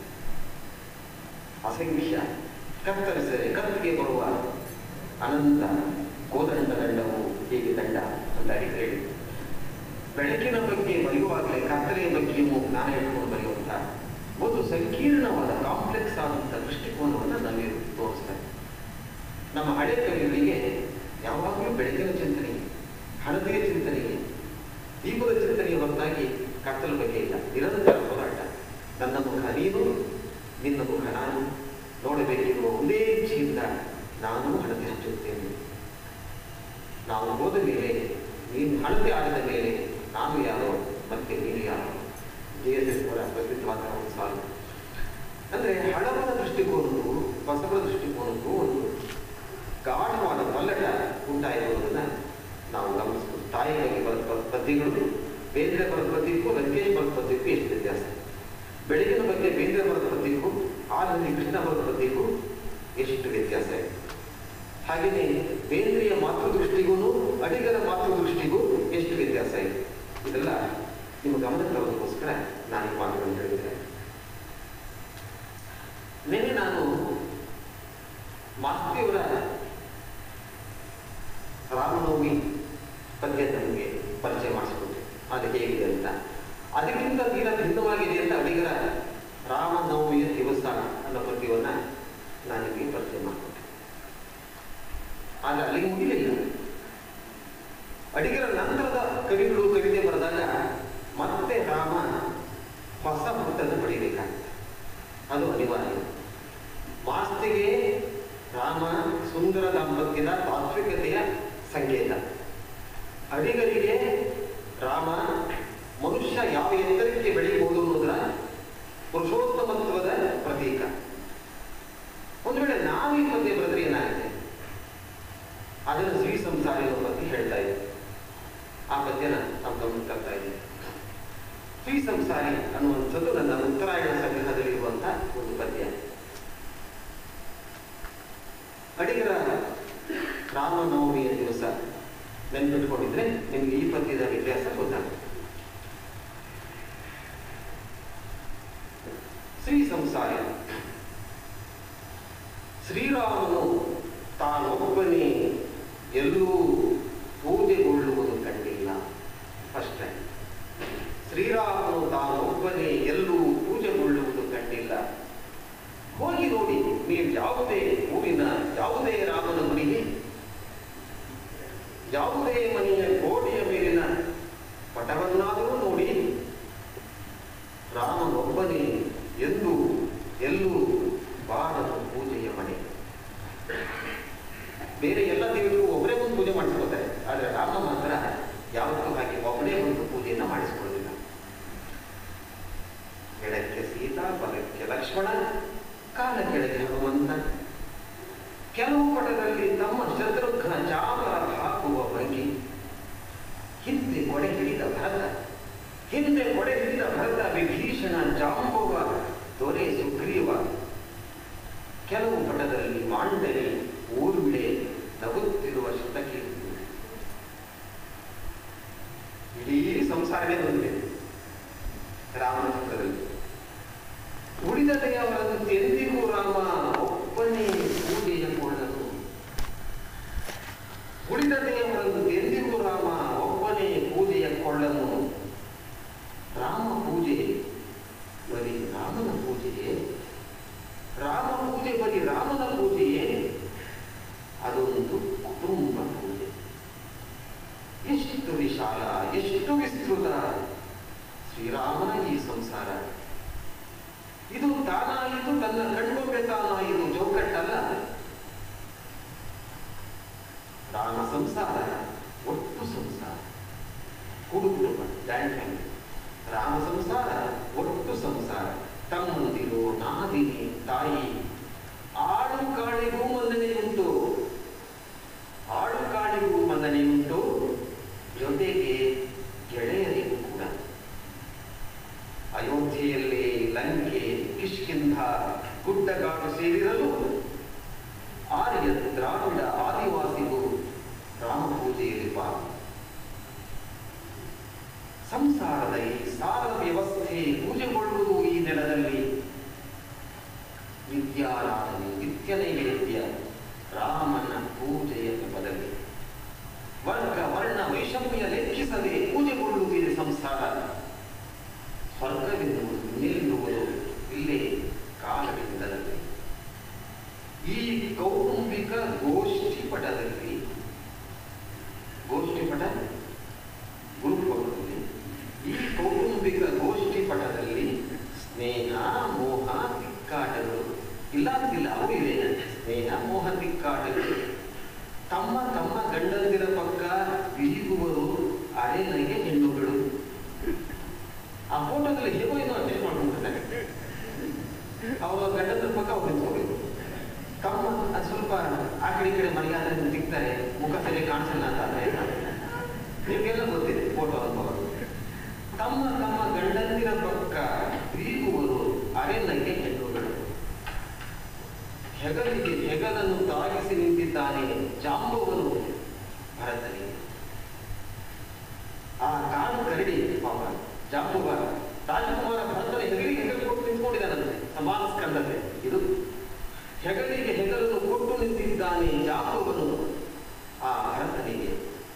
D: ಅಸಂಖ್ಯ ಕತ್ತರಿಸಿದರೆ ಕತ್ತಿಗೆ ಬರುವ ಅನಂತ ಕೋದಂಡ ದಂಡವು ಹೇಗೆ ದಂಡ ಅಂತ ಹೇಳಿ ಬೆಳಕಿನ ಬಗ್ಗೆ ಬರೆಯುವಾಗಲೇ ಕತ್ತಲೆಯ ಬಗ್ಗೆಯೂ ಜ್ಞಾನ ಇಟ್ಕೊಂಡು ಬರೆಯುವಂತ ಒಂದು ಸಂಕೀರ್ಣವಾದ ಕಾಂಪ್ಲೆಕ್ಸ್ ಆದಂಥ ದೃಷ್ಟಿಕೋನವನ್ನು ನಾವೇ ತೋರಿಸ್ತಾರೆ ನಮ್ಮ ಹಳೆ ಕವಿಗಳಿಗೆ ಯಾವಾಗಲೂ ಬೆಳಕಿನ ಚಿಂತನೆ ಹಣತೆಯ ಚಿಂತನೆ ದೀಪದ ಚಿಂತನೆಯ ಹೊರತಾಗಿ ಕತ್ತಲ ಬಗ್ಗೆ ಇಲ್ಲ ನಿರಂತರ ಹೋರಾಟ ನನ್ನ ಮುಖ ನೀನು ನಿನ್ನ ಮುಖ ನಾನು ನೋಡಬೇಕಿರುವ ಒಂದೇ ಇಚ್ಛೆಯಿಂದ ನಾನು ಹಣತೆ ಹಚ್ಚುತ್ತೇನೆ ನಾವು ಹೋದ ಮೇಲೆ ನೀನು ಹಣತೆ ಆಡಿದ ಮೇಲೆ ನಾನು ಯಾರೋ ಮತ್ತೆ ನೀನು ಯಾರೋ ಜೆ ಎಸ್ ಎಸ್ ಅವರ ಪ್ರಸಿದ್ಧವಾದ ಒಂದು ಸಾಲು ಅಂದ್ರೆ ಹಣವದ ದೃಷ್ಟಿಕೋನಕ್ಕೂ ಬಸವರ ದೃಷ್ಟಿಕೋನಕ್ಕೂ ಒಂದು ಗಾಢವಾದ ಪಲ್ಲಟ ಉಂಟಾಗಿರುವುದನ್ನ ನಾವು ಗಮನಿಸಬಹುದು ತಾಯಿಗಾಗಿ ಬರೆದ ಪದ್ಯಗಳು ಬೇಂದ್ರೆ ಬರೆದ ಪದ್ಯಕ್ಕೂ ಲಂಕೇಶ್ ಬರೆದ ಪದ್ಯಕ್ಕೂ ಎಷ್ಟು ವ್ಯತ್ಯಾಸ ಬೆಳಗಿನ ಬಗ್ಗೆ ಬೇಂದ್ರೆ ಬರೆದ ಪದ್ಯಕ್ಕೂ ಹಾಲಲ್ಲಿ ಕೃಷ್ಣ ಬರೆದ ಪದ್ಯಕ್ಕೂ ಎಷ್ಟು ವ್ಯತ್ಯಾಸ ಇದೆ ಹಾಗೆಯೇ ಬೇಂದ್ರೆಯ ಮಾತೃದೃಷ್ಟಿಗೂ ಅಡಿಗರ ಮಾತೃದೃಷ್ಟಿಗೂ ಎಷ್ಟು ವ್ಯತ್ಯಾಸ ಇದೆ ಇದೆಲ್ಲ ನಿಮ್ಮ ಗಮನ ತರೋದಕ್ಕೋಸ್ಕರ ನಾನು ಈ ಮಾತುಗಳನ್ನು ಹೇಳಿದ್ದೇನೆ ನಿನ್ನೆ ನಾನು ಮಾಸ್ತಿಯವರ ರಾಮನವಮಿ ಪದ್ಯ ನಮಗೆ ಪರಿಚಯ ಮಾಡಿಸ್ಕೊಟ್ಟೆ ಅದು ಹೇಗಿದೆ ಅಂತ ಅದಕ್ಕಿಂತ ತೀರಾ ಭಿನ್ನವಾಗಿದೆ ಅಂತ ಅಡಿಗರ ರಾಮನವಮಿಯ ದಿವಸ ಅನ್ನೋ ಪದ್ಯವನ್ನ ನಾನು ನಿಮಗೆ ಪರಿಚಯ ಮಾಡಿಕೊಟ್ಟೆ ಆಗ ಅಲ್ಲಿಗೆ ಮುಗಿಲಿಲ್ಲ ಅಡಿಗರ ನಂತರದ ಕವಿಗಳು ಕವಿತೆ ಬರೆದಾಗ ಮತ್ತೆ ರಾಮ ಹೊಸ ಹುಟ್ಟನ್ನು ಪಡೆಯಬೇಕಾಗುತ್ತೆ ಅದು ಅನಿವಾರ್ಯ ಮಾಸ್ತಿಗೆ ರಾಮ ಸುಂದರ ದಾಂಪತ್ಯದ ತಾತ್ವಿಕತೆಯ ಸಂಕೇತ ಅಡಿಗರಿಗೆ ರಾಮ ಮನುಷ್ಯ ಯಾವ ಎತ್ತರಕ್ಕೆ ಬೆಳೆಯಬಹುದು ಅನ್ನೋದರ ಪುರುಷೋತ್ತಮತ್ವದ ಪ್ರತೀಕ ಒಂದು ವೇಳೆ ನಾವು ಈ ಪದ್ಯ ಬರೆದ್ರೆ ಏನಾಗುತ್ತೆ ಅದನ್ನು ಶ್ರೀ ಸಂಸಾರಿ ಅನ್ನೋ ಪದ್ಯ ಹೇಳ್ತಾ ಇದೆ ಆ ಪದ್ಯನ ನಾವು ಗಮನ ತರ್ತಾ ಇದ್ದೀವಿ ಶ್ರೀ ಸಂಸಾರಿ ಅನ್ನುವಂಥದ್ದು ನನ್ನ ಉತ್ತರಾಯಣ ಸಂಗ್ರಹದಲ್ಲಿರುವಂಥ ಒಂದು ಪದ್ಯ ಅಡಿಗರ ರಾಮನವಮಿಯ ದಿವಸ ನೆನ್ಪಿಟ್ಕೊಂಡಿದ್ರೆ ನಿಮ್ಗೆ ಈ ಪದ್ಯದ ವ್ಯತ್ಯಾಸ ಗೊತ್ತಾಗುತ್ತೆ ಶ್ರೀ ಸಂಸಾರ ಶ್ರೀರಾಮನು ತಾನೊಬ್ಬನೇ ಎಲ್ಲೂ ಪೂಜೆಗೊಳ್ಳುವುದು ಕಂಡಿಲ್ಲ ಫಸ್ಟ್ ಶ್ರೀರಾಮನು ತಾನೊಬ್ಬನೇ ಎಲ್ಲೂ ಪೂಜೆಗೊಳ್ಳುವುದು ಕಂಡಿಲ್ಲ ಹೋಗಿ ನೋಡಿ ನೀವು ಯಾವುದೇ ಊರಿನ ಯಾವುದೇ ರಾಮನ ಗುಡಿಗೆ ಯಾವುದೇ ಮನೆಯ ಗೋಡೆಯ ಮೇಲಿನ ಪಟವನ್ನಾದರೂ ನೋಡಿ ರಾಮನೊಬ್ಬನೇ ಎಂದು ಎಲ್ಲೂ ಬಾರದು ಪೂಜೆಯ ಮನೆ ಬೇರೆ ಎಲ್ಲ ದೇವರಿಗೂ ಒಬ್ಬರೇ ಒಂದು ಪೂಜೆ ಮಾಡಿಸ್ಕೊತಾರೆ ಆದರೆ ರಾಮ ಮಾತ್ರ ಯಾವತ್ತೂ ಹಾಗೆ ಒಬ್ಬನೇ ಒಂದು ಪೂಜೆಯನ್ನು ಮಾಡಿಸ್ಕೊಳ್ಳೋದಿಲ್ಲ ಎಡಕ್ಕೆ ಸೀತಾ ಬಲಕ್ಕೆ ಲಕ್ಷ್ಮಣ ಕಾಲ ಕೆಳಗೆ ಹನುಮಂತ ಕೆಲವು ಪಟದಲ್ಲಿ ತಮ್ಮ ಶತ್ರುಘ್ನ ಚಾಮರ ಹಾಕುವ ಭಂಗಿ ಹಿಂದೆ ಕೊಡೆ ಹಿಡಿದ ಭರತ ಹಿಂದೆ ಕೊಡೆ ಹಿಡಿದ ಭರತ ವಿಭೀಷಣ ಜಾಂಬವ ದೊರೆ ಸುಗ್ರೀವ ಕೆಲವು ಪಟದಲ್ಲಿ ಮಾಂಡಲಿ ಊರ್ಮಿಳೆ ನಗುತ್ತಿರುವ ಶತಕಿ ಇಡೀ ಸಂಸಾರವೇ ಬಂದಿದೆ ರಾಮನ ಚಿತ್ರದಲ್ಲಿ ಉಳಿದ ದೇವರನ್ನು ಎಂದಿಗೂ ರಾಮ ಒಬ್ಬನೇ ಪೂಜೆಯ ಕೊಳ್ಳನು ಉಳಿದ ದೇವರನ್ನು ಎಂದಿಗೂ ರಾಮ ಒಬ್ಬನೇ ಪೂಜೆಯ ಕೊಳ್ಳನು ರಾಮ ಪೂಜೆ ಬರೀ ರಾಮನ ಪೂಜೆಯೇ ರಾಮ ಪೂಜೆ ಬರೀ ರಾಮನ ಪೂಜೆಯೇ ಅದೊಂದು ಕುಟುಂಬ ಪೂಜೆ ಎಷ್ಟು ವಿಶಾಲ ಎಷ್ಟು ವಿಸ್ತೃತ ಶ್ರೀರಾಮನ ಈ ಸಂಸಾರ ಇದು ತಾನಾಯಿತು ತನ್ನ ಕಣ್ಗೊಂಬೆ ತಾನಾಯಿತು ಚೌಕಟ್ಟಲ್ಲ ರಾಮ ಸಂಸಾರ ಒಟ್ಟು ಸಂಸಾರ ಕುಟುಂಬ ಜಾಯಿಂಟ್ ಫ್ಯಾಮಿಲಿ ರಾಮ ಸಂಸಾರ ಒಟ್ಟು ಸಂಸಾರ ತಮ್ಮಂದಿರು ನಾದಿನಿ ತಾಯಿ ಆಳು ಕಾಳಿಗೂ ಮನ್ನಣೆಯುಂಟು ಆಳು ಕಾಳಿಗೂ ಮನ್ನಣೆಯುಂಟು ಜೊತೆಗೆ ಗೆಳೆಯರಿಗೂ ಕೂಡ ಅಯೋಧ್ಯೆಯಲ್ಲಿ ಲಂಕೆ ಕಿಷ್ಕಿಂಧ ಗುಡ್ಡಗಾಡು ಸೇರಿರಲು ಆರ್ಯ ದ್ರಾವಿಡ ಆದಿವಾಸಿಗೂ ರಾಮ ಪೂಜೆಯಲ್ಲಿ ಪಾಲು ಸಂಸಾರದ ಈ ಸಾರ ವ್ಯವಸ್ಥೆ ಪೂಜೆಗೊಳ್ಳುವುದು ಈ ನೆಲದಲ್ಲಿ ವಿದ್ಯಾರಾಧನೆ ನಿತ್ಯ ನೈವೇದ್ಯ ರಾಮನ ಪೂಜೆಯ ನೆಪದಲ್ಲಿ ವರ್ಗ ವರ್ಣ ವೈಷಮ್ಯ ಲೆಕ್ಕಿಸದೆ ಪೂಜೆಗೊಳ್ಳುವುದಿದೆ ಸಂಸಾರ ಸ್ವರ್ಗವೆನ್ನುವುದು ನಿಲ್ಲುವುದು ಇಲ್ಲೇ ಕಾಲದಿಂದಲೇ ಈ ಕೌಟುಂಬಿಕ ಗೋಷ್ಠಿ ಪಟದಲ್ಲಿ ಗೋಷ್ಠಿ ಪಟ ಗುರುಪದಲ್ಲಿ ಈ ಕೌಟುಂಬಿಕ ಗೋಷ್ಠಿ ಪಟದಲ್ಲಿ ಸ್ನೇಹ ಮೋಹ ತಿಕ್ಕಾಟಗಳು ಇಲ್ಲ ಅಂತಿಲ್ಲ ಅವು ಇವೆ ಸ್ನೇಹ ಮೋಹ ತಿಕ್ಕಾಟಗಳು ತಮ್ಮ ತಮ್ಮ ಗಂಡಂದಿರ ಪಕ್ಕ ಬೀಗುವರು ಅರೆನಗೆ ಹೆಣ್ಣುಗಳು ಆ ಫೋಟೋದಲ್ಲಿ ಹೇಗೋ ಏನೋ ಅಡ್ಜಸ್ಟ್ ಮಾಡ್ಕೊಂಡಿರ್ತಾರೆ ಅವರ ಗಂಡಂದಿರ ಪಕ್ಕ ಅವ್ರು ನಿಂತ್ಕೋಬೇಕು ತಮ್ಮ ಅದು ಸ್ವಲ್ಪ ಆ ಕಡೆ ಈ ಕಡೆ ಮರ್ಯಾದೆ ತಿಕ್ತಾರೆ ಮುಖ ಸರಿ ಕಾಣಿಸಲ್ಲ ಅಂತ ಅಂದ್ರೆ ನಿಮಗೆಲ್ಲ ಗೊತ್ತಿದೆ ಫೋಟೋ ಅನುಭವ ಹೆಗಲಿಗೆ ಹೆಗಲನ್ನು ತಾಗಿಸಿ ನಿಂತಿದ್ದಾನೆ ಜಾಂಬವನು ಭರತನಿಗೆ ಆ ಕಾಡು ಕರಡಿ ಪಾಪ ಜಾಂಬುವ ರಾಜಕುಮಾರ ಭರತನ ಹೆಗಲಿಗೆ ಹೆಗಲು ಕೊಟ್ಟು ನಿಂತ್ಕೊಂಡಿದ್ದಾನಂತೆ ಸಮಾನ ಸ್ಕಂದತೆ ಇದು ಹೆಗಲಿಗೆ ಹೆಗಲನ್ನು ಕೊಟ್ಟು ನಿಂತಿದ್ದಾನೆ ಜಾಂಬುವನು ಆ ಭರತನಿಗೆ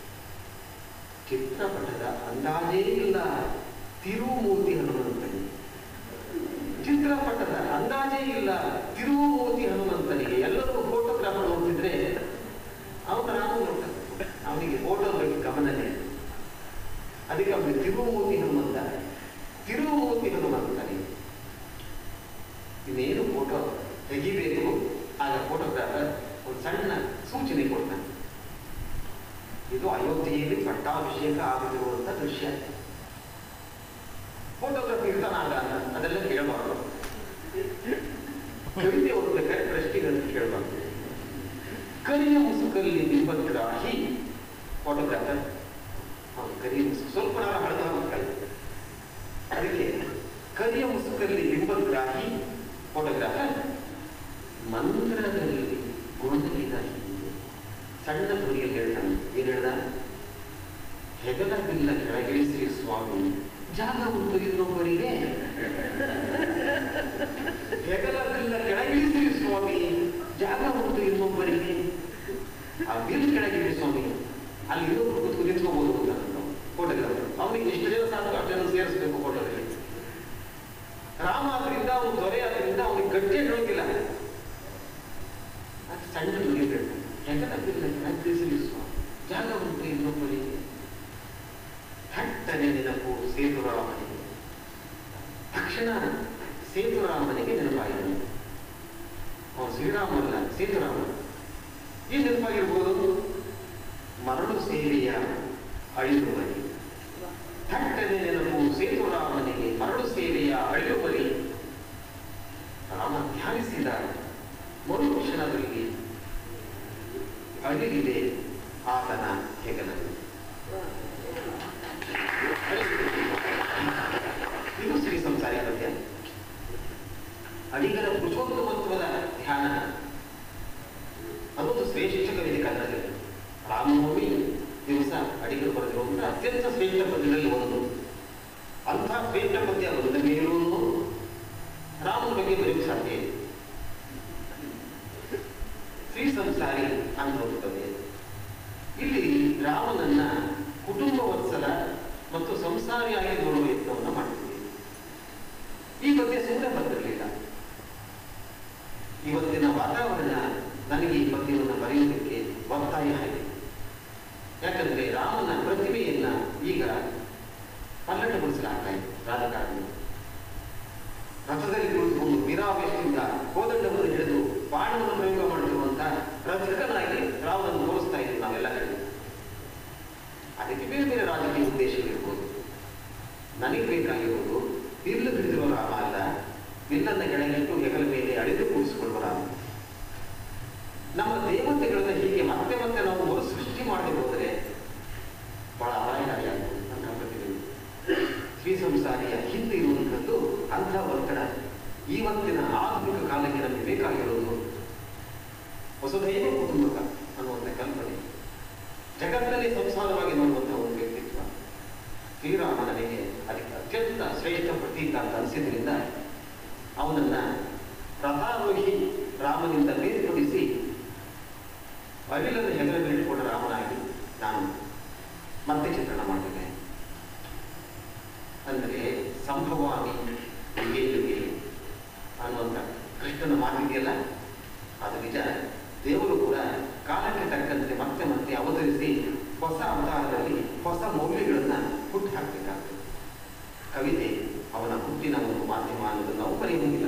D: ಚಿತ್ರಪಟದ ಅಂದಾಜೇ ಇಲ್ಲ ತಿರುಮೂರ್ತಿ ಹನುಮಂತನಿಗೆ ಚಿತ್ರಪಟದ ಅಂದಾಜೇ ಇಲ್ಲ ತಿರುಮೂರ್ತಿ ಹನುಮಂತನಿಗೆ ಎಲ್ಲರೂ ಫೋಟೋಗ್ರಾಫರ್ ನೋಡ್ತಿದ್ರೆ ಅವನ ನಾನು ನೋಡ್ತಾನೆ ಅವನಿಗೆ ಫೋಟೋ ಬಗ್ಗೆ ಗಮನನೇ ಇಲ್ಲ. ಅದಕ್ಕೆ ಅವನಿಗೆ ತಿರುಮೂರ್ತಿ ಹನುಮಂತ ತಿರುಮೂರ್ತಿ ಹನುಮಂತನಿಗೆ ಇನ್ನೇನು ಫೋಟೋ ತೆಗಿಬೇಕು ಆಗ ಫೋಟೋಗ್ರಾಫರ್ ಒಂದು ಸಣ್ಣ ಸೂಚನೆ ಕೊಡ್ತಾನೆ ಇದು ಅಯೋಧ್ಯೆಯಲ್ಲಿ ಪಟ್ಟಾಭಿಷೇಕ ಆಗುತ್ತಿರುವಂತ ದೃಶ್ಯ ಫೋಟೋಗ್ರಫಿ ಇರ್ತಾನಾಗ ಅದೆಲ್ಲ ಕೇಳಬಾರ್ದು ಕವಿತೆ ಓದ್ಬೇಕಾದ್ರೆ ಪ್ರಶ್ನೆಗಳನ್ನು ಕೇಳಬಾರ್ದು ಕರಿಯ ಮುಸುಕಲ್ಲಿ ಬಿಂಬಗ್ರಾಹಿ ಫೋಟೋಗ್ರಾಫರ್ ಅವನು ಕರಿಯ ಮುಸುಕು ಸ್ವಲ್ಪ ನಾಳ ಹಳದ ಕಲಿತ ಅದಕ್ಕೆ ಕರಿಯ ಮುಸುಕಲ್ಲಿ ಬಿಂಬಗ್ರಾಹಿ ಫೋಟೋಗ್ರಾಫರ್ ಮಂತ್ರದಲ್ಲಿ ಗೊಂದಲಿದ ಹಿಂದೆ ಸಣ್ಣ ಧ್ವನಿಯಲ್ಲಿ ಹೇಳ್ತಾನೆ ಏನ್ ಹೇಳ್ದ ಹೆಗಲ ಬಿಲ್ಲ ಕೆಳಗಿಳಿಸಿ ಸ್ವಾಮಿ ಜಾಗ ಉಂಟು ಇನ್ನೊಬ್ಬರಿಗೆ ಹೆಗಲ ಬಿಲ್ಲ ಕೆಳಗಿಳಿಸಿ ಸ್ವಾಮಿ ಜಾಗ ಉಂಟು ಇನ್ನೊಬ್ಬರಿಗೆ ಆ ಬಿಲ್ ಕೆಳಗಿಳಿ ಸ್ವಾಮಿ ಅಲ್ಲಿ ಇನ್ನೊಬ್ರು ಕೂತ್ಕೊಂಡು ನಿಂತ್ಕೋಬಹುದು ಅಂತ ಫೋಟೋಗ್ರಾಫರ್ ಅವನಿಗೆ ಎಷ್ಟು ಜನ ಸಾಕು ಅಷ್ಟು ಜನ ಸೇರಿಸ್ಬೇಕು ಫೋಟೋದಲ್ಲಿ ರಾಮ ಆದ್ರಿಂದ ಅವನು ದೊರೆ ಆದ್ರಿಂದ ಅವನಿಗೆ ಗಟ್ಟಿ ಹೇಳೋದಿಲ್ಲ ಅದು ಸಣ್ಣ ಧ್ವನಿ ಹೇಳ್ತಾನೆ ಹೆಗಲ ಬಿಲ್ಲ ಕೆಳಗಿಳಿಸಿ ಸ್ವಾಮಿ ಜಾಗ ಉಂಟು ಇನ್ನೊಬ್ಬರಿಗೆ ಥಟ್ಟನೆ ನೆನಪು ಸೇತುರಾಮನಿಗೆ ತಕ್ಷಣ ಸೇತುರಾಮನಿಗೆ ನೆನಪಾಯಿತು ಅವನು ಶ್ರೀರಾಮಲ್ಲ ಸೇತುರಾಮ ಏನ್ ನೆನಪಾಗಿರ್ಬೋದು ಮರಳು ಸೇವೆಯ ಅಳಿಲುಮರಿ ಥಟ್ಟನೆ ನೆನಪು ಸೇತುರಾಮನಿಗೆ ಮರಳು ಸೇವೆಯ ಅಳಿಲುಮರಿ ರಾಮ ಧ್ಯಾನಿಸಿದ ಮರುಕ್ಷಣದಲ್ಲಿ ಅಳಿಲಿದೆ ಆತನ ಹೆಗಲಲ್ಲಿ ಇದು ಶ್ರೀ ಸಂಸಾರಿ ಪದ್ಯ ಅಡಿಗರ ಪುರುಷೋತ್ತಮತ್ವದ ಧ್ಯಾನ ಅದೊಂದು ಶ್ರೇಷ್ಠ ಕವಿತೆ ಕನ್ನಡದಲ್ಲಿ ರಾಮನವಮಿ ದಿವಸ ಅಡಿಗರು ಬರೆದಿರುವಂತ ಅತ್ಯಂತ ಶ್ರೇಷ್ಠ ಪದ್ಯಗಳಲ್ಲಿ ಒಂದು ಅಂಥ ಶ್ರೇಷ್ಠ ಪದ್ಯ ಬಂದ ಮೇಲೂ ರಾಮನ ಬಗ್ಗೆ ಬರೆಯಲು ಸಾಧ್ಯ ಇದೆ ಶ್ರೀ ಸಂಸಾರಿ ಅಂತ ಒಂದು ಪದ್ಯ ಇಲ್ಲಿ ರಾಮನನ್ನ ಕುಟುಂಬ ವತ್ಸಲ ಮತ್ತು ಸಂಸಾರಿಯಾಗಿ ನೋಡುವ ಯತ್ನವನ್ನು ಮಾಡ್ತೀವಿ ಈ ಬಗ್ಗೆ ಸುಮ್ಮನೆ ಬಂದಿರಲಿಲ್ಲ ಇವತ್ತಿನ ವಾತಾವರಣ ನನಗೆ ಈ ಪದ್ಯವನ್ನು ಬರೆಯುವುದಕ್ಕೆ ಒತ್ತಾಯ ಆಗಿದೆ ಯಾಕಂದ್ರೆ ರಾಮನ ಪ್ರತಿಮೆಯನ್ನ ಈಗ ಪಲ್ಲಟಗೊಳಿಸಲಾಗ್ತಾ ಇದೆ ರಾಜಕಾರಣ ರಥದಲ್ಲಿ ಕುಳಿತುಕೊಂಡು ವೀರಾವೇಶದಿಂದ ಕೋದಂಡವನ್ನು ಹಿಡಿದು ಬಾಣವನ್ನು ಪ್ರಯೋಗ ಮಾಡುತ್ತಿರುವಂತ ರಥಕನಾಗಿ ರಾಮನನ್ನು ತೋರಿಸ್ತಾ ಇದ್ದೀವಿ ನಾವೆಲ್ಲ ಕಡೆ ಅದಕ್ಕೆ ಬೇರೆ ಬೇರೆ ರಾಜಕೀಯ ಉದ್ದೇಶಗಳಿರ್ಬೋದು ನನಗೆ ಬೇಕಾಗಿರುವುದು ಬಿಲ್ಲು ಹಿಡಿದಿರುವ ರಾಮ ಅಲ್ಲ ಬಿಲ್ಲನ್ನ ಕೆಳಗಿಟ್ಟು ಹೆಗಲ ಮೇಲೆ ಅಳೆದು ಕೂಡಿಸಿಕೊಳ್ಳುವ ರಾಮ ನಮ್ಮ ದೇವತೆಗಳನ್ನ ಹೀಗೆ ಮತ್ತೆ ಮತ್ತೆ ನಾವು ಮರು ಸೃಷ್ಟಿ ಮಾಡದೆ ಹೋದರೆ ಬಹಳ ಅಪಾಯಕಾರಿಯಾಗ್ತದೆ ಅಂತ ಪ್ರತಿನಿಧಿ ಶ್ರೀ ಸಂಸಾರಿಯ ಹಿಂದೆ ಇರುವಂಥದ್ದು ಅಂಥ ಒತ್ತಡ ಇವತ್ತಿನ ಆಧುನಿಕ ಕಾಲಕ್ಕೆ ನಮಗೆ ಬೇಕಾಗಿರೋದು ಹೊಸದೈವ ಕುಟುಂಬಕ ಅನ್ನುವಂಥ ಕಲ್ಪನೆ ಜಗತ್ತಲ್ಲಿ ಸಂಸಾರವಾಗಿ ನೋಡುವಂತಹ ಒಂದು ವ್ಯಕ್ತಿತ್ವ ಶ್ರೀರಾಮ ನನಗೆ ಅದಕ್ಕೆ ಅತ್ಯಂತ ಶ್ರೇಷ್ಠ ಪ್ರತೀಕ ಅಂತ ಅನಿಸಿದ್ರಿಂದ ಅವನನ್ನ ರಥಾರೋಹಿ ರಾಮನಿಂದ ಬೇರ್ಪಡಿಸಿ ಅರಿಲನ್ನು ಹೆಗಲ ಮೇಲಿಟ್ಟುಕೊಂಡ ರಾಮನಾಗಿ ನಾನು ಮತ್ತೆ ಚಿತ್ರಣ ಮಾಡಿದ್ದೇನೆ ಅಂದರೆ ಸಂಭವಾಮಿ ಯುಗೆ ಯುಗೆ ಅನ್ನುವಂಥ ಕೃಷ್ಣನ ಮಾತಿದೆಯಲ್ಲ ಅದು ನಿಜ ದೇವರು ಕೂಡ ಕಾಲಕ್ಕೆ ತಕ್ಕಂತೆ ಮತ್ತೆ ಮತ್ತೆ ಅವತರಿಸಿ ಹೊಸ ಅವತಾರದಲ್ಲಿ ಹೊಸ ಮೌಲ್ಯಗಳನ್ನ ಹುಟ್ಟು ಹಾಕಬೇಕಾಗ್ತದೆ ಕವಿತೆ ಅವನ ಹುಟ್ಟಿನ ಒಂದು ಮಾಧ್ಯಮ ಅನ್ನೋದನ್ನು ನಾವು ಬರೆಯುವುದಿಲ್ಲ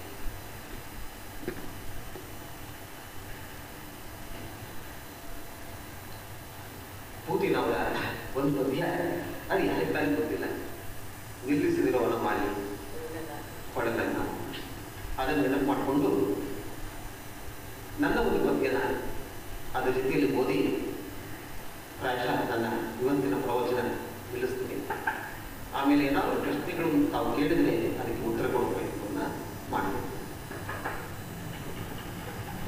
D: ಪೂತಿನವರ ಒಂದು ಪದ್ಯ ಅದು ಯಾರಿಗಾಗಿ ಗೊತ್ತಿಲ್ಲ ನಿಲ್ಲಿಸಿದಿರೋವನ ಮಾಲಿ ಕೊಳಲನ್ನ ಅದನ್ನು ನೆನಪು ಮಾಡಿಕೊಂಡು ನನ್ನ ಒಂದು ಪದ್ಯನ ಅದರ ಜೊತೆಯಲ್ಲಿ ಓದಿ ಪ್ರಾಯಶಃ ನನ್ನ ಇವತ್ತಿನ ಪ್ರವಚನ ನಿಲ್ಲಿಸ್ತೀನಿ ಆಮೇಲೆ ಏನಾದರೂ ಪ್ರಶ್ನೆಗಳು ತಾವು ಕೇಳಿದ್ರೆ ಅದಕ್ಕೆ ಉತ್ತರ ಕೊಡಬೇಕು ಅಂತ ಮಾಡಬೇಕು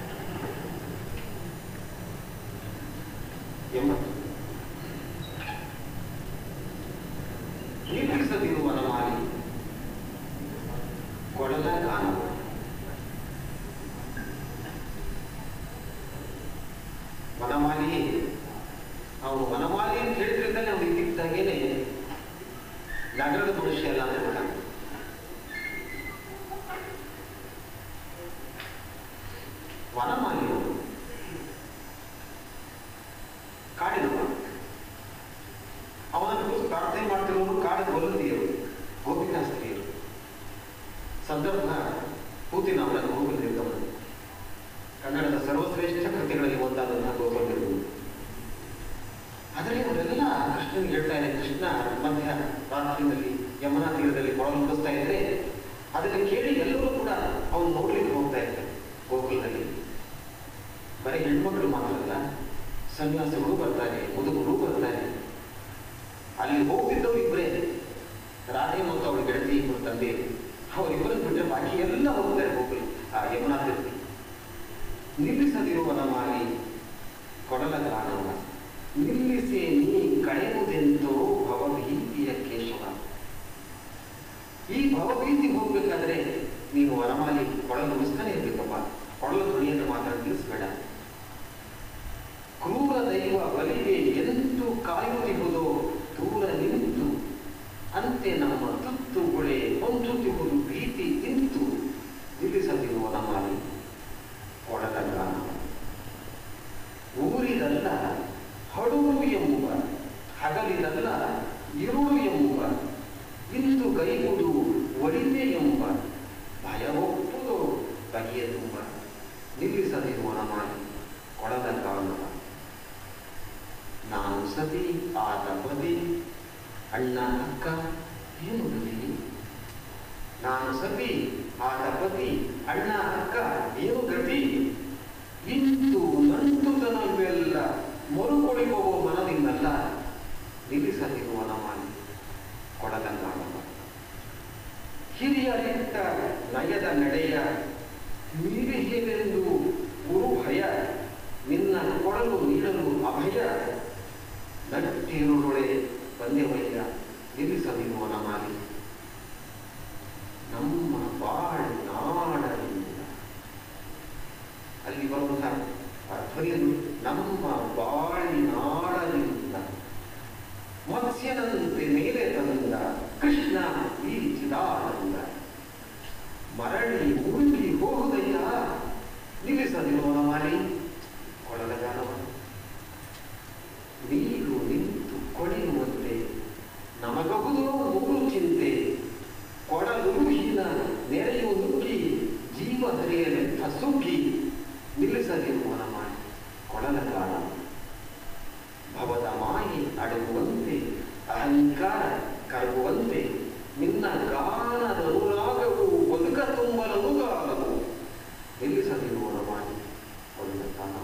D: ಎಲ್ಲ ಅಂತ ವನಮಾಲಿಗಳು ಕಾಡಿರುವ ಅವನನ್ನು ಕುರಿತು ಪ್ರಾರ್ಥನೆ ಮಾಡ್ತಿರೋರು ಕಾಡಿನ ಒಲ್ಲದಿಯರು ಗೋಪಿಕಾ ಸ್ತ್ರೀಯರು ಸಂದರ್ಭ ಪೂತಿನ ಅವರ ಗೋಕುಲ ನಿರ್ಗಮನ ಕನ್ನಡದ ಸರ್ವಶ್ರೇಷ್ಠ ಕೃತಿಗಳಲ್ಲಿ ಒಂದಾದಂತಹ ಗೋಕುಲ ನಿರ್ಗಮನ ಅದರಲ್ಲಿ ಅವರೆಲ್ಲ ಕೃಷ್ಣನಿಗೆ ಹೇಳ್ತಾ ಇದ್ದಾರೆ ಕೃಷ್ಣ ಮಧ್ಯ ರಾತ್ರಿಯಲ್ಲಿ ಯಮುನಾ ತೀರದಲ್ಲಿ ಕೊಳಲು ನುಡಿಸ್ತಾ ಇದ್ರೆ ಅದನ್ನು ಕೇಳಿ ಎಲ್ಲರೂ ಕೂಡ ಅವನು ನೋಡ್ಲಿಕ್ಕೆ ಹೋಗ್ತಾ ಇರ್ತಾರೆ ಗೋಕುಲದಲ್ಲಿ ಬರೀ ಹೆಣ್ಮಕ್ಳು ಮಾತ್ರ ಅಲ್ಲ ಸನ್ಯಾಸಿಗಳು ಬರ್ತಾರೆ ಮುದುಕರು ಬರ್ತಾರೆ ಅಲ್ಲಿ ಹೋಗ್ತಿದ್ದವ್ರು ಇಬ್ಬರೇ ರಾಧೆ ಮತ್ತು ಅವಳ ಗೆಳತಿ ಇಬ್ಬರು ತಂದೆ ಅವರಿಬ್ಬರನ್ನು ಬಿಟ್ಟರೆ ಬಾಕಿ ಎಲ್ಲ ಹೋಗ್ತಾರೆ ಗೋಕುಲ ಆ ಯಮುನಾ ತೀರದಲ್ಲಿ ನಿಲ್ಲಿಸದಿರುವ ನಮಾಲಿ ಕೊಡಲ ಗಾನವ ನಿಲ್ಲಿಸಿ ನೀ ಕಳೆಯುವುದೆಂತೋ ಭವಭೀತಿಯ ಕೇಶವ ಈ ಭವಭೀತಿ ಹೋಗ್ಬೇಕಾದ್ರೆ ನೀನು ವರಮಾಲಿ ಕೊಡಲು ನುಡಿಸ್ತಾನೆ ಇರ್ಬೇಕಪ್ಪ ಕೊಡಲ ಧ್ವನಿಯನ್ನು ಮಾತ್ರ ನಿಲ್ಲಿಸಬೇಡ ಕ್ರೂರ ದೈವ ಬಲಿಗೆ ಎಂತೂ ಕಾಯುತ್ತಿಹುದೋ ದೂರ ನಿಂತು ಅಂತೆ ನಮ್ಮ ತುತ್ತುಗುಳೆ ಹೊಂದುತ್ತಿಹುದು ಭೀತಿ ನಿಂತು ನಿಲ್ಲಿಸದಿರುವ ನಮ್ಮಲ್ಲಿ ಕೊಡಲ ಗಾನ ಊರಿದಲ್ಲ ಹಡುವು ಎಂಬುವ ಹಗಲಿದಲ್ಲ ಇರುಳು ಎಂಬುವ ಇಂದು ಗೈಗುಡು ಒಳಿತೆ ಎಂಬ ಭಯವೊಪ್ಪುದು ಬಗೆಯ ತುಂಬ ನಿಲ್ಲಿಸದಿರುವ ನಮಾಲಿ ಕೊಡದ ಕಾರಣವ ನಾನು ಸತಿ ಆತ ಪತಿ ಅಣ್ಣ ಅಕ್ಕ ಏನು ಗತಿ ನಾನು ಸತಿ ಆತ ಪತಿ ಅಣ್ಣ ಅಕ್ಕ ಏನು ಗತಿ ಇಂದು ನಂಟುತನವೆಲ್ಲ ಮರುಕೊಳಿಯುವ ಮನದಿಂದಲ್ಲ ನಿಲ್ಲಿಸದಿರುವ ನಮಾಲಿ ಕೊಡದ ಕಾರಣವ ಹಿರಿಯರಿಟ್ಟ ನಯದ ನಡೆಯ ಮೀರಿಹಿರೆಂದು ಗುರು ಭಯ ನಿನ್ನ ಕೊಡಲು ನೀಡಲು ಅಭಯ ನಟ್ಟಿರುಳೊಳೆ ಬಂದೆವಯ್ಯ ನಿಲ್ಲಿಸದಿರುವ ನಮಾಲಿ ನಮ್ಮ ಬಾಳು ನಾಡಲಿಲ್ಲ ಅಲ್ಲಿ ಬರುವಂತಹ ಧ್ವನಿಯನ್ನು ನಮ್ಮ ಬಾಳಿನಾಡಲಿಲ್ಲ ಮತ್ಸ್ಯನಂತೆ ಮೇಲೆ ತಂದ ಕೃಷ್ಣ ಈ ಚಿದಾನಂದ ಮರಳಿ ಮುಳುಗಿ ಹೋಗುದಯ್ಯ ನಿಲ್ಲಿಸದಿರುವ ನಮಾಲಿ ಕೊಳದ ಗಾನವನ್ನು ನೀರು ನಿಂತು ಕೊಳೆಯುವಂತೆ ನಮಗಹುದೋ ಮೂರು ಚಿಂತೆ ಕೊಡಲುರುಹಿನ ನೆರೆಯು ನುಗ್ಗಿ ಜೀವ ಹರಿಯಲೆಂಥ ಸುಗ್ಗಿ ನಿಲ್ಲಿಸದಿರುವ ನಮಾಲಿ ಕೊಳದ ಗಾನ ಭವದ ಮಾಯಿ ಅಡಗುವಂತೆ ಅಹಂಕಾರ ಕರಗುವಂತೆ ನಿನ್ನ ಗಾನದ ಅನುರಾಗವು ಬದುಕ ತುಂಬಲನುಗಾಲವು ನಿಲ್ಲಿಸದಿರುವ ನಮಾಲಿ ಕೊಳದ ಗಾನ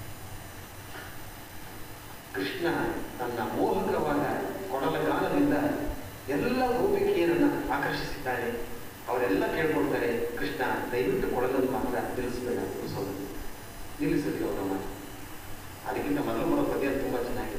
D: ಕೃಷ್ಣ ತನ್ನ ಮೋಹಕವಾದ ಕೊಡಲ ಗಾನದಿಂದ ಎಲ್ಲ ಗೋಪಿಕೆಯರನ್ನ ಆಕರ್ಷಿಸಿದ್ದಾರೆ ಅವರೆಲ್ಲ ಕೇಳ್ಕೊಳ್ತಾರೆ ಕೃಷ್ಣ ದಯವಿಟ್ಟು ಕೊಡಲನ್ನು ಮಾತ್ರ ನಿಲ್ಲಿಸಬೇಡ ಉಳಿಸೋದು ನಿಲ್ಲಿಸದಿರೋ ನಮ್ಮ ಅದಕ್ಕಿಂತ ಮೊದಲು ಬರೋ ಪದ್ಯ ತುಂಬಾ ಚೆನ್ನಾಗಿದೆ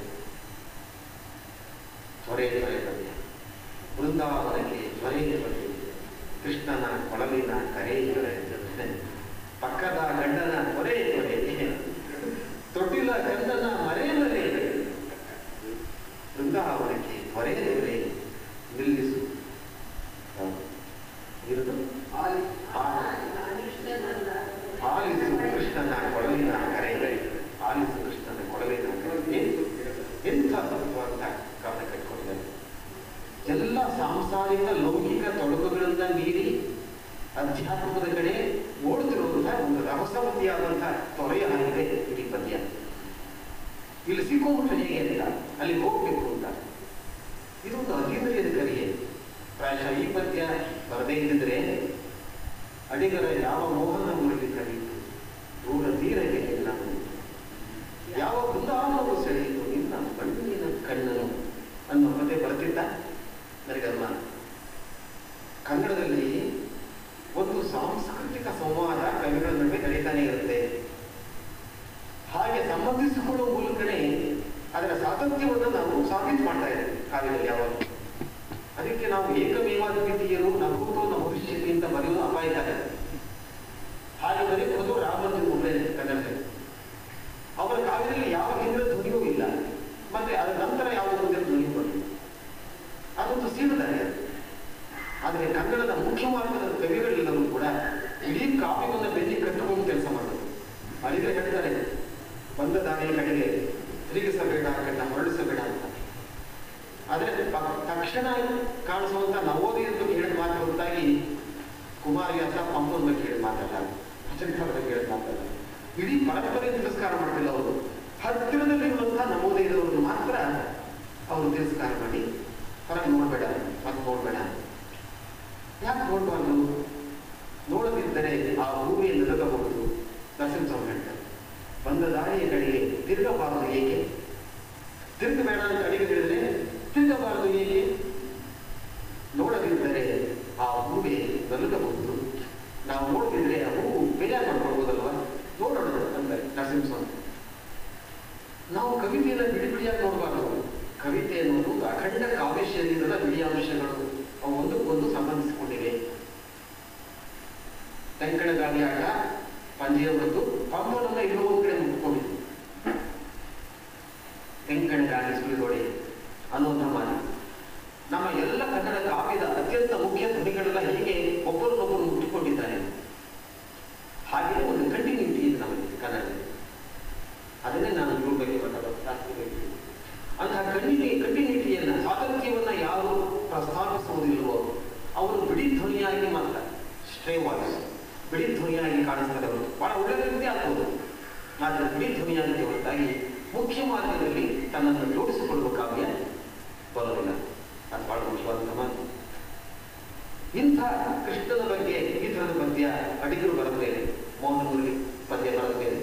D: ತ್ವರೆ ತ್ವರೆ ಪದ್ಯ ಬೃಂದಾವನಕ್ಕೆ ತ್ವರೆ ಪದ್ಯ ಕೃಷ್ಣನ ಕೊಳಲಿನ ಕರೆ ತ್ವರೆ ಪಕ್ಕದ ಗಂಡನ ತ್ವರೆ ತ್ವರೆ ತೊಟ್ಟಿಲ ಗಂಡನ ಮರೆ ಮರೆ ಬೃಂದಾವನಕ್ಕೆ ತ್ವರೆ ತ್ವರೆ ನಿಲ್ಲಿಸು ಇರುವುದು ಆಲಿಸು ಕೃಷ್ಣನ ಕೊಳಲಿನ ಕರೆ ಆಲಿಸು ಕೃಷ್ಣನ ಕೊಳಲಿನ ಕರೆ ಎಂಥ ತತ್ವ ಅಂತ ಗಮನ ಕಟ್ಕೊಂಡಿದ್ದಾರೆ ಎಲ್ಲ ಸಾಂಸಾರಿಕ ಲೌಕಿಕ ತೊಡಕುಗಳನ್ನ ಮೀರಿ ಅಧ್ಯಾತ್ಮದ ಕಡೆ ಓಡುತ್ತಿರುವಂತಹ ಒಂದು ರಹಸ್ಯವತಿಯಾದಂತಹ ತೊರೆಯ ಆಗಿದೆ ಇಡೀ ಪದ್ಯ ಇಲ್ಲಿ ಸಿಕ್ಕೋಬಿಟ್ರೆ ಹೇಗೆ ಅಂತ ಅಲ್ಲಿ ಹೋಗ್ಬೇಕು ಅಂತ ಇದೊಂದು ಅತಿಮರ್ಯಾದ ಕರಿಯೇ ಪ್ರಾಯಶಃ ಈ ಪದ್ಯ ಬರದೇ ಇದ್ದಿದ್ರೆ ಅಡಿಗರ ಯಾವ ಮೋಹನ ಮುರಳಿ ಕರೆಯಿತು ದೂರ ತೀರಗೆ ಎಲ್ಲ ಯಾವ ಬೃಂದಾವನವು ಸೆಳೆಯಿತು ನಿನ್ನ ಮಣ್ಣಿನ ಕಣ್ಣನು ಅನ್ನೋ ಪದ್ಯ ಬರ್ತಿದ್ದ ನನಗೆ ಅನುಮಾನ ಕನ್ನಡದಲ್ಲಿ ಒಂದು ಸಾಂಸ್ಕೃತಿಕ ಸಂವಾದ ಕವಿಗಳ ನಡುವೆ ನಡೀತಾನೆ ಇರುತ್ತೆ ಹಾಗೆ ಸಂಬಂಧಿಸಿಕೊಳ್ಳುವ ಮೂಲಕನೇ ಅದರ ಸಾತತ್ಯವನ್ನು ನಾವು ಸಾಬೀತು ಮಾಡ್ತಾ ಇದ್ದೇವೆ ಕಾವ್ಯದಲ್ಲಿ ಯಾವಾಗ ಅದಕ್ಕೆ ನಾವು ಏಕಮೇವಾದ್ವಿತೀಯರು ನಭೂತೋ ನ ಭವಿಷ್ಯತಿ ಅಂತ ಬರೆಯುವುದು ಅಪಾಯಕಾರಿ ಹಾಗೆ ಬರೆಯುವುದು ರಾಮಂದ್ರ ಮುಳ್ಳೆ ಕನ್ನಡದಲ್ಲಿ ಅವರ ಕಾವ್ಯದಲ್ಲಿ ಯಾವ ಹಿಂದಿನ ಧ್ವನಿಯೂ ಇಲ್ಲ ಮತ್ತೆ ಅದರ ನಂತರ ಯಾವ ಮುಂದೆ ಧ್ವನಿ ಬರಲಿಲ್ಲ ಅದೊಂದು ಸೀಳುದಾರಿ ಅದು ಆದರೆ ಕನ್ನಡದ ಮುಖ್ಯ ಮಾರ್ಗದ ಕವಿಗಳೆಲ್ಲರೂ ಕೂಡ ಇಡೀ ಕಾವ್ಯವನ್ನು ಬೆನ್ನಿ ಕಟ್ಟುಕೊಂಡು ಕೆಲಸ ಮಾಡೋದು ಅಲ್ಲಿಗೆ ಹೇಳ್ತಾರೆ ಬಂದ ದಾರಿಯ ಕಡೆಗೆ ತಿರುಗಿಸಬೇಡ ಕಣ್ಣ ಹೊರಡಿಸಬೇಡ ಅಂತ ಆದರೆ ಪ- ತಕ್ಷಣ ಕಾಣಿಸುವಂತ ನವೋದಯದ ಬಗ್ಗೆ ಹೇಳಿದ ಮಾತು ಹೊರತಾಗಿ ಕುಮಾರವ್ಯಾಸ ಪಂಪನ ಬಗ್ಗೆ ಹೇಳಿದ ಮಾತಲ್ಲ ಅಜಂಠರ ಬಗ್ಗೆ ಹೇಳಿದ ಮಾತಲ್ಲ ಇಡೀ ಪರಂಪರೆ ತಿರಸ್ಕಾರ ಮಾಡ್ತಿಲ್ಲ ಅವರು ಹತ್ತಿರದಲ್ಲಿರುವಂತಹ ನವೋದಯದವರನ್ನು ಮಾತ್ರ ಅವರು ತಿರಸ್ಕಾರ ಮಾಡಿ ಹೊರಗೆ ನೋಡಬೇಡ ಮತ್ತೆ ನೋಡಬೇಡ ಯಾಕೆ ನೋಡಬಾರ್ದು ನೋಡದಿದ್ದರೆ ಆ ಭೂಮಿಯ ನರಗಬಹುದು ನರಸಿಂಹಸ್ವಾಮಿ ಹೇಳ್ತಾರೆ ಬಂದ ದಾರಿಯ ಕಡೆಗೆ ತಿರುಗಬಾರದು ಏಕೆ ತಿರುಗಬೇಡ ಅಂತ ಅಡಿಗೆ ಹೇಳಿದ್ರೆ ತಿರುಗಬಾರದು ಏಕೆ ನೋಡದಿದ್ದರೆ ಆ ಹೂವೆ ನಲುಗಬಹುದು ನಾವು ನೋಡ್ತಿದ್ರೆ ಆ ಹೂವು ಬೇಜಾರು ಮಾಡ್ಕೊಳ್ಬೋದಲ್ವಾ ನೋಡೋಣ ಅಂತಾರೆ ನರಸಿಂಹಸ್ವಾಮಿ ನಾವು ಕವಿತೆಯನ್ನು ಬಿಡಿ ಬಿಡಿಯಾಗಿ ನೋಡಬಾರದು ಕವಿತೆ ಅನ್ನೋದು ಅಖಂಡ ಕಾವ್ಯ ಶರೀರದ ಬಿಡಿ ಅಂಶಗಳು ಅವು ಒಂದಕ್ಕೊಂದು ಸಂಬಂಧಿಸಿಕೊಂಡಿವೆ ತೆಂಕಣಗಾಲಿ ಆಟ ಪಂಜೆಯ ಹೊರತು ಪಂಪನನ್ನ ಇನ್ನೂ ಒಂದು ಕಡೆ ಮುಟ್ಕೊಂಡಿದೆ ತೆಂಕಣಗಾಲಿ ಸುಳಿದೊಡೆ ಅನ್ನುವಂಥ ಮಾತು ನಮ್ಮ ಎಲ್ಲ ಕನ್ನಡ ಕಾವ್ಯದ ಅತ್ಯಂತ ಮುಖ್ಯ ಧ್ವನಿಗಳೆಲ್ಲ ಹೇಗೆ ಒಬ್ಬರನ್ನೊಬ್ಬರು ಮುಟ್ಟಿಕೊಂಡಿದ್ದಾರೆ ಹಾಗೆ ಒಂದು ಕಂಟಿನ್ಯೂಟಿ ಇದೆ ನಮಗೆ ಕನ್ನಡದಲ್ಲಿ ಅದನ್ನೇ ನಾನು ಇವ್ರ ಬಗ್ಗೆ ಮಾತಾಡೋದು ಅಂತಹ ಕಂಟಿನ್ಯೂ ಕಂಟಿನ್ಯೂಟಿಯನ್ನ ಸ್ವಾತಂತ್ರ್ಯವನ್ನ ಯಾರು ಪ್ರಸ್ತಾಪಿಸುವುದಿಲ್ಲವೋ ಅವರು ಬಿಡಿ ಧ್ವನಿಯಾಗಿ ಮಾತ್ರ ಸ್ಟ್ರೇ ವಾಯ್ಸ್ ಬಿಡಿ ಧ್ವನಿಯಾಗಿ ಕಾಣಿಸ್ತಾರೆ ಅವರು ಬಹಳ ಒಳ್ಳೆ ರೀತಿ ಆಗ್ಬೋದು ಆದರೆ ಬಿಡಿ ಧ್ವನಿಯಾಗಿ ಹೊರತಾಗಿ ಮುಖ್ಯ ಮಾರ್ಗದಲ್ಲಿ ತನ್ನನ್ನು ಜೋಡಿಸಿಕೊಳ್ಳುವ ಕಾವ್ಯ ಬರೋದಿಲ್ಲ ಅದು ಬಹಳ ಮುಖ್ಯವಾದ ಮಾತು ಇಂಥ ಕೃಷ್ಣನ ಬಗ್ಗೆ ಈ ಥರದ ಪದ್ಯ ಅಡಿಗರು ಬರೆದಿದ್ದೇನೆ ಮೋಹನ ಮುರಳಿ ಪದ್ಯ ಬರೆದಿದ್ದೇನೆ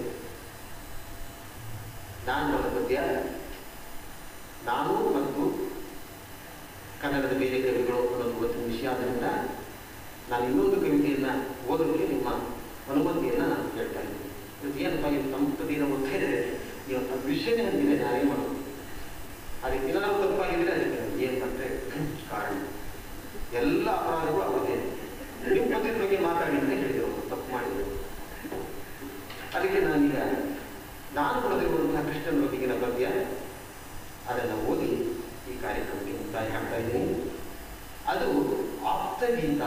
D: ನಾನು ಬರೆದ ಪದ್ಯ ನಾನು ಮತ್ತು ಕನ್ನಡದ ಬೇರೆ ಕವಿಗಳು ಅನ್ನೋದು ಇವತ್ತಿನ ವಿಷಯ ಆದ್ದರಿಂದ ನಾನು ಇನ್ನೊಂದು ಕವಿತೆಯನ್ನ ಓದೋದಕ್ಕೆ ನಿಮ್ಮ ಅನುಮತಿಯನ್ನ ನಾನು ಕೇಳ್ತಾ ಇದ್ದೀನಿ ಇವತ್ತು ಏನಪ್ಪ ಇದು ನಮ್ಮ ಕವಿನ ಮುಖ್ಯ ಇವತ್ತು ವಿಷಯನೇ ಅಂತಿದೆ ನಾನೇ ಮಾಡೋದು ಅದಕ್ಕೆ ಏನಾದ್ರು ತಪ್ಪಾಗಿದ್ರೆ ಅದಕ್ಕೆ ಏನ್ ಮತ್ತೆ ಕಾರಣ ಎಲ್ಲ ಅಪರಾಧಗಳು ಅವರದೇ ನಿಮ್ಮ ಪದ್ಯದ ಬಗ್ಗೆ ಮಾತಾಡಿ ಅಂತ ಹೇಳಿದ್ರು ಅವ್ರು, ತಪ್ಪು ಮಾಡಿದ್ರು ಅದಕ್ಕೆ ನಾನೀಗ ನಾನು ಬರೆದಿರುವಂತಹ ಕೃಷ್ಣನ ಬಗೆಗಿನ ಪದ್ಯ ಅದನ್ನು ಓದಿ ಈ ಕಾರ್ಯಕ್ರಮಕ್ಕೆ ಮುಕ್ತಾಯ ಮಾಡ್ತಾ ಇದ್ದೀನಿ ಅದು ಆಪ್ತಗೀತ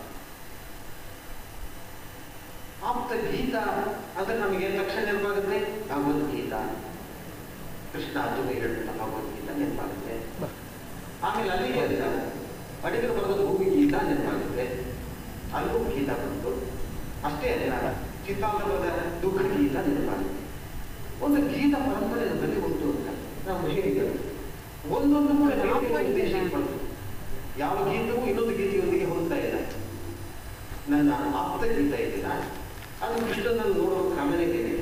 D: ಆಪ್ತಗೀತ ಅಂದ್ರೆ ನಮಗೆ ತಕ್ಷಣ ನೆನಪಾಗುತ್ತೆ ಭಗವದ್ಗೀತ ಕೃಷ್ಣ ಅರ್ಜುನ ಹೇಳ್ಬಿಟ್ಟ ಭಗವದ್ಗೀತ ನೆನಪಾಗುತ್ತೆ ಆಮೇಲೆ ಅಲ್ಲಿಗೆ ಅಂತ ಅಡಿಗರು ಬರೆದ ಭೂಮಿ ಗೀತ ನೆನಪಾಗುತ್ತೆ ಅಲ್ಲೂ ಗೀತ ಬಂತು ಅಷ್ಟೇ ಅಲ್ಲ ಚಿತ್ತಾಂಗದ ದುಃಖ ಗೀತ ನೆನಪಾಗುತ್ತೆ ಒಂದು ಗೀತ ಪರಂಪರೆ ನಮ್ಮಲ್ಲಿ ಉಂಟು ಅಂತ ನಾವು ಹೇಳಿದ್ದೇವೆ ಒಂದೊಂದು ಕೂಡ ಬೇರೆ ಬೇರೆ ಉದ್ದೇಶ ಇಟ್ಕೊಂಡು ಯಾವ ಗೀತವೂ ಇನ್ನೊಂದು ಗೀತೆಯೊಂದಿಗೆ ಹೋಗ್ತಾ ಇಲ್ಲ ನನ್ನ ಆಪ್ತ ಗೀತ ಇದೆಯಲ್ಲ ಅದು ಕೃಷ್ಣನನ್ನು ನೋಡುವ ಕ್ರಮನೇ ಬೇರೆ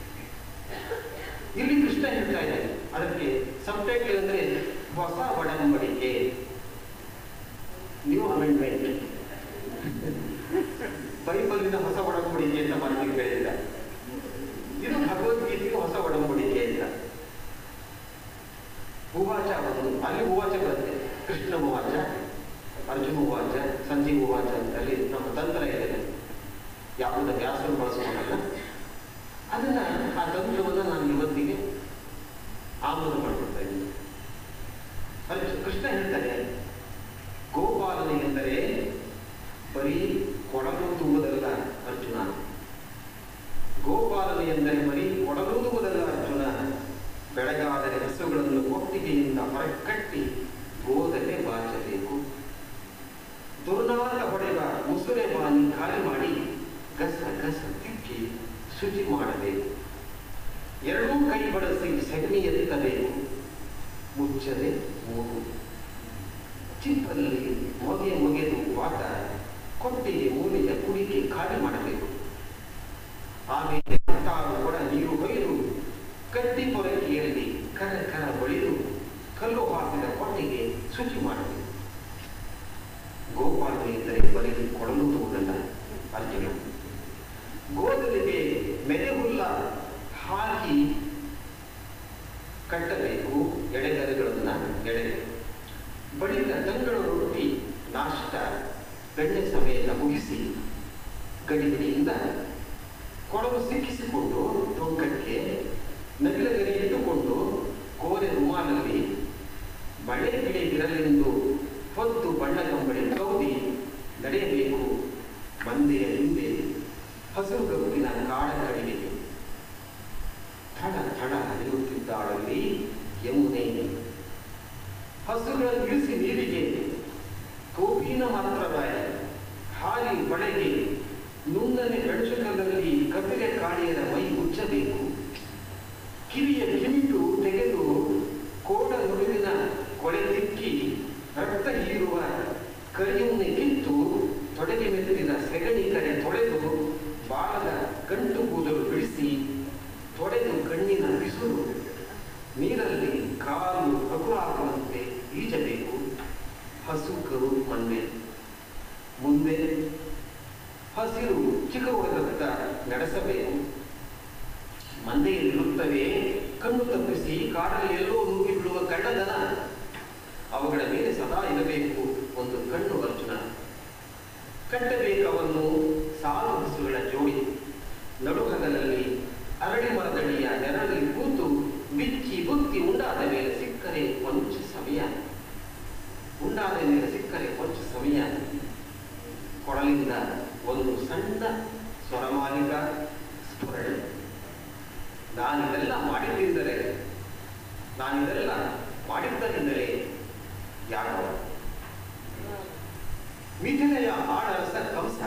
D: ಇಲ್ಲಿ ಕೃಷ್ಣ ಹೇಳ್ತಾ ಇದ್ದಾನೆ ಅದಕ್ಕೆ ಸಬ್ಟೈಟಲ್ ಅಂದ್ರೆ ಹೊಸ ಒಡಂಬಡಿಕೆ ನ್ಯೂ ಅಮೆಂಡ್ಮೆಂಟ್ ಬೈಬಲಿನ ಹೊಸ ಒಡಂಬಡಿಕೆ ಅಂತ ಮಾತಿಗೆ ಹೇಳಿದ ಇದು ಭಗವದ್ಗೀತೆಗೆ ಹೊಸ ಒಡಂಬಡಿಕೆ ಅಂತ ಉವಾಚ ಒಂದು ಅಲ್ಲಿ ಉವಾಚ ಬರುತ್ತೆ ಕೃಷ್ಣ ಉವಾಚ ಅರ್ಜುನ ಉವಾಚ ಸಂಜೀವ ಉವಾಚ ಅಂತ ಅಲ್ಲಿ ನಮ್ಮ ತಂತ್ರ ಇದೆ ಯಾವುದ ವ್ಯಾಸರು ಬಳಸ್ಕೊಂಡಲ್ಲ ಅದನ್ನ ಆ ತಂತ್ರವನ್ನ ನಾನು ಇವತ್ತಿಗೆ ಆಮದು ಮಾಡ್ಕೊಳ್ತಾ ಇದ್ದೀನಿ ಅಲ್ಲಿ ಕೃಷ್ಣ ಹೇಳ್ತಾರೆ ಗೋಪಾಲನೆ ಎಂದರೆ ಬರೀ ಕೊಡಲೂದುವುದಲ್ಲ ಅರ್ಜುನ ಗೋಪಾಲನೆ ಎಂದರೆ ಬರೀ ಕೊಡಲೂದುವುದಲ್ಲ ಅರ್ಜುನ ಬೆಳಗಾದರೆ ಹಸುಗಳನ್ನು ಕೊಟ್ಟಿಗೆಯಿಂದ ಹೊರಕಟ್ಟಿ ಗೋದಲೆ ಬಾಚಬೇಕು ದುರ್ನಾಥ ಹೊಡೆದ ಮುಸುರೆ ಬಾನಿ ಖಾಲಿ ಮಾಡಿ ಗಸ ಗಸ ತಿಕ್ಕಿ ಶುಚಿ ಮಾಡಬೇಕು ಎರಡೂ ಕೈ ಬಳಸಿ ಸಗಣಿ ಎತ್ತಬೇಕು ಮುಚ್ಚದೆ ಮೂಗು ಚಿಪ್ಪಲ್ಲಿ ಮೊಗೆ ಮೊಗೆದು ವಾತ ಕೊಟ್ಟಿಗೆ ಮೂಲೆಯ ಕುಡಿಕೆ ಖಾಲಿ ಮಾಡಬೇಕು ಆಮೇಲೆ ತಾವು ಒಡ ನೀರು ಹೊಯ್ದು ಕಟ್ಟಿ ಪೊರಕ್ಕೆ ಏರಿ ಕರ ಕರ ಬಳಿದು ಕಲ್ಲು ಹಾಕಿದ ಕೊಟ್ಟಿಗೆ ಶುಚಿ ಮಾಡಬೇಕು ಗೋಪಾಲನೆ ಎಂದರೆ ಬರೀ ಕೊಡಲುವುದಲ್ಲ ಅರ್ಜುನ ಗೋದಲಿಗೆ ಮೆದೆ ಹುಲ್ಲ ಹಾಕಿ ಕಟ್ಟಬೇಕು ಎಡೆಗರೆಗಳನ್ನ ಎಡೆ ಬಳಿಕ ತಂಗಳು ರೊಟ್ಟಿ ನಾಷ್ಟ ಬೆಣ್ಣೆ ಸಮೇತ ಮುಗಿಸಿ ಗಡಿಬಿಡಿಯಿಂದ ಕೊಡಲು ಸಿಕ್ಕಿಸಿಕೊಂಡು ಟೊಂಕಕ್ಕೆ ನವಿಲಗರಿ ಇಟ್ಟುಕೊಂಡು ಕೋರೆ ರುಮಾಲಲ್ಲಿ ಮಳೆ ಗಿಳಿ ಇರಲೆಂದು ಹೊತ್ತು ಬಣ್ಣ ಕಂಬಳಿ ಕೌದಿ
E: ಬಳೆಗೆ ನುಣ್ಣನೆ ಗಂಟುಕಲ್ಲಲ್ಲಿ ಕಪಿಲೆ ಕಾಳಿಯರ ಮೈ ಉಜ್ಜಬೇಕು ಕಿವಿಯ ಕಿವಿಟು ತೆಗೆದು ಕೋಡ ನುಡಿವಿನ ಕೊಳೆ ತಿಕ್ಕಿ ರಕ್ತ ಹೀರುವ ಕರಿಯನ್ನೇ ಕಿತ್ತು ತೊಡೆಗೆ ಮೆತ್ತಿದ ಸೆಗಣಿ ಕರೆ ತೊಳೆದು ಬಾಲದ ಗಂಟು ಕೂದಲು ಬಿಡಿಸಿ ತೊಡೆದು ಕಣ್ಣಿನ ಬಿಸಿಲು ನೀರಲ್ಲಿ ಕಾಲು ಹಗುರಾಗುವಂತೆ ಈಜಬೇಕು ಹಸು ಕರು ಮಣ್ಣೆ ಮುಂದೆ ಹಸಿರು ಚಿಗುರುವುದತ್ತ ನಡೆಸಬೇಕು ಮಂದೆಯಲ್ಲಿರುತ್ತವೆ ಕಣ್ಣು ತಪ್ಪಿಸಿ ಕಾಡಲ್ಲಿ ಎಲ್ಲೋ ನುಗ್ಗಿ ಬಿಡುವ ಕಳ್ಳದನ ಅವುಗಳ ಮೇಲೆ ಸದಾ ಇರಬೇಕು ಒಂದು ಕಣ್ಣು ಅರ್ಜುನ ಕಟ್ಟಬೇಕವನ್ನು ಸಾಲು ಹಸುಗಳ ಜೋಡಿ ನಡುಹಗಲಲ್ಲಿ ಅರಳಿ ಮರದಡಿಯ ನೆರಳಲ್ಲಿ ಕೂತು ಬಿಚ್ಚಿ ಬುತ್ತಿ ಉಂಡಾದ ಮೇಲೆ ಸಿಕ್ಕರೆ ಕೊಂಚ ಸಮಯ ಉಂಡಾದ ಮೇಲೆ ಸಿಕ್ಕರೆ ಕೊಂಚ ಸಮಯ ಕೊಡಲಿಂದ ಒಂದು ಸಣ್ಣ ಸ್ವರಮಾಲಿಕ ಸ್ಫುರಣೆ ನಾನಿದೆಲ್ಲ ಮಾಡಿದ್ದಿಂದಲೇ ನಾನಿದೆಲ್ಲ ಮಾಡಿದ್ದರಿಂದಲೇ ಯಾಕವ ಮಿಥಿಲೆಯ ಆಳರಸ ಕಂಸ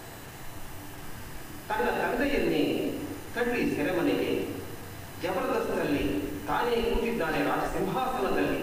E: ತನ್ನ ತಂದೆಯನ್ನೇ ತಳ್ಳಿ ಸೆರೆಮನೆಗೆ ಜಬರ್ದಸ್ತಲ್ಲಿ ತಾನೇ ಕೂತಿದ್ದಾನೆ ರಾಜ ಸಿಂಹಾಸನದಲ್ಲಿ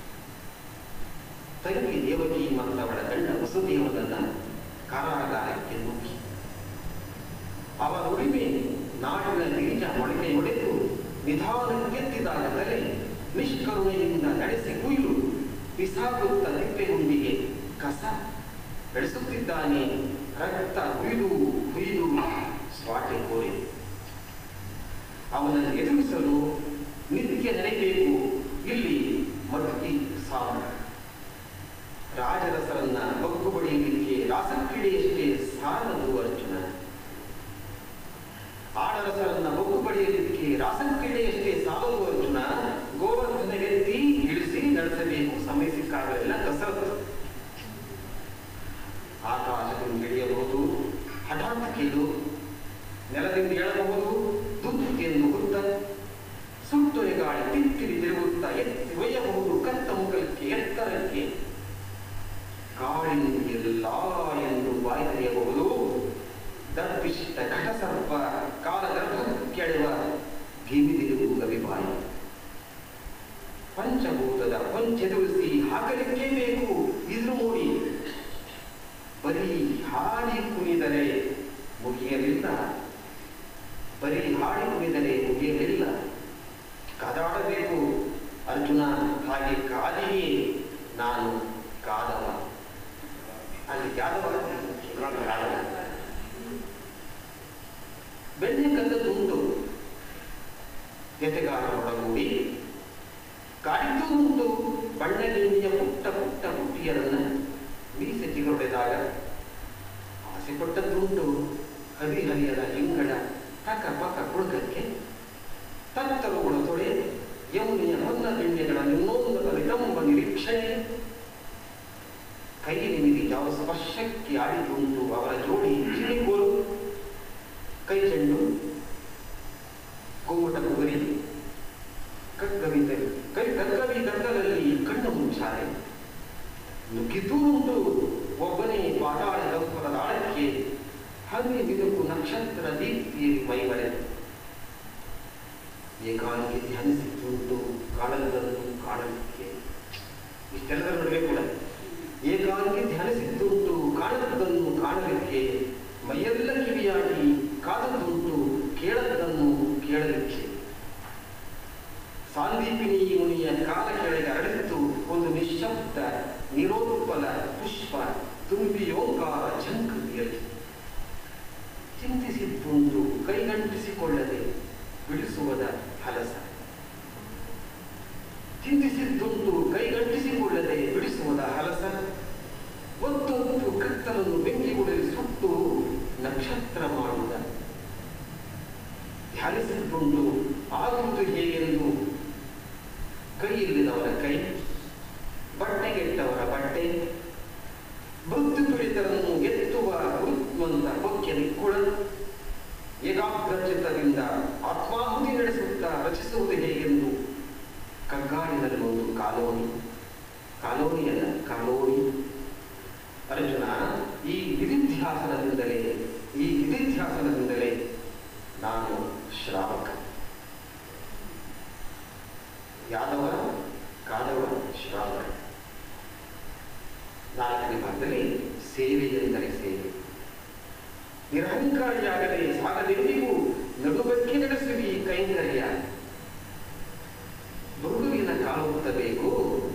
E: ತಂಗಿ ದೇವಕಿ ಮತ್ತವಳ ಗಂಡ ವಸುದೇವನನ್ನ ಕಾರಾಗಾರಕ್ಕೆ ನುಗ್ಗಿ ಅವರ ಉಳಿಮೆ ನಾಡಿನ ಬೀಜ ಮೊಳಕೆ ಹೊಡೆದು ನಿಧಾನಕ್ಕೆತ್ತಿದಾಗ ತಲೆ ನಿಷ್ಕರುಣೆಯಿಂದ ನಡೆಸಿ ಕುಯ್ಲು ಬಿಸಾಗುತ್ತ ತಿಪ್ಪೆಗುಂಡಿಗೆ ಕಸ ಬೆಳೆಸುತ್ತಿದ್ದಾನೆ ರಕ್ತ ಹುಯ್ದು ಹುಯ್ದು ಸ್ವಾಟೆ ಕೋರಿ ಅವನನ್ನು ಎದುರಿಸಲು ನಿತ್ಯ ನೆನೆಬೇಕು ಇಲ್ಲಿ ಮಟ್ಟಿ ಸಾವು ರಾಜರಸರನ್ನ ಬಗ್ಗು ಬಡಿಯಲಿಕ್ಕೆ ರಾಸಕ್ರೀಡೆಯಷ್ಟೇ ಸಾಲದು ಅರ್ಜುನ ಆಡರಸರನ್ನ ಬಗ್ಗು ಬಡಿಯಲಿಕ್ಕೆ ರಾಸಕ್ರೀಡೆಯಷ್ಟೇ ಸಾಲದು ಅರ್ಜುನ ಗೋವರ್ಧನಗೆತ್ತಿ ಇಳಿಸಿ ನಡೆಸಬೇಕು ಸಮಯ ಸಿಕ್ಕಾಗಲೆಲ್ಲ ಕಸರತ್ತು ಆಕಾಶದಿಂದ ಇಳಿಯಬಹುದು ಹಠಾತ್ ಕೀಳು ನೆಲದಿಂದ ಏಳಬಹುದು ದುಂದುಕೆಂದು ಹುತ್ತ ಸುಟ್ಟೊರೆ ಗಾಳಿ ತಿತ್ತಿರಿ ತಿರುಗುತ್ತಾ ಎತ್ತಿ ಒಯ್ಯಬಹುದು ಕತ್ತ ಮುಖಕ್ಕೆ ಎತ್ತರಕ್ಕೆ ಕಾಳಿಂದಿಲ್ಲ ಎಂದು ಬಾಯಿ ತೆರೆಯಬಹುದು ದರ್ಪಿಷ್ಟ ಘಟಸರ್ಪ ಕಾಲಗರ್ಭ ಕೆಳೆವ ಭೀಮಿದಿರುವು ಕವಿಬಾಯಿ ಪಂಚಭೂತದ ಪಂಚೆದುರಿಸಿ ಹಾಕಲಿಕ್ಕೆ ಬೇಕು ಇದ್ರು ಮೂಡಿ ಬರೀ ಹಾಡಿ ಕುಣಿದರೆ ಮುಗಿಯಲಿಲ್ಲ ಬರೀ ಹಾಡಿ ಕುಣಿದರೆ ಮುಗಿಯಲಿಲ್ಲ ಕಾದಾಡಬೇಕು ಅರ್ಜುನ ಹಾಗೆ ಕಾದಿಯೇ ನಾನು ಕಾದವ ಅಲ್ಲಿ ಯಾದವ ಕಾದವ ಬೆಣ್ಣೆ ಕದ್ದದುಂಟು ಜತೆಗಾರರೊಡಗೂಡಿ ಕಾಡಿದ್ದು ಉಂಟು ಬಣ್ಣಗಿಣಿಯ ಪುಟ್ಟ ಪುಟ್ಟ ಪುಟ್ಟಿಯರನ್ನ ಮೀಸೆ ಚಿಗುರೊಡೆದಾಗ ಆಸೆ ಪಟ್ಟದ್ದುಂಟು ಹರಿಹರಿಯದ ಹಿಂಗಡ ಟಕ ಪಕ ಕುಳುಕಕ್ಕೆ ತತ್ತರುಗಳ ತೊಡೆ ಯಮುನೆಯ ಹೊನ್ನ ಬೆಣ್ಣೆಗಳ ಇನ್ನೊಂದರ ವಿಳಂಬ ನಿರೀಕ್ಷಣೆ ಕೈ ನಿಮಿರಿ ಯಾವ ಸ್ಪರ್ಶಕ್ಕೆ ಆಡಿದುಂಟು ಅವರ ಜೋಡಿ ಚಿಣಿಕೋಲು ಕೈ ಚೆಂಡು ಗೋಮಟ ಕುಗರಿ ಕಗ್ಗವಿದ ಕೈ ಕಗ್ಗವಿ ಗದ್ದಲಲ್ಲಿ ಕಣ್ಣು ಮುಚ್ಚಾರೆ ನುಗ್ಗಿದ್ದೂ ಉಂಟು ಒಬ್ಬನೇ ಪಾತಾಳ ಗಂಪದ ಆಳಕ್ಕೆ ಹನಿ ಬಿದುಕು ನಕ್ಷತ್ರ ದೀಪ್ತಿಯಲ್ಲಿ ಮೈಮರೆದು ಏಕಾಂಗಿ ಧ್ಯಾನಿಸಿದ್ದುಂಟು ಕಾಣಲದನ್ನು ಕಾಣಲಿಕ್ಕೆ ಇಷ್ಟೆಲ್ಲದರ ನಡುವೆ ಕೂಡ ಏಕಾಂಗಿ ಧ್ಯಾನಿಸಿದ್ದುಂಟು ಕಾಣದನ್ನು ಕಾಣಲಿಕ್ಕೆ ಮೈಯೆಲ್ಲ ಕಿವಿಯಾಗಿ ಕಾದದ್ದುಂಟು ಕೇಳದ್ದನ್ನು ಕೇಳಲಿಕ್ಕೆ ಸಾಂದೀಪಿನಿ ಮುನಿಯ ಕಾಲ ಕೆಳಗೆ ಅರಳಿತ್ತು ಒಂದು ನಿಶ್ಶಬ್ದ ನಿರೋತ್ಪಲ ಪುಷ್ಪ ತುಂಬಿಯೋಂಕಾರ ಝಂಕೃತಿಯಲ್ಲಿ ಚಿಂತಿಸಿದ್ದುಂಟು ಕೈಗಂಟಿಸಿಕೊಳ್ಳದೆ ಬಿಡಿಸುವುದ ಹಲಸ ಚಿಂತಿಸಿದ್ದುಂಟು ಕೈಗಂಟಿಸಿಕೊಳ್ಳದೆ ಬಿಡಿಸುವುದ ಹಲಸ ಒತ್ತೊತ್ತು ಕತ್ತಲನ್ನು ಬೆಂಕಿಗುಡಲಿ ಸುಟ್ಟು ನಕ್ಷತ್ರ ಮಾಡುವುದ ಧ್ಯಾನಿಸಿದ್ದುಂಟು ಆಗುವುದು ಹೇಗೆಂದು ಕೈಯಲ್ಲಿದವರ ಕೈ ಬಟ್ಟೆಗೆಟ್ಟವರ ಬಟ್ಟೆ ಮೃತ್ಯು ಪೀಡಿತರನ್ನು ಎತ್ತುವ ಹೃತ್ವಂತ ಕೊಕ್ಕೆ ನಿಕ್ಕುಳ ಏಕಾಗ್ರಚಿತ್ತದಿಂದ ಆತ್ಮಾಹುತಿ ನಡೆಸುತ್ತಾ ರಚಿಸುವುದು ಹೇಗೆಂದು ಕಗ್ಗಾಡಿನಲ್ಲಿ ಒಂದು ಕಾಲೋನಿ ಕಾಲೋನಿಯಲ್ಲ ಕಾಲೋನಿ ಅರ್ಜುನ ಈ ವಿಧಿಧ್ಯ ವಿಧಿಧ್ಯಾಸನದಿಂದಲೇ ಈ ವಿಧಿಧ್ಯಾಸನದಿಂದಲೇ ನಾನು ಶ್ರಾವಕ ಯಾದವ ಕಾದವ ಶ್ರಾವಕ ನಾಲ್ಕನೇ ಭಾಗದಲ್ಲಿ ಸೇವೆ ಎಂದರೆ ಸೇವೆ ನಿರಹಂಕಾರಿಯಾಗದೆ ಸಾಗದೆಂದಿಗೂ ನಡುಬಕ್ಕೆ ನಡೆಸುವಿ ಕೈಂಕರ್ಯ ಮೃದುವಿನ ಕಾಲುತ್ತಬೇಕು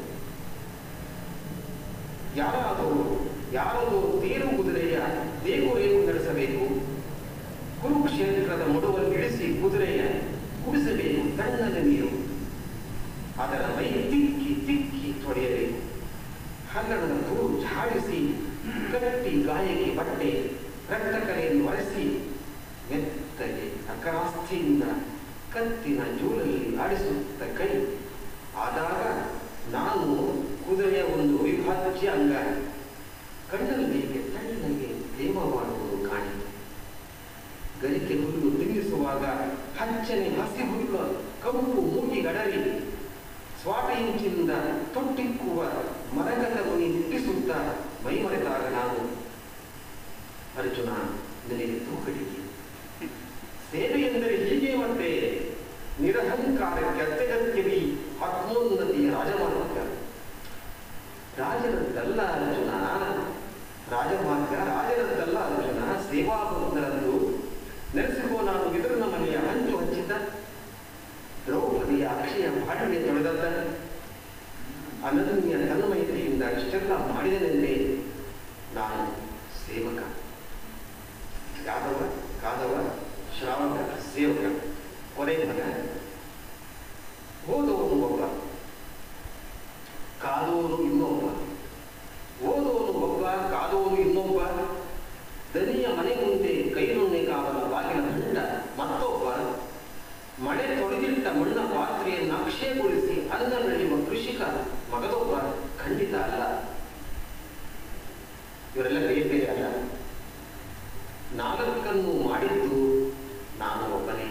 E: ಯಾರಾದರೂ ಯಾರದೋ ತೇರು ಕುದುರೆಯ ದೇಗುರೇನು ನಡೆಸಬೇಕು ಕುರುಕ್ಷೇತ್ರದ ಮಡುವನ್ನು ಇಳಿಸಿ ಕುದುರೆಯ ಕುಡಿಸಬೇಕು ತಣ್ಣನ ನೀರು ಅದರ ಮೈ ತಿಕ್ಕಿ ತಿಕ್ಕಿ ತೊಳೆಯಬೇಕು ಹಲ್ಲಣದ ತೂರು ಝಾಡಿಸಿ ಕಟ್ಟಿ ಗಾಯಕ್ಕೆ ಬಟ್ಟೆ ರಕ್ತಕಲೆಯನ್ನು ಒರೆಸಿ ಮೆತ್ತಗೆ ಅಕರಾಸ್ತಿಯಿಂದ ಕತ್ತಿನ ಜೂಲಲ್ಲಿ ಆಡಿಸುತ್ತ ಕೈ ಆದಾಗ ನಾನು ಕುದುರೆಯ ಒಂದು ಅವಿಭಾಜ್ಯ ಅಂಗ ಕಣ್ಣಲ್ಲಿ ತಣ್ಣಗೆ ಪ್ರೇಮವಾಡುವುದು ಕಾಣಿ ಗರಿಕೆ ಹುಲ್ಲು ತಿನ್ನಿಸುವಾಗ ಹಚ್ಚನೆ ಹಸಿ ಹುಲ್ಲು ಕಬ್ಬು ಮೂಗಿಗಡರಿ ಸ್ವಾಟ ಇಂಚಿನಿಂದ ತೊಟ್ಟಿಕ್ಕುವ ಮರಗದ ಮುನಿ ಹುಟ್ಟಿಸುತ್ತ ಮೈಮರೆತಾಗ ನಾನು ಅರ್ಜುನ ನಿನಗೆ ತೂಕಡಿಗೆ ಸೇವೆ ಎಂದರೆ ಹೀಗೆ ಮತ್ತೆ ನಿರಹಂಕಾರಕ್ಕೆ ಅತ್ಯಗತ್ಯವಿ ಆತ್ಮೋನ್ನತಿಯ ರಾಜಮಾರ್ಗ ರಾಜರದ್ದಲ್ಲ ಅರ್ಜುನ ರಾಜಮಾರ್ಗ ರಾಜರದ್ದಲ್ಲ ಅರ್ಜುನ ಸೇವಾ ಬಂಧನದ್ದು ನೆಲೆಸಿಕೋ ನಾನು ವಿದುರನ ಮನೆಯ ಹಂಚು ಹಚ್ಚಿದ್ದ ದ್ರೌಪದಿಯ ಅಕ್ಷಯ ಬಾಳ್ವೆ ತೊಳೆದದ್ದ ಅನನ್ಯ ತನ್ಮಯತೆಯಿಂದ ಇಷ್ಟೆಲ್ಲ ಮಾಡಿದನೆಂದೇ ನಾನು ಸೇವಕ ಯಾದವ ಕಾದವ ಶ್ರಾವಕ ಸೇವಕ ಕೊನೆ ಮಗ ಓದೋನು ಒಬ್ಬ ಕಾದೋನು ಇನ್ನೊಬ್ಬ ಓದೋನು ಒಬ್ಬ ಕಾದೋನು ಇನ್ನೊಬ್ಬ ದನಿಯ ಮನೆ ಮುಂದೆ ಕೈನುಣ್ಣೆ ಕಾವಲ ಬಾಗಿಲ ಹಂಡ ಮತ್ತೊಬ್ಬ ಮಳೆ ತೊಳೆದಿಟ್ಟ ಮಣ್ಣ ಪಾತ್ರೆಯನ್ನು ಅಕ್ಷಯಗೊಳಿಸಿ ಅನ್ನ ಬೆಳೆಯುವ ಕೃಷಿಕ ಮಗದೊಬ್ಬ ಖಂಡಿತ ಅಲ್ಲ ಇವರೆಲ್ಲ ಬೇರೆ ಬೇರೆ ಅಲ್ಲ ನಾಲ್ಕನ್ನು ಮಾಡಿದ್ದು ನಾನು ಒಬ್ಬನೇ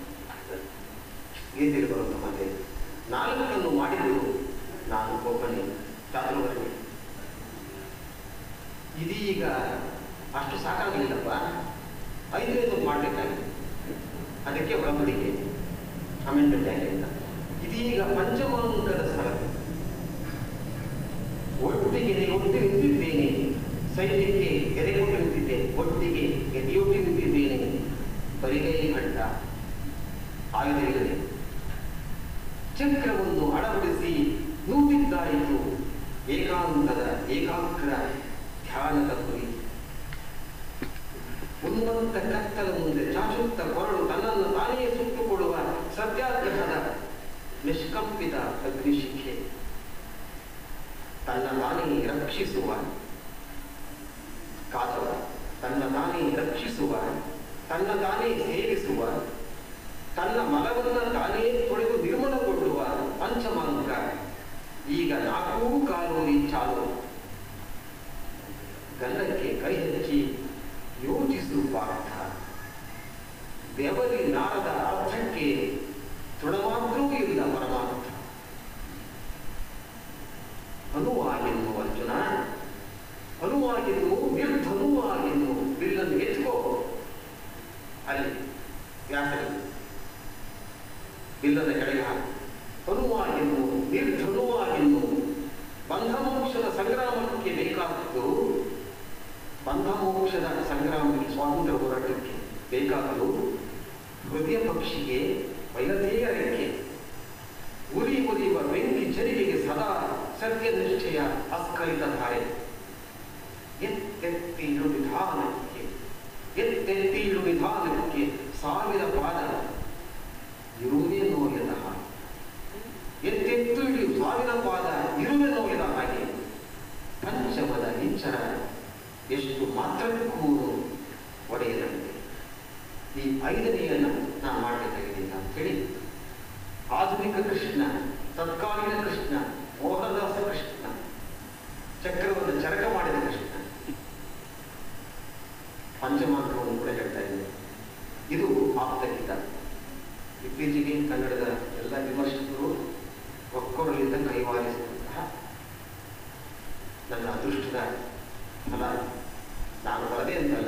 E: ಗೀತೆಗೆ ಬರುತ್ತ ಮತ್ತೆ ನಾಲ್ಕನ್ನು ಮಾಡಿದ್ದು ನಾನು ಒಬ್ಬನೇ ಚಾತುರ್ವರ್ಣಿ ಇದೀಗ ಅಷ್ಟು ಸಾಕಾಗಲಿಲ್ಲಪ್ಪ ಐದನೇದು ಮಾಡಬೇಕಾಗಿದೆ ಅದಕ್ಕೆ ಒಳಪಡಿಕೆ ಅಮೆಂಡ್ಮೆಂಟ್ ಅಂತ ಇದೀಗ ಪಂಚಮಾಂಕದ ಸ್ಥಳ ಒಟ್ಟಿಗೆ ಒಟ್ಟು ನಿಂತಿದ್ದೇನೆ ಸೈನ್ಯಕ್ಕೆ ಎದೆಗೊಟ್ಟು ನಿಂತಿದ್ದೆ ಒಟ್ಟಿಗೆ ಎದೆಯೊಟ್ಟು ನಿಂತಿದ್ದೇನೆ ಬರಿಗೈ ಅಡ್ಡ ಆಯುಧವಿಲ್ಲದೆ ಚಕ್ರವನ್ನು ಅಳವಡಿಸಿ ನೂತಿದ್ದಾಯಿತು ಏಕಾಂತದ ಏಕಾಗ್ರ ಧ್ಯಾನದ ಗುರಿ ಉನ್ನತ ಕತ್ತಲ ಮುಂದೆ ಚಾಚುತ್ತ ಕೊರಳು ತನ್ನನ್ನು ತಾನೇ ಸುಟ್ಟುಕೊಳ್ಳುವ ಸತ್ಯಾಗ್ರಹದ ನಿಷ್ಕಂಪಿತ ಅಗ್ನಿಶಿಖೆ ತನ್ನ ತಾನೇ ರಕ್ಷಿಸುವ ಕಾದವ ತನ್ನ ತಾನೇ ರಕ್ಷಿಸುವ ತನ್ನ ತಾನೇ ಸೇವಿಸುವ ತನ್ನ ಮಲವನ್ನು ತಾನೇ ತೊಳೆದು ನಿರ್ಮಲಗೊಳ್ಳುವ ಪಂಚಮಾಂಕ ಈಗ ನಾಲ್ಕೂ ಕಾಲೋರಿ ಚಾಲು ಗಲ್ಲಕ್ಕೆ ಕೈ ಹಚ್ಚಿ ಯೋಚಿಸು ಪಾರ್ಥ ಬೆವರಿ ನಾರದ ಅರ್ಥಕ್ಕೆ ತೃಣಮಾತ್ರವೂ ಇಲ್ಲ ಪರಮಾರ್ಥ ಅನುವಾಗಿನ್ನು ಅರ್ಜುನ ಅನುವಾಗಿನ್ನು ನಿರ್ಧನುವಾಗಿನ್ನು ಬಿಲ್ಲನ್ನು ಎತ್ಕೋ ಅಲ್ಲಿ ವ್ಯಾಸರಲ್ಲಿ ಬಿಲ್ಲದ ಕೆಳಗೆ ಹಾಕು ಅನುವಾಗಿನ್ನು ನಿರ್ಧನುವಾಗಿನ್ನು ಬಂಧಮೋಕ್ಷದ ಸಂಗ್ರಾಮಕ್ಕೆ ಬೇಕಾದದ್ದು ಬಂಧಮೋಕ್ಷದ ಸಂಗ್ರಾಮಕ್ಕೆ ಸ್ವಾತಂತ್ರ್ಯ ಹೋರಾಟಕ್ಕೆ ಬೇಕಾಗಲು ಹೃದಯ ಪಕ್ಷಿಗೆ ಬಯಲತೆಯ ರೆಕ್ಕೆ ಉರಿ ಉರಿಯುವ ಬೆಂಕಿ ಚರಿಗೆಗೆ ಸದಾ ಸತ್ಯ ನಿಷ್ಠೆಯ ಅಸ್ಖಲಿತ ಧಾರೆ ಎತ್ತೆತ್ತಿಳು ನಿಧಾನಕ್ಕೆ ಎತ್ತೆತ್ತಿಳು ನಿಧಾನಕ್ಕೆ ಸಾವಿರ ಪಾದ ಇರುವುದೇ ನೋಯದ ಹಾಗೆ ಎತ್ತೆತ್ತು ಇಳಿ ಸಾವಿರ ಪಾದ ಇರುವೆ ನೋಯದ ಹಾಗೆ ಪಂಚಮದ ಹಿಂಚರ ಎಷ್ಟು ಮಾತ್ರಕ್ಕೂ ಒಡೆಯದಂತೆ ಈ ಐದನೆಯನ್ನು ನಾನು ಮಾಡಬೇಕಾಗಿದೆ ಅಂತ ಹೇಳಿ ಆಧುನಿಕ ಕೃಷ್ಣ ತತ್ಕಾಲೀನ ಕೃಷ್ಣ ಮೋಹನದಾಸ ಕೃಷ್ಣ ಚಕ್ರವನ್ನು ಚರಕ ಮಾಡಿದ ಕೃಷ್ಣ ಪಂಚಮಾಂಕವನ್ನು ಕೂಡ ಹೇಳ್ತಾ ಇದ್ದೇನೆ ಇದು ಆಪ್ತಹಿತ ಇತ್ತೀಚೆಗೆ ಕನ್ನಡದ ಎಲ್ಲ ವಿಮರ್ಶಕರು ಒಕ್ಕೊರಲಿಂದ ಕೈವಾರಿಸಿದಂತಹ ನನ್ನ ಅದೃಷ್ಟದ ಫಲ ನಾನು ಬರದೆ ಅಂತ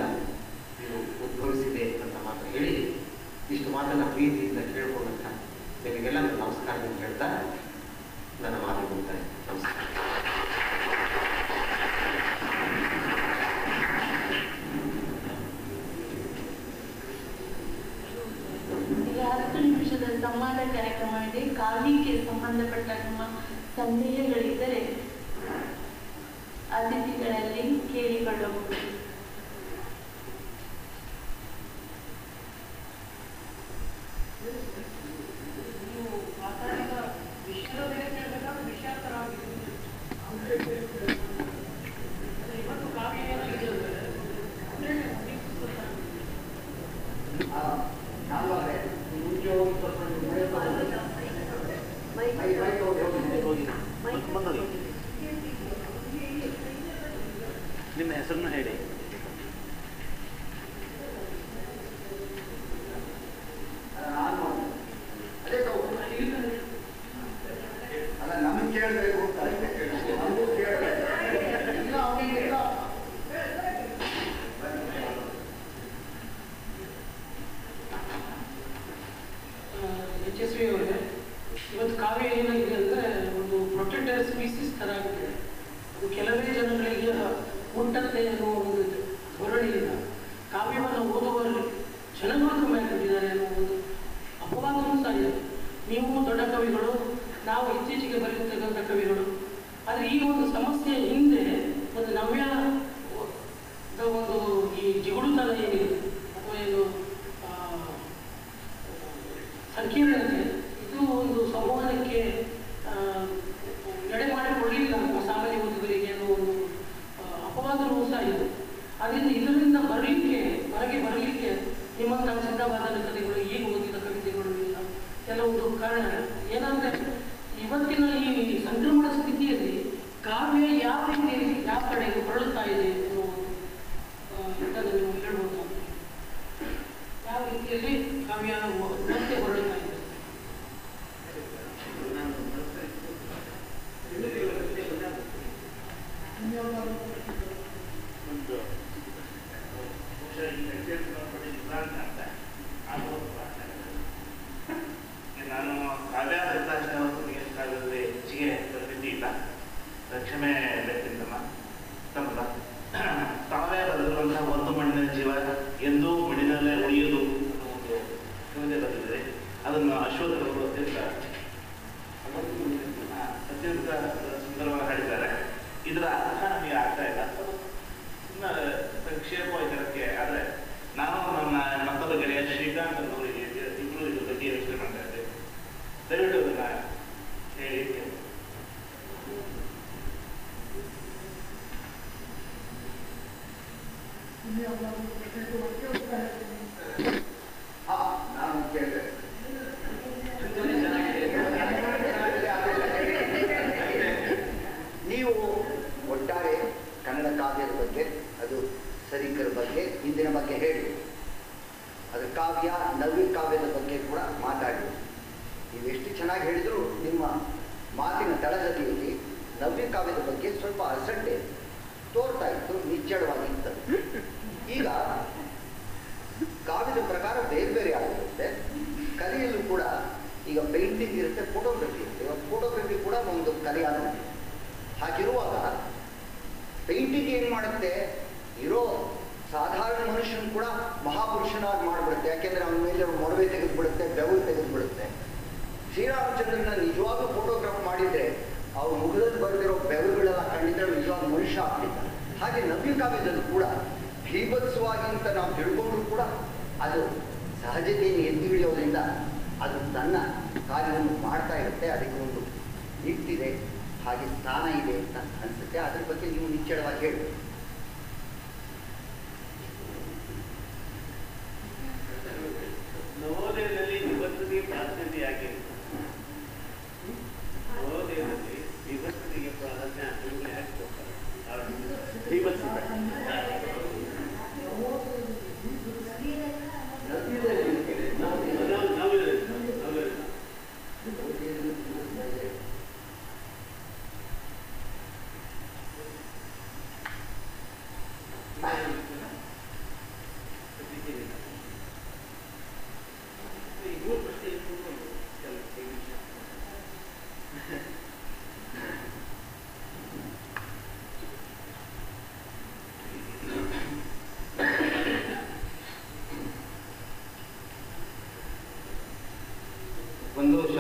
E: ಮಾತನ್ನ ಪ್ರೀತಿಯಿಂದ ಕೇಳ್ಕೊಂಡಂತ ನಿಮಗೆಲ್ಲ ನನ್ನ ನಮಸ್ಕಾರವನ್ನು ಹೇಳ್ತಾ ನನ್ನ ಮಾತು ಮುಕ್ತಾಯ ನಮಸ್ಕಾರ
B: ಈಗ ಹತ್ತು ನಿಮಿಷದ ಸಂವಾದ ಕಾರ್ಯಕ್ರಮ ಇದೆ ಕಾವ್ಯಕ್ಕೆ ಸಂಬಂಧಪಟ್ಟ ನಿಮ್ಮ ಸಂದೇಹಗಳಿದ್ದರೆ ಅತಿಥಿಗಳಲ್ಲಿ ಕೇಳಿಕೊಳ್ಳಬಹುದು
F: ನಿಮ್ಮ ಹೆಸರನ್ನು ಹೇಳಿ
G: ಅಲ್ಲ ನಮಗೆ ಕೇಳಬೇಕು ಅಂತ ಅಷ್ಟೇ ಕೇಳಿದ್ರು. ನಮಗೂ ಕೇಳಬೇಕು ಇಲ್ಲ ಅವನಿಗೆ ಇಲ್ಲ
H: ಯಶಸ್ವಿ ಅವರೇ ಇವತ್ತು ಕಾವ್ಯ ಏನಾಗಿದೆ ಅಂದರೆ ಒಂದು ಪ್ರೊಟೆಕ್ಟರ್ ಸ್ಪೀಸಿಸ್ ಥರ ಆಗಿದೆ ಅದು ಕೆಲವೇ ಜನಗಳಿಗೆ ಮುಟ್ಟತ್ತೆ ಅನ್ನೋ ಒಂದು ಧೋರಣೆಯಿಂದ ಕಾವ್ಯವನ್ನು ಓದುವವರು ಜನಗಳು ಕಮ್ಮಿ ಆಗ್ತಿದ್ದಾರೆ ಅನ್ನೋ ಒಂದು ಅಪವಾದವೂ ಸಹ ಇದೆ ನೀವು ದೊಡ್ಡ ಕವಿಗಳು ನಾವು ಇತ್ತೀಚೆಗೆ ಬರೆಯುತ್ತಿರುವಂಥ ಕವಿಗಳು ಆದರೆ ಈ ಒಂದು ಸಮಸ್ಯೆ ಹಿಂದೆ ಒಂದು ನವ್ಯ ದ ಒಂದು ಈ ಜಿಗುಡುತನ ಏನಿದೆ ಅಥವಾ ಏನು ಆ, ಸಂಕೀರ್ಣತೆ ಇದು ಒಂದು ಸಂವಹನಕ್ಕೆ ಆ, ಎಡೆ ಮಾಡಿಕೊಳ್ಳಿಲ್ಲ ನಮ್ಮ ಸಾಮಾನ್ಯ ಓದುಗರಿಗೆ ಅನ್ನೋ ಒಂದು ಆ, ಅಪವಾದವೂ ಸಹ ಇದೆ ಅದರಿಂದ ಇದರಿಂದ ಬರಲಿಕ್ಕೆ ಹೊರಗೆ ಬರಲಿಕ್ಕೆ ನಿಮ್ಮಂತಹ ಸಿದ್ಧವಾದ ಕಥೆಗಳು ಈಗ ಓದಿದ ಕವಿತೆಗಳು ಇಲ್ಲ ಎಲ್ಲ ಒಂದು ಕಾರಣ ಏನಂದ್ರೆ ಇವತ್ತಿನ ಈ ಸಂಕ್ರಮಣ ಸ್ಥಿತಿಯಲ್ಲಿ ಕಾವ್ಯ ಯಾವ ರೀತಿ ಯಾವ ಕಡೆಗೆ ಹೊರಳುತ್ತಾ ಇದೆ ಅನ್ನೋ ಒಂದು ಆ, ಇದನ್ನು ನೀವು ಹೇಳ್ಬೋದು ಯಾವ ರೀತಿಯಲ್ಲಿ ಕಾವ್ಯ ಮತ್ತೆ ಹೊರಡುತ್ತಾ ಇದೆ
F: ಒಂದು ಬಹುಶಃ ಈ ಲೆಕ್ಚರ್ ನೋಡ್ಬಿಟ್ಟು ಇಬ್ರಾಹಿಂ ಅಂತ ಅದು ನಾನು ಕಾವ್ಯ ಹರಿತಾಶ್ರಮಕ್ಕೆ ಕಾವ್ಯದಲ್ಲಿ ಹೆಚ್ಚಿಗೆ ಬರೆದಿದ್ದಿಲ್ಲ ಕ್ಷಮೆ ಬೇಕಿಂತಮ್ಮ ತಮ್ಮಲ್ಲ ತಾವೇ ಬರೆದಿರುವಂತಹ ಒಂದು ಮಣ್ಣಿನ ಜೀವ ಎಂದೂ ಮಣ್ಣಿನಲ್ಲೇ ಉಳಿಯೋದು ಅನ್ನೋ ಒಂದು ಕವಿತೆ ಬರೆದಿದೆ ಅದನ್ನು ಅಶ್ವಥ್ ಅವರು ಅತ್ಯಂತ ಆ, ಅತ್ಯಂತ ಸುಂದರವಾಗಿ ಹಾಡಿದ್ದಾರೆ ಇದರ ಅರ್ಥ ನಮಗೆ ಆಗ್ತಾ ಇಲ್ಲ ಸುಮ್ಮನೆ ಸಂಕ್ಷೇಪವಾಗಿ ಅದಕ್ಕೆ ಆದರೆ ನಾನು ನನ್ನ ಮತ್ತೊಬ್ಬ ಗೆಳೆಯ ಶ್ರೀಕಾಂತ್ ಅವರಿಗೆ ಇಬ್ಬರು ಇದ್ರ ಬಗ್ಗೆ ಯೋಚನೆ ಮಾಡ್ತಾ ಇದ್ದೇವೆ ದಯವಿಟ್ಟು ಅದನ್ನ ಹೇಳಿ
G: ಹಾ ನಾನು ಕೇಳಿದೆ ನೀವು ಒಟ್ಟಾರೆ ಕನ್ನಡ ಕಾವ್ಯದ ಬಗ್ಗೆ ಅದು ಸರಿಕರ ಬಗ್ಗೆ ಇಂದಿನ ಬಗ್ಗೆ ಹೇಳಿ ಅದು ಕಾವ್ಯ ನವ್ಯ ಕಾವ್ಯದ ಬಗ್ಗೆ ಕೂಡ ಮಾತಾಡಿ ನೀವು ಎಷ್ಟು ಚೆನ್ನಾಗಿ ಹೇಳಿದ್ರು ನಿಮ್ಮ ಮಾತಿನ ತಳಗದಿಯಲ್ಲಿ ನವ್ಯ ಕಾವ್ಯದ ಬಗ್ಗೆ ಸ್ವಲ್ಪ ಅಸಡ್ಡೆ ತೋರ್ತಾ ಇತ್ತು ನಿಚ್ಚಳವಾಗಿ ಇತ್ತು ಈಗ ಕಾವ್ಯದ ಪ್ರಕಾರ ಬೇರೆ ಬೇರೆ ಆಗಿರುತ್ತೆ ಕಲೆಯಲ್ಲೂ ಕೂಡ ಈಗ ಪೇಂಟಿಂಗ್ ಇರುತ್ತೆ ಫೋಟೋಗ್ರಫಿ ಇರುತ್ತೆ ಇವಾಗ ಫೋಟೋಗ್ರಫಿ ಕೂಡ ಒಂದು ಕಲೆ ಆಗುತ್ತೆ ಹಾಗಿರುವಾಗ ಪೇಂಟಿಂಗ್ ಏನು ಮಾಡುತ್ತೆ ಇರೋ ಸಾಧಾರಣ ಮನುಷ್ಯನ ಕೂಡ ಮಹಾಪುರುಷನಾಗಿ ಮಾಡಿಬಿಡುತ್ತೆ ಯಾಕೆಂದ್ರೆ ಅವನ ಮೇಲೆ ಮೊಡವೆ ತೆಗೆದುಬಿಡುತ್ತೆ ಬೆವರು ತೆಗೆದುಬಿಡುತ್ತೆ ಶ್ರೀರಾಮಚಂದ್ರನ ನಿಜವಾಗ್ಲೂ ಫೋಟೋಗ್ರಾಫ್ ಮಾಡಿದ್ರೆ ಅವ್ರ ಮುಖದಲ್ಲಿ ಬರೆದಿರೋ ಬೆವರುಗಳೆಲ್ಲ ಕಂಡಿದ್ರೆ ನಿಜವಾಗ್ ಮನುಷ್ಯ ಆಗ್ತಿದ್ದ ಹಾಗೆ ನವ್ಯ ಕಾವ್ಯದಲ್ಲೂ ಕೂಡ ಭೀಭತ್ಸವಾಗಿ ಅಂತ ನಾವು ತಿಳ್ಕೊಂಡ್ರು ಕೂಡ ಅದು ಸಹಜತೆಯನ್ನು ಎತ್ತಿ ಹಿಡಿಯೋದ್ರಿಂದ ಅದು ತನ್ನ ಕಾರ್ಯವನ್ನು ಮಾಡ್ತಾ ಇರುತ್ತೆ ಅದಕ್ಕೆ ಒಂದು ನಿಟ್ಟಿದೆ ಹಾಗೆ ಸ್ಥಾನ ಇದೆ ಅಂತ ಅನಿಸುತ್ತೆ ಅದ್ರ ಬಗ್ಗೆ ನೀವು ನಿಚ್ಚಳವಾಗಿ ಹೇಳಿ
F: ನವೋದಯದಲ್ಲಿ ವಿಭಕ್ತಿಗೆ ಪ್ರಾಧಾನ್ಯತೆ ಯಾಕೆ ನವೋದಯದಲ್ಲಿ ವಿಭಕ್ತಿಗೆ ಪ್ರಾಧಾನ್ಯ ನಿಮ್ಗೆ ಯಾಕೆ ಕೊಡ್ತಾರೆ ವಿಭಕ್ತಿ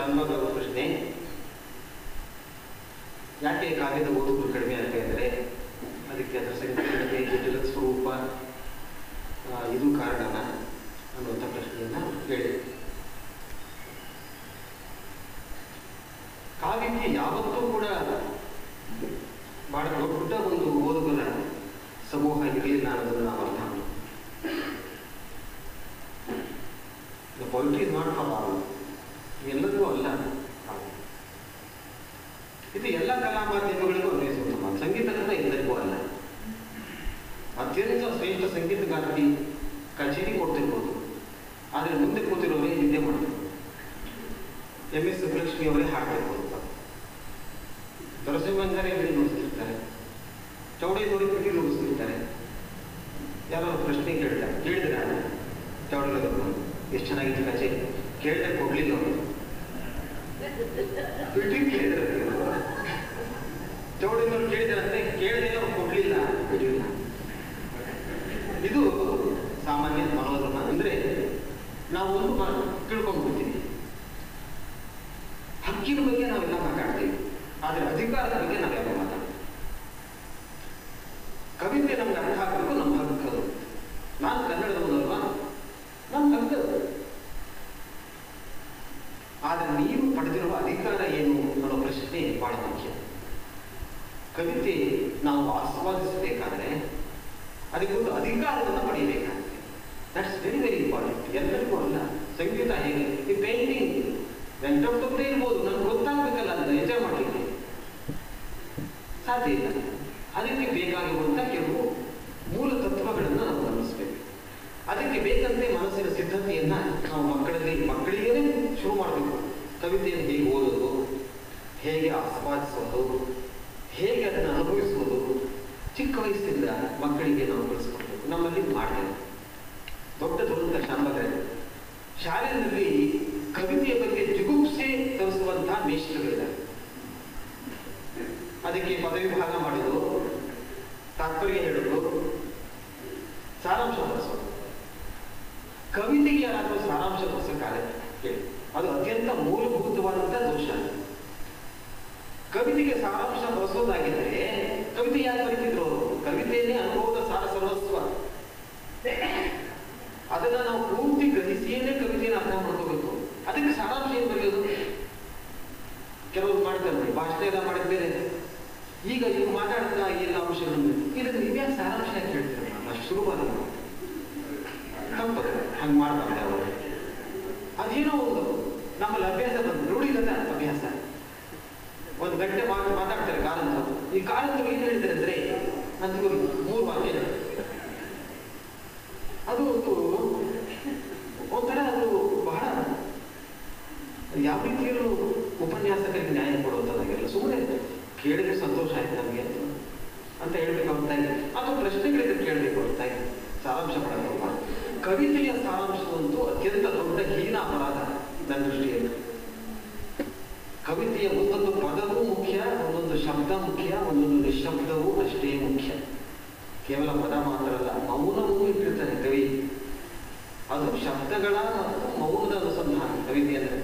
E: ಶಾನ್ಭಾಗ್ ಅವರ ಪ್ರಶ್ನೆ ಯಾಕೆ ಕಾವ್ಯದ ಓದುಗಳು ಕಡಿಮೆ ಆಗ್ತಾ ಇದ್ದಾರೆ ಅದಕ್ಕೆ ಅದರ ಸಂಕೀರ್ಣತೆ ಜಟಿಲ ಸ್ವರೂಪ ಆ, ಇದು ಕಾರಣನ ಅನ್ನುವಂಥ ಪ್ರಶ್ನೆಯನ್ನ ಕೇಳಿದೆ ಕಾವ್ಯಕ್ಕೆ ಯಾವತ್ತೂ ಕೂಡ ಬಹಳ ದೊಡ್ಡ ಒಂದು ಓದುಗರ ಸಮೂಹ ಇರಲಿಲ್ಲ ಅನ್ನೋದನ್ನು ನಾವು ಅರ್ಥ ಮಾಡಿ polity is not for all ಎಲ್ಲರಿಗೂ ಅಲ್ಲ ಕಾವ್ಯ. ಇದು ಎಲ್ಲ ಕಲಾ ಮಾಧ್ಯಮಗಳಿಗೂ ಅನ್ವಯಿಸುತ್ತೆ ಮಾತು. ಸಂಗೀತ ಕೂಡ ಎಲ್ಲರಿಗೂ ಅಲ್ಲ ಅತ್ಯಂತ ಶ್ರೇಷ್ಠ ಸಂಗೀತಗಾರರಿಗೆ ಕಚೇರಿ ಕೊಡ್ತಿರ್ಬೋದು ಆದರೆ ಮುಂದೆ ಕೂತಿರೋರೇ ನಿದ್ದೆ ಮಾಡ್ತಿರ್ಬೋದು ಎಂ ಎಸ್ ಸುಬ್ಬಲಕ್ಷ್ಮಿ ಅವರೇ ಹಾಡ್ತಿರ್ಬೋದು ನರಸಿಂಹಂಗಾರೆ ಎಲ್ಲಿ ನುಡಿಸ್ತಿರ್ತಾರೆ ಚೌಡೆ ನೋಡಿ ಬಿಟ್ಟು ನುಡಿಸ್ತಿರ್ತಾರೆ ಯಾರೋ ಒಂದು ಪ್ರಶ್ನೆ ಕೇಳ್ತಾರೆ ಕೇಳಿದ್ರೆ ಚೌಡೆ ಎಷ್ಟು ಚೆನ್ನಾಗಿತ್ತು ಕಚೇರಿ ಕೇಳಿದ್ರೆ ಕೊಡ್ಲಿಲ್ಲ ಅವರು ಬಿಟ್ಟು ಕೇಳಿದ್ರೆ ಚೌಡಿನವ್ರು ಕೇಳಿದಾರಂತೆ ಕೇಳಿದ್ರೆ ಅವ್ರು ಕೊಡ್ಲಿಲ್ಲ ಬಿಡಲಿಲ್ಲ ಇದು ಸಾಮಾನ್ಯ ಮನೋಧರ್ಮ ಅಂದ್ರೆ ನಾವು ಒಂದು ಮ- ತಿಳ್ಕೊಂಡ್ಬಿಡ್ತೀವಿ ಹಕ್ಕಿನ ಬಗ್ಗೆ ನಾವೆಲ್ಲ ಮಾತಾಡ್ತೀವಿ ಆದ್ರೆ ಅಧಿಕಾರದ ಬಗ್ಗೆ ನಾವೆಲ್ಲ ಮಾತಾಡ್ತೀವಿ ಕವಿತೆ ನಮ್ಗೆ ಅರ್ಥ ಆಗಬೇಕು ನಮ್ಮ ಹಕ್ಕು ಅದು ನಾನು ಕನ್ನಡದವನಲ್ವಾ ನಮ್ಮ ಹಕ್ಕು ಅದು. ಆದ್ರೆ ನೀವು ಪಡೆದಿರುವ ಅಧಿಕಾರ ಏನು ಅನ್ನೋ ಪ್ರಶ್ನೆ ಬಹಳ ಮುಖ್ಯ ಕವಿತೆ ನಾವು ಆಸ್ವಾದಿಸಬೇಕಾದ್ರೆ ಅದಕ್ಕೊಂದು ಅಧಿಕಾರವನ್ನು ಪಡೆಯಬೇಕಾಗುತ್ತೆ ದಟ್ಸ್ ವೆರಿ ವೆರಿ ಇಂಪಾರ್ಟೆಂಟ್ ಎಲ್ಲರಿಗೂ ಅಲ್ಲ ಸಂಗೀತ ಹೇಗೆ ಈ ಪೇಂಟಿಂಗ್ ವೆಂಕಟಪ್ಪನೇ ಇರ್ಬೋದು ನನ್ಗೆ ಗೊತ್ತಾಗಬೇಕಲ್ಲ ಅದನ್ನ ಎಂಜಾಯ್ ಮಾಡಲಿಕ್ಕೆ ಸಾಧ್ಯ ಇಲ್ಲ ಅದಕ್ಕೆ ಬೇಕಾಗಿರುವಂಥ ಕೆಲವು ಮೂಲ ತತ್ವಗಳನ್ನು ನಾವು ಗಮನಿಸಬೇಕು ಅದಕ್ಕೆ ಬೇಕಂತೆ ಮನಸ್ಸಿನ ಸಿದ್ಧತೆಯನ್ನ ನಾವು ಮಕ್ಕಳಲ್ಲಿ ಮಕ್ಕಳಿಗೇ ಶುರು ಮಾಡಬೇಕು ಕವಿತೆಯನ್ನು ಹೇಗೆ ಓದೋದು ಹೇಗೆ ಆಸ್ವಾದಿಸೋದು ಹೇಗೆ ಅದನ್ನು ಅನುಭವಿಸುವುದು ಚಿಕ್ಕ ವಯಸ್ಸಿಂದ ಮಕ್ಕಳಿಗೆ ನಾವು ಕಲಿಸ್ಕೊಡ್ಬೇಕು ನಮ್ಮಲ್ಲಿ ಮಾಡ್ತೇವೆ ದೊಡ್ಡ ದುರಂತ ಶಾಂಬಗರೆ ಶಾಲೆಯಲ್ಲಿ ಕವಿತೆಯ ಬಗ್ಗೆ ಜಿಗುಪ್ಸೆ ತರಿಸುವಂತಹ ಮೇಷ್ಟ್ರುಗಳಿದ್ದಾರೆ ಅದಕ್ಕೆ ಪದವಿ ಭಾಗ ಮಾಡೋದು ತಾತ್ಪರ್ಯ ಹೇಳೋದು ಸಾರಾಂಶ ತರಿಸೋದು ಕವಿತೆಗೆ ಯಾರಾದರೂ ಸಾರಾಂಶ ತರಿಸಕ್ಕಾಗತ್ತೆ ಹೇಳಿ ಅದು ಅತ್ಯಂತ ಮೂಲಭೂತವಾದಂಥ ದೋಷ ಕವಿತೆಗೆ ಸಾರಾಂಶ ಬಳಸೋದಾಗಿದ್ದರೆ ಕವಿತೆ ಯಾಕೆ ಬರೀತಿದ್ರು ಅವರು ಕವಿತೆಯನ್ನೇ ಅನುಭವದ ಸಾರ ಸರ್ವಸ್ವ ಅದನ್ನ ನಾವು ಪೂರ್ತಿ ಗ್ರಹಿಸಿಯೇ ಕವಿತೆಯನ್ನು ಅರ್ಥ ಮಾಡ್ಕೋಬೇಕು ಅದಕ್ಕೆ ಸಾರಾಂಶ ಏನು ಬರೆಯೋದು ಕೆಲವರು ಮಾಡ್ತಾರೆ ನೋಡಿ ಭಾಷಣ ಎಲ್ಲ ಮಾಡಿದ ಬೇರೆ ಈಗ ಇವ್ರು ಮಾತಾಡ್ತಾ ಎಲ್ಲ ಅಂಶಗಳನ್ನು ಇದನ್ನು ನೀವ್ಯಾಕೆ ಸಾರಾಂಶ ಯಾಕೆ ಹೇಳ್ತೀರ ಅಷ್ಟು ಸುಲಭ ತಪ್ಪದು ಹಂಗೆ ಮಾಡ್ಬಾರ್ದು ಅವರು ಅದೇನೋ ಒಂದು ನಮ್ಮಲ್ಲಿ ಅಭ್ಯಾಸ ಬಂದು ರೂಢಿಗತ ಅಭ್ಯಾಸ ಒಂದು ಗಂಟೆ ಮಾತು ಮಾತಾಡ್ತಾರೆ ಕಾರಂತರು ಈ ಕಾರಂತರು ಏನು ಹೇಳಿದ್ದಾರೆ ಅಂದ್ರೆ ನಂದು ಮೂರು ವಾಕ್ಯ ಇದೆ. ಅದು ಒಂದು ಒಂಥರ ಅದು ಬಹಳ ಯಾವ ರೀತಿಯಲ್ಲೂ ಉಪನ್ಯಾಸಕರಿಗೆ ನ್ಯಾಯ ಕೊಡುವಂಥದ್ದಾಗಿರಲ್ಲ ಸುಮ್ಮನೆ ಕೇಳಿದ್ರೆ ಸಂತೋಷ ಆಯ್ತು ನಮಗೆ ಅಂತ ಅಂತ ಹೇಳ್ಬೇಕು ಹೊರತಾಗಿ ಅಥವಾ ಪ್ರಶ್ನೆಗಳಿದ್ರೆ ಕೇಳಬೇಕು ಹೊರತಾಗಿ ಸಾರಾಂಶ ಪಡೆದಪ್ಪ ಕವಿತೆಯ ಸಾರಾಂಶವಂತೂ ಅತ್ಯಂತ ದೊಡ್ಡ ಹೀನ ಅಪರಾಧ ನನ್ನ ದೃಷ್ಟಿಯಲ್ಲಿ ಕವಿತೆಯ ಒಂದೊಂದು ಪದವೂ ಮುಖ್ಯ ಒಂದೊಂದು ಶಬ್ದ ಮುಖ್ಯ ಒಂದೊಂದು ನಿಶಬ್ದವೂ ಅಷ್ಟೇ ಮುಖ್ಯ ಕೇವಲ ಪದ ಮಾತ್ರ ಅಲ್ಲ ಮೌನವೂ ಇಟ್ಟಿರ್ತಾನೆ ಕವಿ ಅದು ಶಬ್ದಗಳ ಮತ್ತು ಮೌನದ ಅನುಸಂಧಾನ ಕವಿತೆ ಅಂದರೆ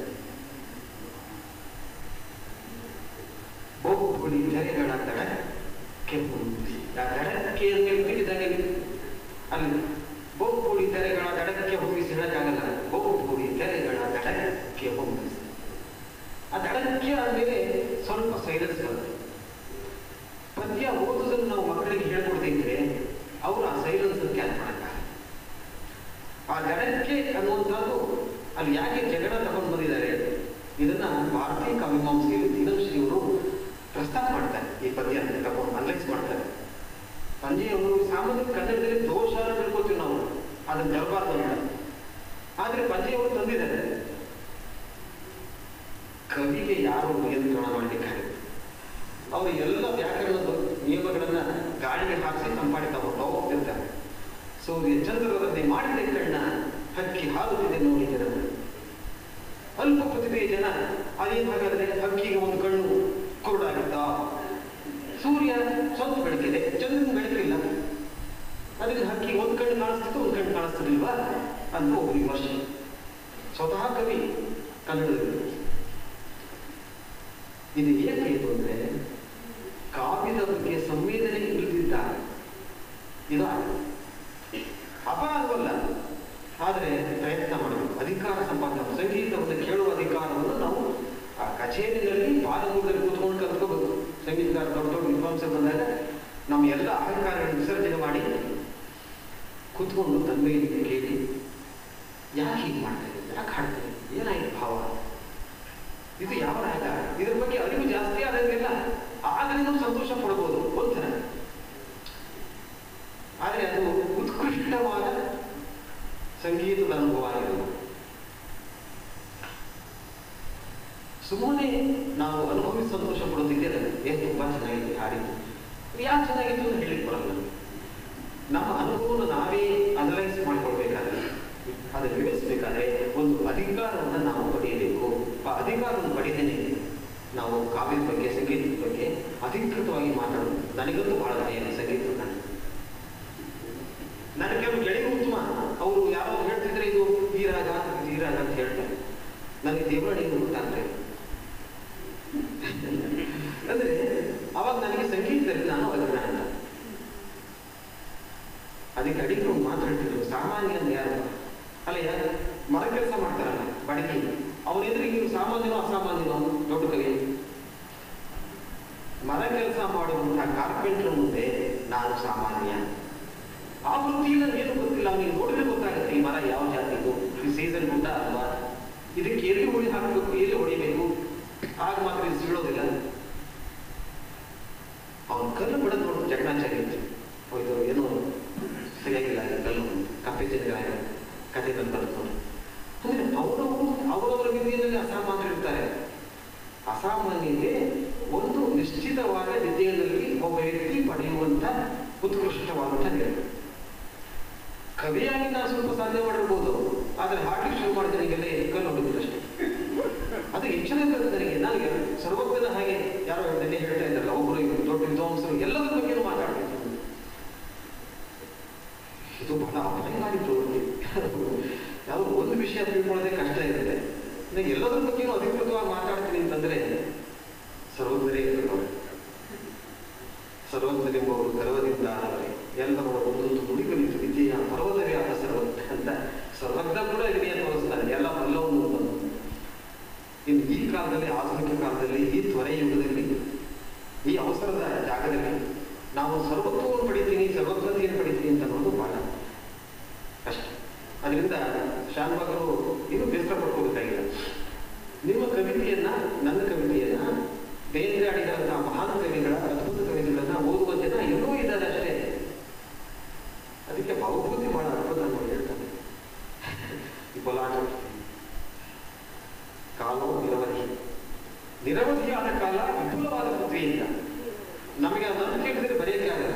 E: ಬಹುಗುಳಿ ತೆರೆಗಳ ತಡ ಕೆಂಪು ಆ ದಡಕ್ಕೆ ಇದ್ದಂಗೆ ಅಲ್ಲಿ ಬಹುಗುಳಿ ತೆರೆಗಳ ದಡಕ್ಕೆ ಹೋಗಿಸಿ ಹೇಳಕ್ಕಾಗಲ್ಲ ಬಹುಗುಳಿ ತೆರೆಗಳ ದಡಕ್ಕೆ ಹೋಗಿಸಿ ಆ ದಡಕ್ಕೆ ಆದ್ಮೇಲೆ ಸ್ವಲ್ಪ ಸೈಲೆನ್ಸ್ ಬರುತ್ತೆ ಪದ್ಯ ಓದುವುದನ್ನು ನಾವು ಮಕ್ಕಳಿಗೆ ಹೇಳ್ಕೊಡ್ತಿದ್ರೆ ಅವರು ಆ ಸೈಲೆನ್ಸ್ ಕ್ಯಾಚ್ ಮಾಡಕ್ಕಾಗಲ್ಲ ಆ ದಡಕ್ಕೆ ಅನ್ನುವಂಥದ್ದು ಅಲ್ಲಿ ಯಾಕೆ ಜಗಳ ತಗೊಂಡು ಬಂದಿದ್ದಾರೆ ಇದನ್ನ ಭಾರತೀಯ ಕಾವ್ಯಮಾಂಸೆಯಲ್ಲಿ ದಿನಶ್ರೀ ಅವರು ಪ್ರಸ್ತಾಪ ಮಾಡ್ತಾರೆ ಈ ಪದ್ಯ ಅಂತ ತಗೊಂಡು ಅನಲೈಸ್ ಮಾಡ್ತಾರೆ ಪಂಜೆಯವರು ಸಾಮಾನ್ಯ ಕನ್ನಡದಲ್ಲಿ ದೋಷ ಅಂತ ತಿಳ್ಕೊತೀವಿ ನಾವು ಅದನ್ನ ತರಬಾರ್ದು ಅಂತ ಆದ್ರೆ ಪಂಜೆಯವರು ತಂದಿದ್ದಾರೆ ಕವಿಗೆ ಯಾರು ನಿಯಂತ್ರಣ ಮಾಡಲಿಕ್ಕಾಗುತ್ತೆ ಅವರು ಎಲ್ಲ ವ್ಯಾಕರಣದ ನಿಯಮಗಳನ್ನ ಗಾಳಿಗೆ ಹಾಕಿಸಿ ಸಂಪಾಡಿ ತಗೊಂಡು ಹೋಗ್ತಿರ್ತಾರೆ ಸೂರ್ಯ ಚಂದ್ರರನ್ನೇ ಮಾಡಿದ ಕಣ್ಣ ಹಕ್ಕಿ ಹಾರುತ್ತಿದೆ ನೋಡಿ ಜನ ಅಲ್ಪ ಪ್ರತಿಭೆಯ ಜನ ಅದೇನು ಹಾಗಾದ್ರೆ ಹಕ್ಕಿಗೆ ಒಂದು ಕಣ್ಣು ಕುರುಡಾಗಿದ್ದ ಸೂರ್ಯ ಸ್ವಲ್ಪ ಬೆಳಕಿದೆ ಚಂದ್ರನ ಬೆಳಕಿಲ್ಲ ಅದಕ್ಕೆ ಹಕ್ಕಿ ಒಂದು ಕಣ್ಣು ಕಾಣಿಸ್ತಿತ್ತು ಒಂದು ಕಣ್ಣು ಕಾಣಿಸ್ತಿರ್ಲಿಲ್ವಾ ಅಂತ ಒಬ್ಬ ವಿಮರ್ಶೆ ಸ್ವತಃ ಕವಿ ಕನ್ನಡದಲ್ಲಿ ಇದು ಏನಾಯಿತು ಅಂದರೆ ಕಾವ್ಯದ ಬಗ್ಗೆ ಸಂವೇದನೆ ಇಲ್ಲದಿದ್ದಾಗ ಇದು ಆಗಿದೆ. ಅಪರಾಧವಲ್ಲ ಆದರೆ ಪ್ರಯತ್ನ ಮಾಡಬೇಕು ಅಧಿಕಾರ ಸಂಪಾದನೆ ಸಂಗೀತವನ್ನು ಕೇಳುವ ಅಧಿಕಾರವನ್ನು ನಾವು ಆ ಕಚೇರಿಗಳಲ್ಲಿ ಪಾದಮೂಲದಲ್ಲಿ ಕೂತ್ಕೊಂಡು ಕಲ್ತ್ಕೋಬೇಕು ಸಂಗೀತಗಾರ ದೊಡ್ಡ ದೊಡ್ಡ ವಿದ್ವಾಂಸರು ಬಂದಾಗ ನಮ್ಮ ಎಲ್ಲ ಅಹಂಕಾರಗಳನ್ನು ವಿಸರ್ಜನೆ ಮಾಡಿ ಕೂತ್ಕೊಂಡು ತನ್ಮೆಯಿಂದ ಕೇಳಿ ಯಾಕೆ ಹೀಗೆ ಮಾಡ್ತಾ ಇದ್ದಾರೆ ಯಾಕೆ ಹಾಡ್ತಾರೆ ಏನಾಯ್ತು ಭಾವ ಇದು ಯಾವ ರಾಗ ಇದ್ರ ಬಗ್ಗೆ ಅರಿವು ಜಾಸ್ತಿ ಆದಂಗೆಲ್ಲ ಆಗಲೇ ನಾವು ಸಂತೋಷ ಪಡ್ಬೋದು ಒಂಥರ ಆದರೆ ಅದು ಉತ್ಕೃಷ್ಟವಾದ ಸಂಗೀತದ ಅನುಭವ ಆಗಿರಲ್ಲ ಸುಮ್ಮನೆ ನಾವು ಅನುಭವಿಸಿ ಸಂತೋಷ ಪಡೋದಿದೆಯಲ್ಲ ಏನು ತುಂಬಾ ಚೆನ್ನಾಗಿದೆ ಹಾಡಿದ್ದು ಯಾಕೆ ಚೆನ್ನಾಗಿತ್ತು ಅಂತ ಹೇಳಿಕ್ ಬರಲ್ಲ ನಮ್ಮ ಅನುಭವವನ್ನು ನಾವೇ ಅನಲೈಸ್ ಮಾಡ್ಕೊಳ್ಬೇಕಾದ್ರೆ ಅದನ್ನು ವಿವರಿಸಬೇಕಾದ್ರೆ ಒಂದು ಅಧಿಕಾರವನ್ನು ನಾವು ಪಡೆಯಬೇಕು ಆ ಅಧಿಕಾರವನ್ನು ಪಡೆದೇನೆ ನಾವು ಕಾವ್ಯದ ಬಗ್ಗೆ ಸಂಗೀತದ ಬಗ್ಗೆ ಅಧಿಕೃತವಾಗಿ ಮಾತಾಡೋದು ನನಗಂತೂ ಬಹಳ ಭಯ ಸಂಗೀತದ ನಾನು ನನ್ನ ಕೆಲವು ಗೆಳೆಯರು ಉತ್ತಮ ಅವರು ಯಾರೋ ಹೇಳ್ತಿದ್ರೆ ಇದು ಈ ರಾಗ ಇದು ಈ ರಾಗ ಅಂತ ಹೇಳ್ತಾರೆ ನನಗೆ ದೇವರಾಣಿ ಗೊತ್ತಾಗ್ತದೆ ಅಂದ್ರೆ ಅವಾಗ ನನಗೆ ಸಂಗೀತದಲ್ಲಿ ನಾನು ಅಜ್ಞಾನ ಅದಕ್ಕೆ ಅಡಿಗೆ ಒಂದು ಮಾತಾಡ್ತಿದ್ರು ಸಾಮಾನ್ಯ ಅಂದ್ರೆ ಯಾರು ಅಲ್ಲ ಯಾರು ಮರ ಕೆಲಸ ಮಾಡ್ತಾರಲ್ಲ ಬಡಗಿ ಅವ್ರ ಎದುರಿಗೆ ಇವ್ರು ಸಾಮಾನ್ಯನೋ ಅಸಾಮಾನ್ಯನೋ ದೊಡ್ಡ ಕವಿ ಮರ ಕೆಲಸ ಮಾಡುವಂತಹ ಕಾರ್ಪೆಂಟರ್ ಮುಂದೆ ನಾನು ಸಾಮಾನ್ಯ ಆ ವೃತ್ತಿಯಿಂದ ಏನು ಗೊತ್ತಿಲ್ಲ ಅವನಿಗೆ ನೋಡಿದ್ರೆ ಗೊತ್ತಾಗುತ್ತೆ ಈ ಮರ ಯಾವ ಜಾತಿದು ಈ ಸೀಸನ್ ಊಟ ಅಲ್ವಾ ಇದಕ್ಕೆ ಎಲ್ಲಿ ಹುಳಿ ಹಾಕಬೇಕು ಎಲ್ಲಿ ಹೊಡಿಬೇಕು ಆಗ ಮಾತ್ರ ಇದು ಸಿಗೋದಿಲ್ಲ ಅವನ ಕಲ್ಲು ಬಿಡೋದು ನೋಡು ಜಗನಾಚಾರಿ ಇತ್ತು ಇದು ಏನೋ ಸರಿಯಾಗಿಲ್ಲ ಈ ಕಲ್ಲು ಕಪ್ಪೆ ಜನಗಳ ಕಥೆ ಕಲ್ಕೊಂಡು ಅಂದ್ರೆ ಅವರವರು ಅವರವರ ವಿದ್ಯೆಯಲ್ಲಿ ಅಸಾಮಾನ್ಯರು ಇರ್ತಾರೆ ಅಸಾಮಾನ್ಯತೆ ಒಂದು ನಿಶ್ಚಿತವಾದ ವಿದ್ಯೆಯಲ್ಲಿ ಒಬ್ಬ ವ್ಯಕ್ತಿ ಪಡೆಯುವಂತ ಉತ್ಕೃಷ್ಟವಾದಂಥ ನಿರ್ಣಯ ಕವಿಯಾಗಿ ನಾನು ಸ್ವಲ್ಪ ಸಾಧನೆ ಮಾಡಿರ್ಬೋದು ಆದರೆ ಹಾಡ್ಲಿಕ್ಕೆ ಶುರು ಮಾಡಿದ ನನಗೆಲ್ಲ ಕಲ್ಲು ಹೊಡೆದಿದ್ದಷ್ಟೇ ಅದು ಹೆಚ್ಚಿನ ನನಗೆ ನನಗೆ ಸರ್ವಜ್ಞನ ಹಾಗೆ ಯಾರೋ ನೆನ್ನೆ ಹೇಳ್ತಾ ಇದ್ದಾರಲ್ಲ ಒಬ್ಬರು ಇಬ್ರು ದೊಡ್ಡ ವಿದ್ವಾಂಸರು ಎಲ್ಲದರ ಬಗ್ಗೆನೂ ಮಾತಾಡ್ಬೇಕು ಇದು ಬಹಳ ಅಪಾಯಕಾರಿ ಪ್ರವೃತ್ತಿ ಯಾವ ಒಂದು ವಿಷಯ ತಿಳ್ಕೊಳ್ಳೋದೇ ಕಷ್ಟ ಇರುತ್ತೆ ನನಗೆ ಎಲ್ಲದರ ಬಗ್ಗೆನೂ ಅಧಿಕೃತವಾಗಿ ಮಾತಾಡ್ತೀನಿ ಅಂತಂದ್ರೆ ಸರ್ವಜ್ಞರೇ ಇರ್ತಾರೆ ಸರ್ವಜ್ಞರೆಂಬವರು ಗರ್ವದಿಂದ ಆದವರೇ ಎಲ್ಲರ ಒಂದೊಂದು ನುಡಿ ಕಲಿತು ವಿದ್ಯೆಯ ಪರ್ವತವೇ ಆದ ಸರ್ವಜ್ಞ ಅಂತ ಸರ್ವಜ್ಞ ಕೂಡ ಇದನ್ನೇ ತೋರಿಸ್ತಾರೆ ಎಲ್ಲ ಬಲ್ಲವನ್ನು ಬಂದು ಇನ್ನು ಈ ಕಾಲದಲ್ಲಿ ಆಧುನಿಕ ಕಾಲದಲ್ಲಿ ಈ ತ್ವರೆ ಯುಗದಲ್ಲಿ ಈ ಅವಸರದ ಜಾಗದಲ್ಲಿ ನಾವು ಸರ್ವತ್ವವನ್ನು ಪಡಿತೀನಿ ಸರ್ವಜ್ಞತೆಯನ್ನು ಪಡಿತೀನಿ ಅಂತ ಅನ್ನೋದು ಬಹಳ ಕಷ್ಟ ಅದರಿಂದ ಶಾನ್ಭಾಗರು ಇದು ಬೇಸರ ಪಡ್ಕೋಬೇಕಾಗಿಲ್ಲ ನಿಮ್ಮ ಕವಿತೆಯನ್ನ ನನ್ನ ಕವಿತೆಯನ್ನ ಬೇಂದ್ರೆ ಆಡಿದಂತಹ ಮಹಾನ್ ಕವಿಗಳ ಅದ್ಭುತ ಕವಿತೆಗಳನ್ನ ಓದುವ ಜನ ಇನ್ನೂ ಇದ್ದಾರೆ ಅಷ್ಟೇ ಅದಕ್ಕೆ ಭಾವಭೂತಿ ಬಹಳ ಅದ್ಭುತ ನೋಡಿ ಹೇಳ್ತಾರೆ ಈ ಬಲಾಟ ಕಾಲವು ನಿರವಧಿ ನಿರವಧಿಯಾದ ಕಾಲ ವಿಪುಲವಾದ ಪೃಥ್ವಿಯಿಂದ ನಮಗೆ ಅದನ್ನು ಕೇಳಿದರೆ ಬರೆಯಕ್ಕೆ ಆಗಲ್ಲ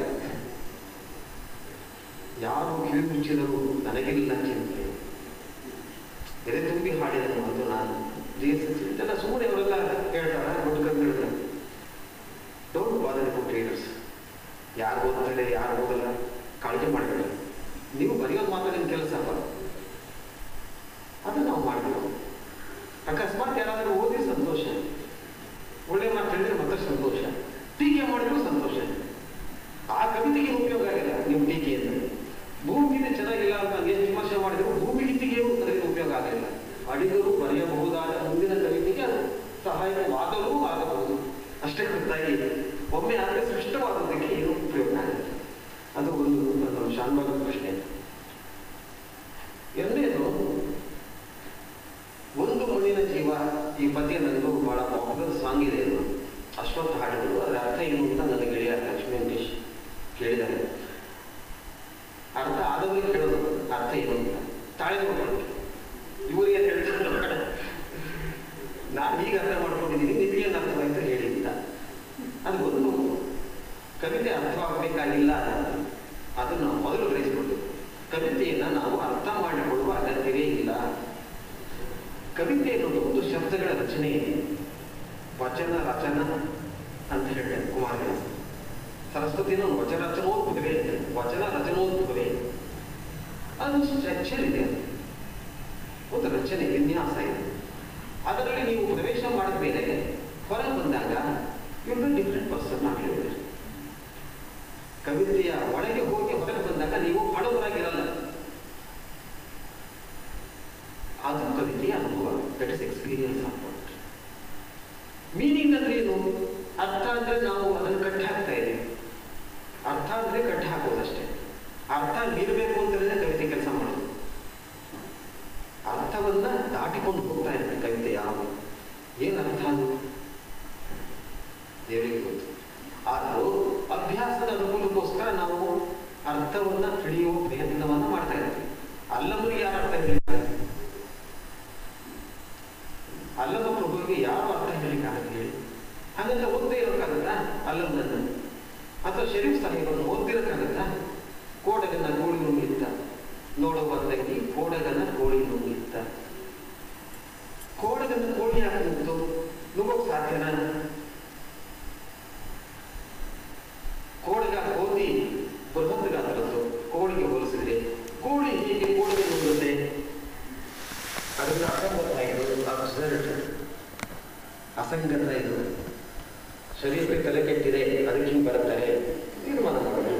E: ಯಾರು ಕಿವಿ ಮುಚ್ಚಿದರೂ ನನಗಿಲ್ಲ ಚಿಂತೆ ಎದೆ ತುಂಬಿ ಹಾಡಿದನು ಅದು ನಾನು ಇದೆಲ್ಲ ಸುಮ್ಮನೆ ಅವರೆಲ್ಲ ಹೇಳ್ತಾರ ದೊಡ್ಡ ಕವಿ ಹೇಳ್ತಾರೆ ಡೋಂಟ್ ಬಾದರ್ ಅಬೌಟ್ ರೀಡರ್ಸ್ ಯಾರು ಓದ್ತಾರೆ ಯಾರು ಓದಲ್ಲ ಕಾಳಜಿ ಮಾಡಬೇಡ ನೀವು ಬರೆಯೋದು ಮಾತ್ರ ನಿಮ್ಮ ಕೆಲಸ ಅಲ್ಲ ಅದು ನಾವು ಮಾಡಬೇಕು ಅಕಸ್ಮಾತ್ ಯಾರಾದರೂ ಓದಿ ಸಂತೋಷ ಒಳ್ಳೆ ಮಾತು ಹೇಳಿದ್ರೆ ಮತ್ತೆ ಸಂತೋಷ ಟೀಕೆ ಮಾಡಿದ್ರು ಸಂತೋಷ ಆ ಕವಿತೆಗೆ ಉಪಯೋಗ ಆಗಿಲ್ಲ ನಿಮ್ಮ ಟೀಕೆಯಿಂದ ಭೂಮಿಗೆ ಚೆನ್ನಾಗಿಲ್ಲ ಅಂತ ಎಷ್ಟು ವಿಮರ್ಶೆ ಮಾಡಿದ್ರು ಭೂಮಿ ಗೀತೆಗೆಯೂ ಅದರಿಂದ ಉಪಯೋಗ ಆಗಲಿಲ್ಲ ಅಡಿಗರು ಬರೆಯಬಹುದಾದ ಮುಂದಿನ ಕವಿತೆಗೆ ಅದು ಸಹಾಯಕವಾಗಲೂ ಆಗಬಹುದು ಅಷ್ಟೇ ಹೊರತಾಗಿ ಒಮ್ಮೆ ಆದರೆ ಸ್ಪಷ್ಟವಾದದ್ದಕ್ಕೆ ಏನು ಉಪಯೋಗ ಆಗುತ್ತೆ ಅದು ಒಂದು ನನ್ನ ಶಾನ್ಭಾಗದ ಪ್ರಶ್ನೆ ಎರಡನೇದು ಒಂದು ಮಣ್ಣಿನ ಜೀವ ಈ ಪದ್ಯ ನನಗೂ ಬಹಳ ಪಾಪ್ಯುಲರ್ ಸಾಂಗ್ ಇದೆ ಅದು ಅಶ್ವತ್ಥ ಹಾಡುಗಳು ಅದರ ಅರ್ಥ ಏನು ಅಂತ ನನ್ನ ಗೆಳೆಯ ಲಕ್ಷ್ಮೀ ವೆಂಕಟೇಶ್ ಕೇಳಿದ್ದಾರೆ ಅರ್ಥ ಆದವರಿಗೆ ಕೇಳೋದು ಅರ್ಥ ಏನು ಅಂತ ತಾಳೆ ನೋಡ್ಕೊಂಡು ಇವರಿಗೆ ಹೇಳ್ತಾರೆ ನಾನು ಈಗ ಅರ್ಥ ಮಾಡ್ಕೊಂಡಿದ್ದೀನಿ ನಿಮಗೇನು ಅರ್ಥವಾಯ್ತು ಹೇಳಿ ಅಂತ ಅದು ಒಂದು ಕವಿತೆ ಅರ್ಥವಾಗಬೇಕಾಗಿಲ್ಲ ಅಂತ ಅದನ್ನು ನಾವು ಮೊದಲು ಗ್ರಹಿಸಿಕೊಂಡು ಕವಿತೆಯನ್ನು ನಾವು ಅರ್ಥ ಮಾಡಿಕೊಳ್ಳುವ ಅಗತ್ಯವೇ ಇಲ್ಲ ಕವಿತೆ ಅನ್ನೋದು ಒಂದು ಶಬ್ದಗಳ ರಚನೆ ಇದೆ ವಚನ ರಚನ ಅಂತ ಹೇಳ್ತಾರೆ ಕುಮಾರವ್ಯಾಸ ಸರಸ್ವತಿನ ವಚನ ರಚನೋದ್ಭುತವೇ ಇದೆ. ವಚನ ರಚನೋದ್ಭುತವೇ ಅದು ಸ್ಟ್ರಕ್ಚರ್ ಇದೆ ಅದು. ಒಂದು ರಚನೆ ವಿನ್ಯಾಸ ಇದೆ ಅದರಲ್ಲಿ ನೀವು ಪ್ರವೇಶ ಮಾಡಿದ ಮೇಲೆ ಹೊರಗೆ ಬಂದಾಗ ಇವರು ಡಿಫ್ರೆಂಟ್ ಪರ್ಸನ್ ಅಂತ ಹೇಳಿದ್ದಾರೆ ಕವಿತೆಯ ಒಳಗೆ ಹೋಗಿ ಹೊರಗೆ ಬಂದಾಗ ನೀವು ಹಳಬರಾಗಿರಲ್ಲ ಅದು ಕವಿತೆಯ ಅನುಭವ that is experience of meaning ಅಂದ್ರೆ ಏನು ಅರ್ಥ ಅಂದ್ರೆ ನಾವು ಅದನ್ನು ಕಟ್ಟಿ ಹಾಕ್ತಾ ಇದ್ದೀವಿ ಅರ್ಥ ಅಂದ್ರೆ ಕಟ್ಟಿ ಹಾಕೋದಷ್ಟೇ ಅರ್ಥ ಮೀರಬೇಕು ಅಂತಂದ್ರೆ ಕವಿತೆ ಕೆಲಸ ಮಾಡೋದು ಅರ್ಥವನ್ನ ದಾಟಿಕೊಂಡು ಹೋಗ್ತಾ ಇರುತ್ತೆ ಕವಿತೆ ಯಾವ ಏನು ಅರ್ಥ ಅದು ದೇವರಿಗೆ ಗೊತ್ತು ಆದರೂ ಅಭ್ಯಾಸದ ಅನುಕೂಲಕ್ಕೋಸ್ಕರ ನಾವು ಅರ್ಥವನ್ನ ತಿಳಿಯುವ ಪ್ರಯತ್ನವನ್ನ ಮಾಡ್ತಾ ಇರ್ತೀವಿ ಅಲ್ಲವರಿಗೆ ಯಾರು ಅರ್ಥ ಹೇಳಿದ್ದಾರೆ ಅಲ್ಲಮ ಪ್ರಭುವಿಗೆ ಯಾವ ಅರ್ಥ ಹೇಳಿಕ್ಕಾಗತ್ತೆ ಹೇಳಿ ಹಾಗಂತ ಓದ್ದೇ ಇರೋಕ್ಕಾಗತ್ತಾ ಅಲ್ಲಮ್ಮನನ್ನು ಅಥವಾ ಶರೀಫ್ ಸಾಹೇಬನ್ನು ಓದ್ತಿರೋಕ್ಕಾಗತ್ತಾ ಕೋಡಗನ ಗೋಳಿ ನುಂಗಿತ್ತ ನೋಡುವ ತಂಗಿ ಕೋಡಗನ ಕೋಳಿ ನುಂಗಿತ್ತ ಕೋಡಗನ ಕೋಳಿ ಯಾಕೆ ನುಗ್ತು ನುಗ್ಗೋಕ್ ಸಾಧ್ಯನಾ ಕೋಡಗ ಕೋತಿ ಬೃಹತ್ ಗಾತ್ರದ್ದು ಕೋಳಿಗೆ ಹೋಲಿಸಿದ್ರೆ ಕೋಳಿ ಹೇಗೆ ಕೋಳಿಗೆ ನುಗ್ಗುತ್ತೆ ಅದಕ್ಕೆ ಅಸಂಗತ ಇದು ಅಬ್ಸರ್ಡ್ ಅಸಂಗತ ಇದು ಶರೀರಕ್ಕೆ ತಲೆ ಕೆಟ್ಟಿದೆ ಅದಕ್ಕೆ ಹಿಂಗೆ ಬರ್ತಾರೆ ತೀರ್ಮಾನ ಮಾಡೋದು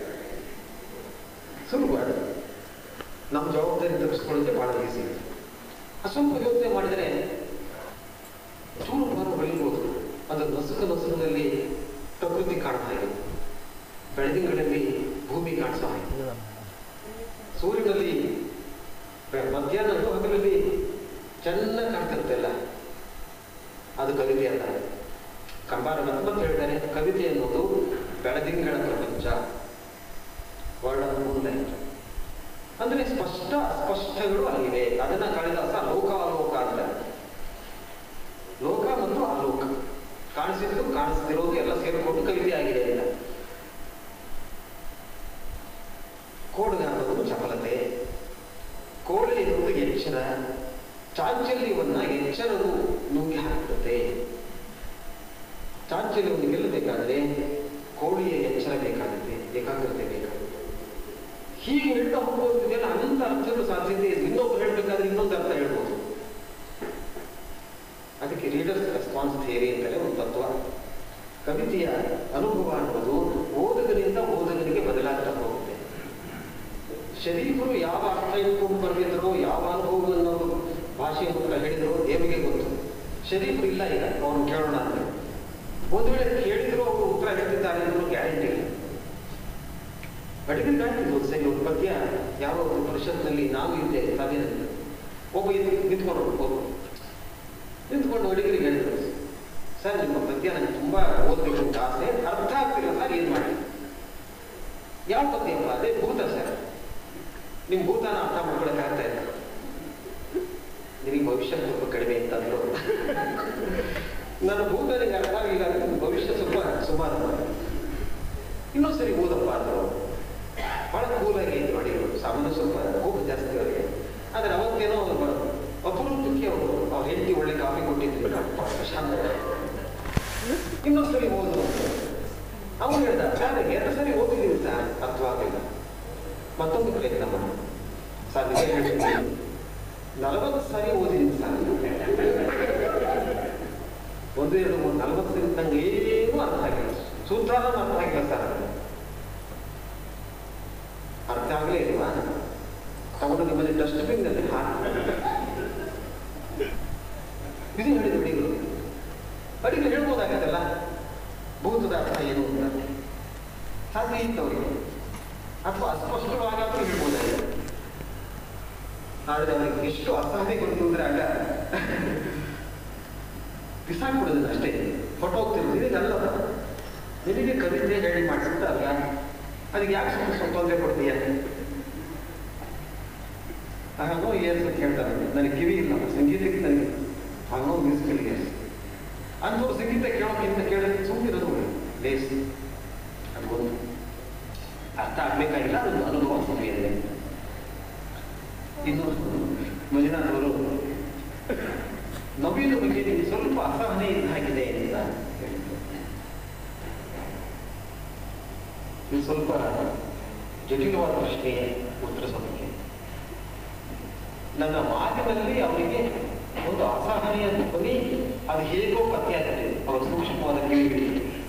E: ಸುಲಭ ನಮ್ಮ ಜವಾಬ್ದಾರಿ ತಪ್ಪಿಸ್ಕೊಳ್ಳೋಕೆ ಬಹಳ ಈಸಿ ಸ್ವಲ್ಪ ಯೋಚನೆ ಮಾಡಿದರೆ ಚೂರು ಬಾರು ಬೆಳೀಬಹುದು ಅದು ನಸುಕು ನಸುಕಿನಲ್ಲಿ ಪ್ರಕೃತಿ ಕಾಣ್ತಾ ಇದೆ ಬೆಳದಿಂಗಳಲ್ಲಿ ಭೂಮಿ ಕಾಣಿಸ್ತಾ ಇದೆ ಸೂರ್ಯನಲ್ಲಿ ಬೆ- ಮಧ್ಯಾಹ್ನ ಹಗಲಲ್ಲಿ ಚೆನ್ನಾಗಿ ಕಾಣ್ತಿರುತ್ತೆ ಎಲ್ಲ ಅದು ಕವಿತೆ ಅಲ್ಲ ಕಂಬಾರ ಮತ್ತೆ ಹೇಳ್ತಾರೆ ಕವಿತೆ ಅನ್ನೋದು ಬೆಳದಿಂಗಳ ಪ್ರಪಂಚ ವರ್ಣ ಮುಂದೆ ಅಂದ್ರೆ ಸ್ಪಷ್ಟ ಅಸ್ಪಷ್ಟಗಳು ಅಲ್ಲಿವೆ ಅದನ್ನ ಕಾಳಿದಾಸ ಲೋಕಾಲೋಕ ಅಂತ ಲೋಕ ಮತ್ತು ಆಲೋಕ ಕಾಣಿಸಿದ್ದು ಕಾಣಿಸ್ತಿರೋದು ಎಲ್ಲ ಸೇರಿಕೊಂಡು ಕವಿತೆ ಆಗಿದೆ ಅಂತ ಕೋಡ್ಗ ಅನ್ನೋದು ಚಪಲತೆ ಕೋಳಿ ಎನ್ನುವುದು ಎಚ್ಚರ ಚಾಂಚಲ್ಯವನ್ನ ಎಚ್ಚರವು ನುಂಗಿ ಹಾಕುತ್ತೆ ಚಾಂಚಲ್ಯವನ್ನು ಗೆಲ್ಲಬೇಕಾದ್ರೆ ಕೋಳಿಯ ಎಚ್ಚರ ಬೇಕಾಗುತ್ತೆ ಏಕಾಗ್ರತೆ ಬೇಕಾಗುತ್ತೆ ಹೀಗೆ ಹೇಳ್ತಾ ಹೋಗೋದ್ರಿಂದ ಅನಂತ ಅರ್ಥಗಳು ಸಾಧ್ಯತೆ ಇದೆ ಇನ್ನೊಬ್ರು ಹೇಳ್ಬೇಕಾದ್ರೆ ಇನ್ನೊಂದು ಅರ್ಥ ಹೇಳ್ಬೋದು ಅದಕ್ಕೆ ರೀಡರ್ಸ್ ರೆಸ್ಪಾನ್ಸ್ ಥಿಯರಿ ಅಂತಲೇ ಒಂದು ತತ್ವ ಕವಿತೆಯ ಅನುಭವ ಅನ್ನೋದು ಓದುಗರಿಂದ ಓದುಗನಿಗೆ ಬದಲಾಗ್ತಾ ಹೋಗುತ್ತೆ ಶರೀಫರು ಯಾವ ಅರ್ಥ ಇಟ್ಕೊಂಡು ಬರೆದಿದ್ರು ಯಾವ ಅನುಭವವನ್ನು ಅವರು ಭಾಷೆ ಮೂಲಕ ಹೇಳಿದ್ರು ದೇವರಿಗೆ ಗೊತ್ತು ಶರೀಫರು ಇಲ್ಲ ಈಗ ಅವ್ರನ್ನ ಕೇಳೋಣ ಅಂತ ಒಂದು ವೇಳೆ ಕೇಳಿದ್ರು ಅವರು ಉತ್ತರ ಹೇಳ್ತಿದ್ದಾರೆ ಅನ್ನೋ ಗ್ಯಾರಂಟಿ ಇಲ್ಲ ಅಡಿಗೆ ಗಾಯತ್ರಿ ಸರಿ ಒಂದು ಪದ್ಯ ಯಾವ ಒಂದು ಪರಿಷತ್ನಲ್ಲಿ ನಾನು ಇದ್ದೆ ಸಭೆಯಲ್ಲಿ ಒಬ್ಬ ಇದು ನಿಂತ್ಕೊಂಡು ಒಬ್ಬ ನಿಂತ್ಕೊಂಡು ಅಡಿಗರಿಗೆ ಹೇಳಿದ್ರು ಸರ್ ನಿಮ್ಮ ಪದ್ಯ ನನಗೆ ತುಂಬಾ ಓದಬೇಕು ಅಂತ ಆಸೆ ಅರ್ಥ ಆಗ್ತಿಲ್ಲ ಸರ್ ಏನ್ ಮಾಡಿ ಯಾವ ಪದ್ಯಪ್ಪ ಅದೇ ಭೂತ ಸರ್ ನಿಮ್ ಭೂತನ ಅರ್ಥ ಮಾಡ್ಕೊಳಕ್ ಆಗ್ತಾ ಇಲ್ಲ ನಿನಗೆ ಭವಿಷ್ಯ ಸ್ವಲ್ಪ ಕಡಿಮೆ ಅಂತಂದ್ರು ನನ್ನ ಭೂತ ನಿಂಗೆ ಅರ್ಥ ಆಗಿಲ್ಲ ಅಂದ್ರೆ ನಿನ್ ಭವಿಷ್ಯ ಸ್ವಲ್ಪ ಸುಮಾರು ಇನ್ನೊಂದ್ಸರಿ ಓದಪ್ಪ ಅಂದ್ರು ಬಹಳ ಕೂಲಾಗಿ ಇದು ಮಾಡಿದ್ರು ಸಾಮಾನ್ಯ ಸ್ವಲ್ಪ ಕೋಪ ಜಾಸ್ತಿ ಅವರಿಗೆ ಆದ್ರೆ ಅವತ್ತೇನೋ ಅವರು ಅಪರೂಪಕ್ಕೆ ಅವರು ಅವ್ರ ಹೆಂಡತಿ ಒಳ್ಳೆ ಕಾಫಿ ಕೊಟ್ಟಿದ್ರು ಪ್ರಶಾಂತ ಇನ್ನೊಂದ್ಸರಿ ಓದು ಅವನು ಹೇಳ್ದ ಸರ್ ಎರಡು ಸರಿ ಓದಿದೀವಿ ಸರ್ ಅರ್ಥವಾಗಲಿಲ್ಲ ಮತ್ತೊಂದು ಪ್ರಯತ್ನ ಮಾಡಿ ಸರ್ ನಿಜ ಹೇಳ್ತೀನಿ ನಲವತ್ತು ಸಾರಿ ಓದಿದ್ದೀನಿ ಸರ್ ಒಂದು ಎರಡು ಮೂರು ನಲವತ್ತು ಸರಿ ನಂಗೆ ಏನೂ ಅರ್ಥ ಆಗಿಲ್ಲ ಸೂತ್ರಾನ ಅರ್ಥ ಆಗಿಲ್ಲ ಸರ್ ಅರ್ಥ ಆಗಲೇ ಇಲ್ವಾ ತಗೊಂಡು ನಿಮ್ಮಲ್ಲಿ ಡಸ್ಟ್ಬಿನ್ ನಲ್ಲಿ ಹಾಕಿ ಇದು ಹೇಳಿದ ಅಡಿಗಳು ಅಡಿಗಳು ಹೇಳ್ಬೋದಾಗತ್ತಲ್ಲ ಭೂತದ ಅರ್ಥ ಏನು ಅಂತ ಸಾಧ್ಯ ಇತ್ತು ಅವರಿಗೆ ಅಥವಾ ಅಸ್ಪಷ್ಟವಾಗಾದ್ರೂ ಹೇಳ್ಬೋದಾಗಿದೆ ಆದ್ರೆ ಅವರಿಗೆ ಎಷ್ಟು ಅಸಹನೆ ಬಂತು ಅಂದ್ರೆ ಆಗ ಬಿಸಾಕ್ಬಿಡೋದು ಅಷ್ಟೇ ಫೋಟೋ ಹೋಗ್ತಿರೋದು ಇದಲ್ಲ ನಿನಗೆ ಕವಿತೆ ಹೇಳಿ ಮಾಡಿಸಿದ್ದಲ್ಲ ಅದಕ್ಕೆ ಯಾಕೆ ಸ್ವಲ್ಪ ಸ್ವಲ್ಪ ತೊಂದರೆ ಕೊಡ್ತೀಯ ಹಾಗೋ ಇಯರ್ಸ್ ಅಂತ ಹೇಳ್ತಾರೆ ನನಗೆ ಕಿವಿ ಇಲ್ಲ ಸಂಗೀತಕ್ಕೆ ನನಗೆ ಹಾಗೋ ಮ್ಯೂಸಿಕಲ್ ಇಯರ್ಸ್ ಅಂಥವ್ರು ಸಂಗೀತ ಕೇಳೋಕ್ಕಿಂತ ಕೇಳೋಕ್ಕೆ ಸುಮ್ಮನಿರೋದು ಲೇಸ್ ಅದು ಒಂದು ಅರ್ಥ ಆಗ್ಬೇಕಾಗಿಲ್ಲ ಅದೊಂದು ಅನುಭವ ಸಮಯದಲ್ಲಿ ಇನ್ನು ಮಂಜುನಾಥ್ ಅವರು ನವೀನ ಬಗ್ಗೆ ನಿಮ್ಗೆ ಸ್ವಲ್ಪ ಅಸಹನೆ ಇದ್ದಾಗಿದೆ ಅಂತ ಹೇಳಿದ್ರು ಇದು ಸ್ವಲ್ಪ ಜಟಿಲವಾದ ಪ್ರಶ್ನೆಗೆ ಉತ್ತರಿಸೋದಕ್ಕೆ ನನ್ನ ಮಾತಿನಲ್ಲಿ ಅವರಿಗೆ ಒಂದು ಅಸಹನೆಯ ಧ್ವನಿ ಅದು ಹೇಗೋ ಪತ್ತೆ ಆಗ್ತದೆ ಅವರ ಸೂಕ್ಷ್ಮವಾದ ಕಿವಿಗಳು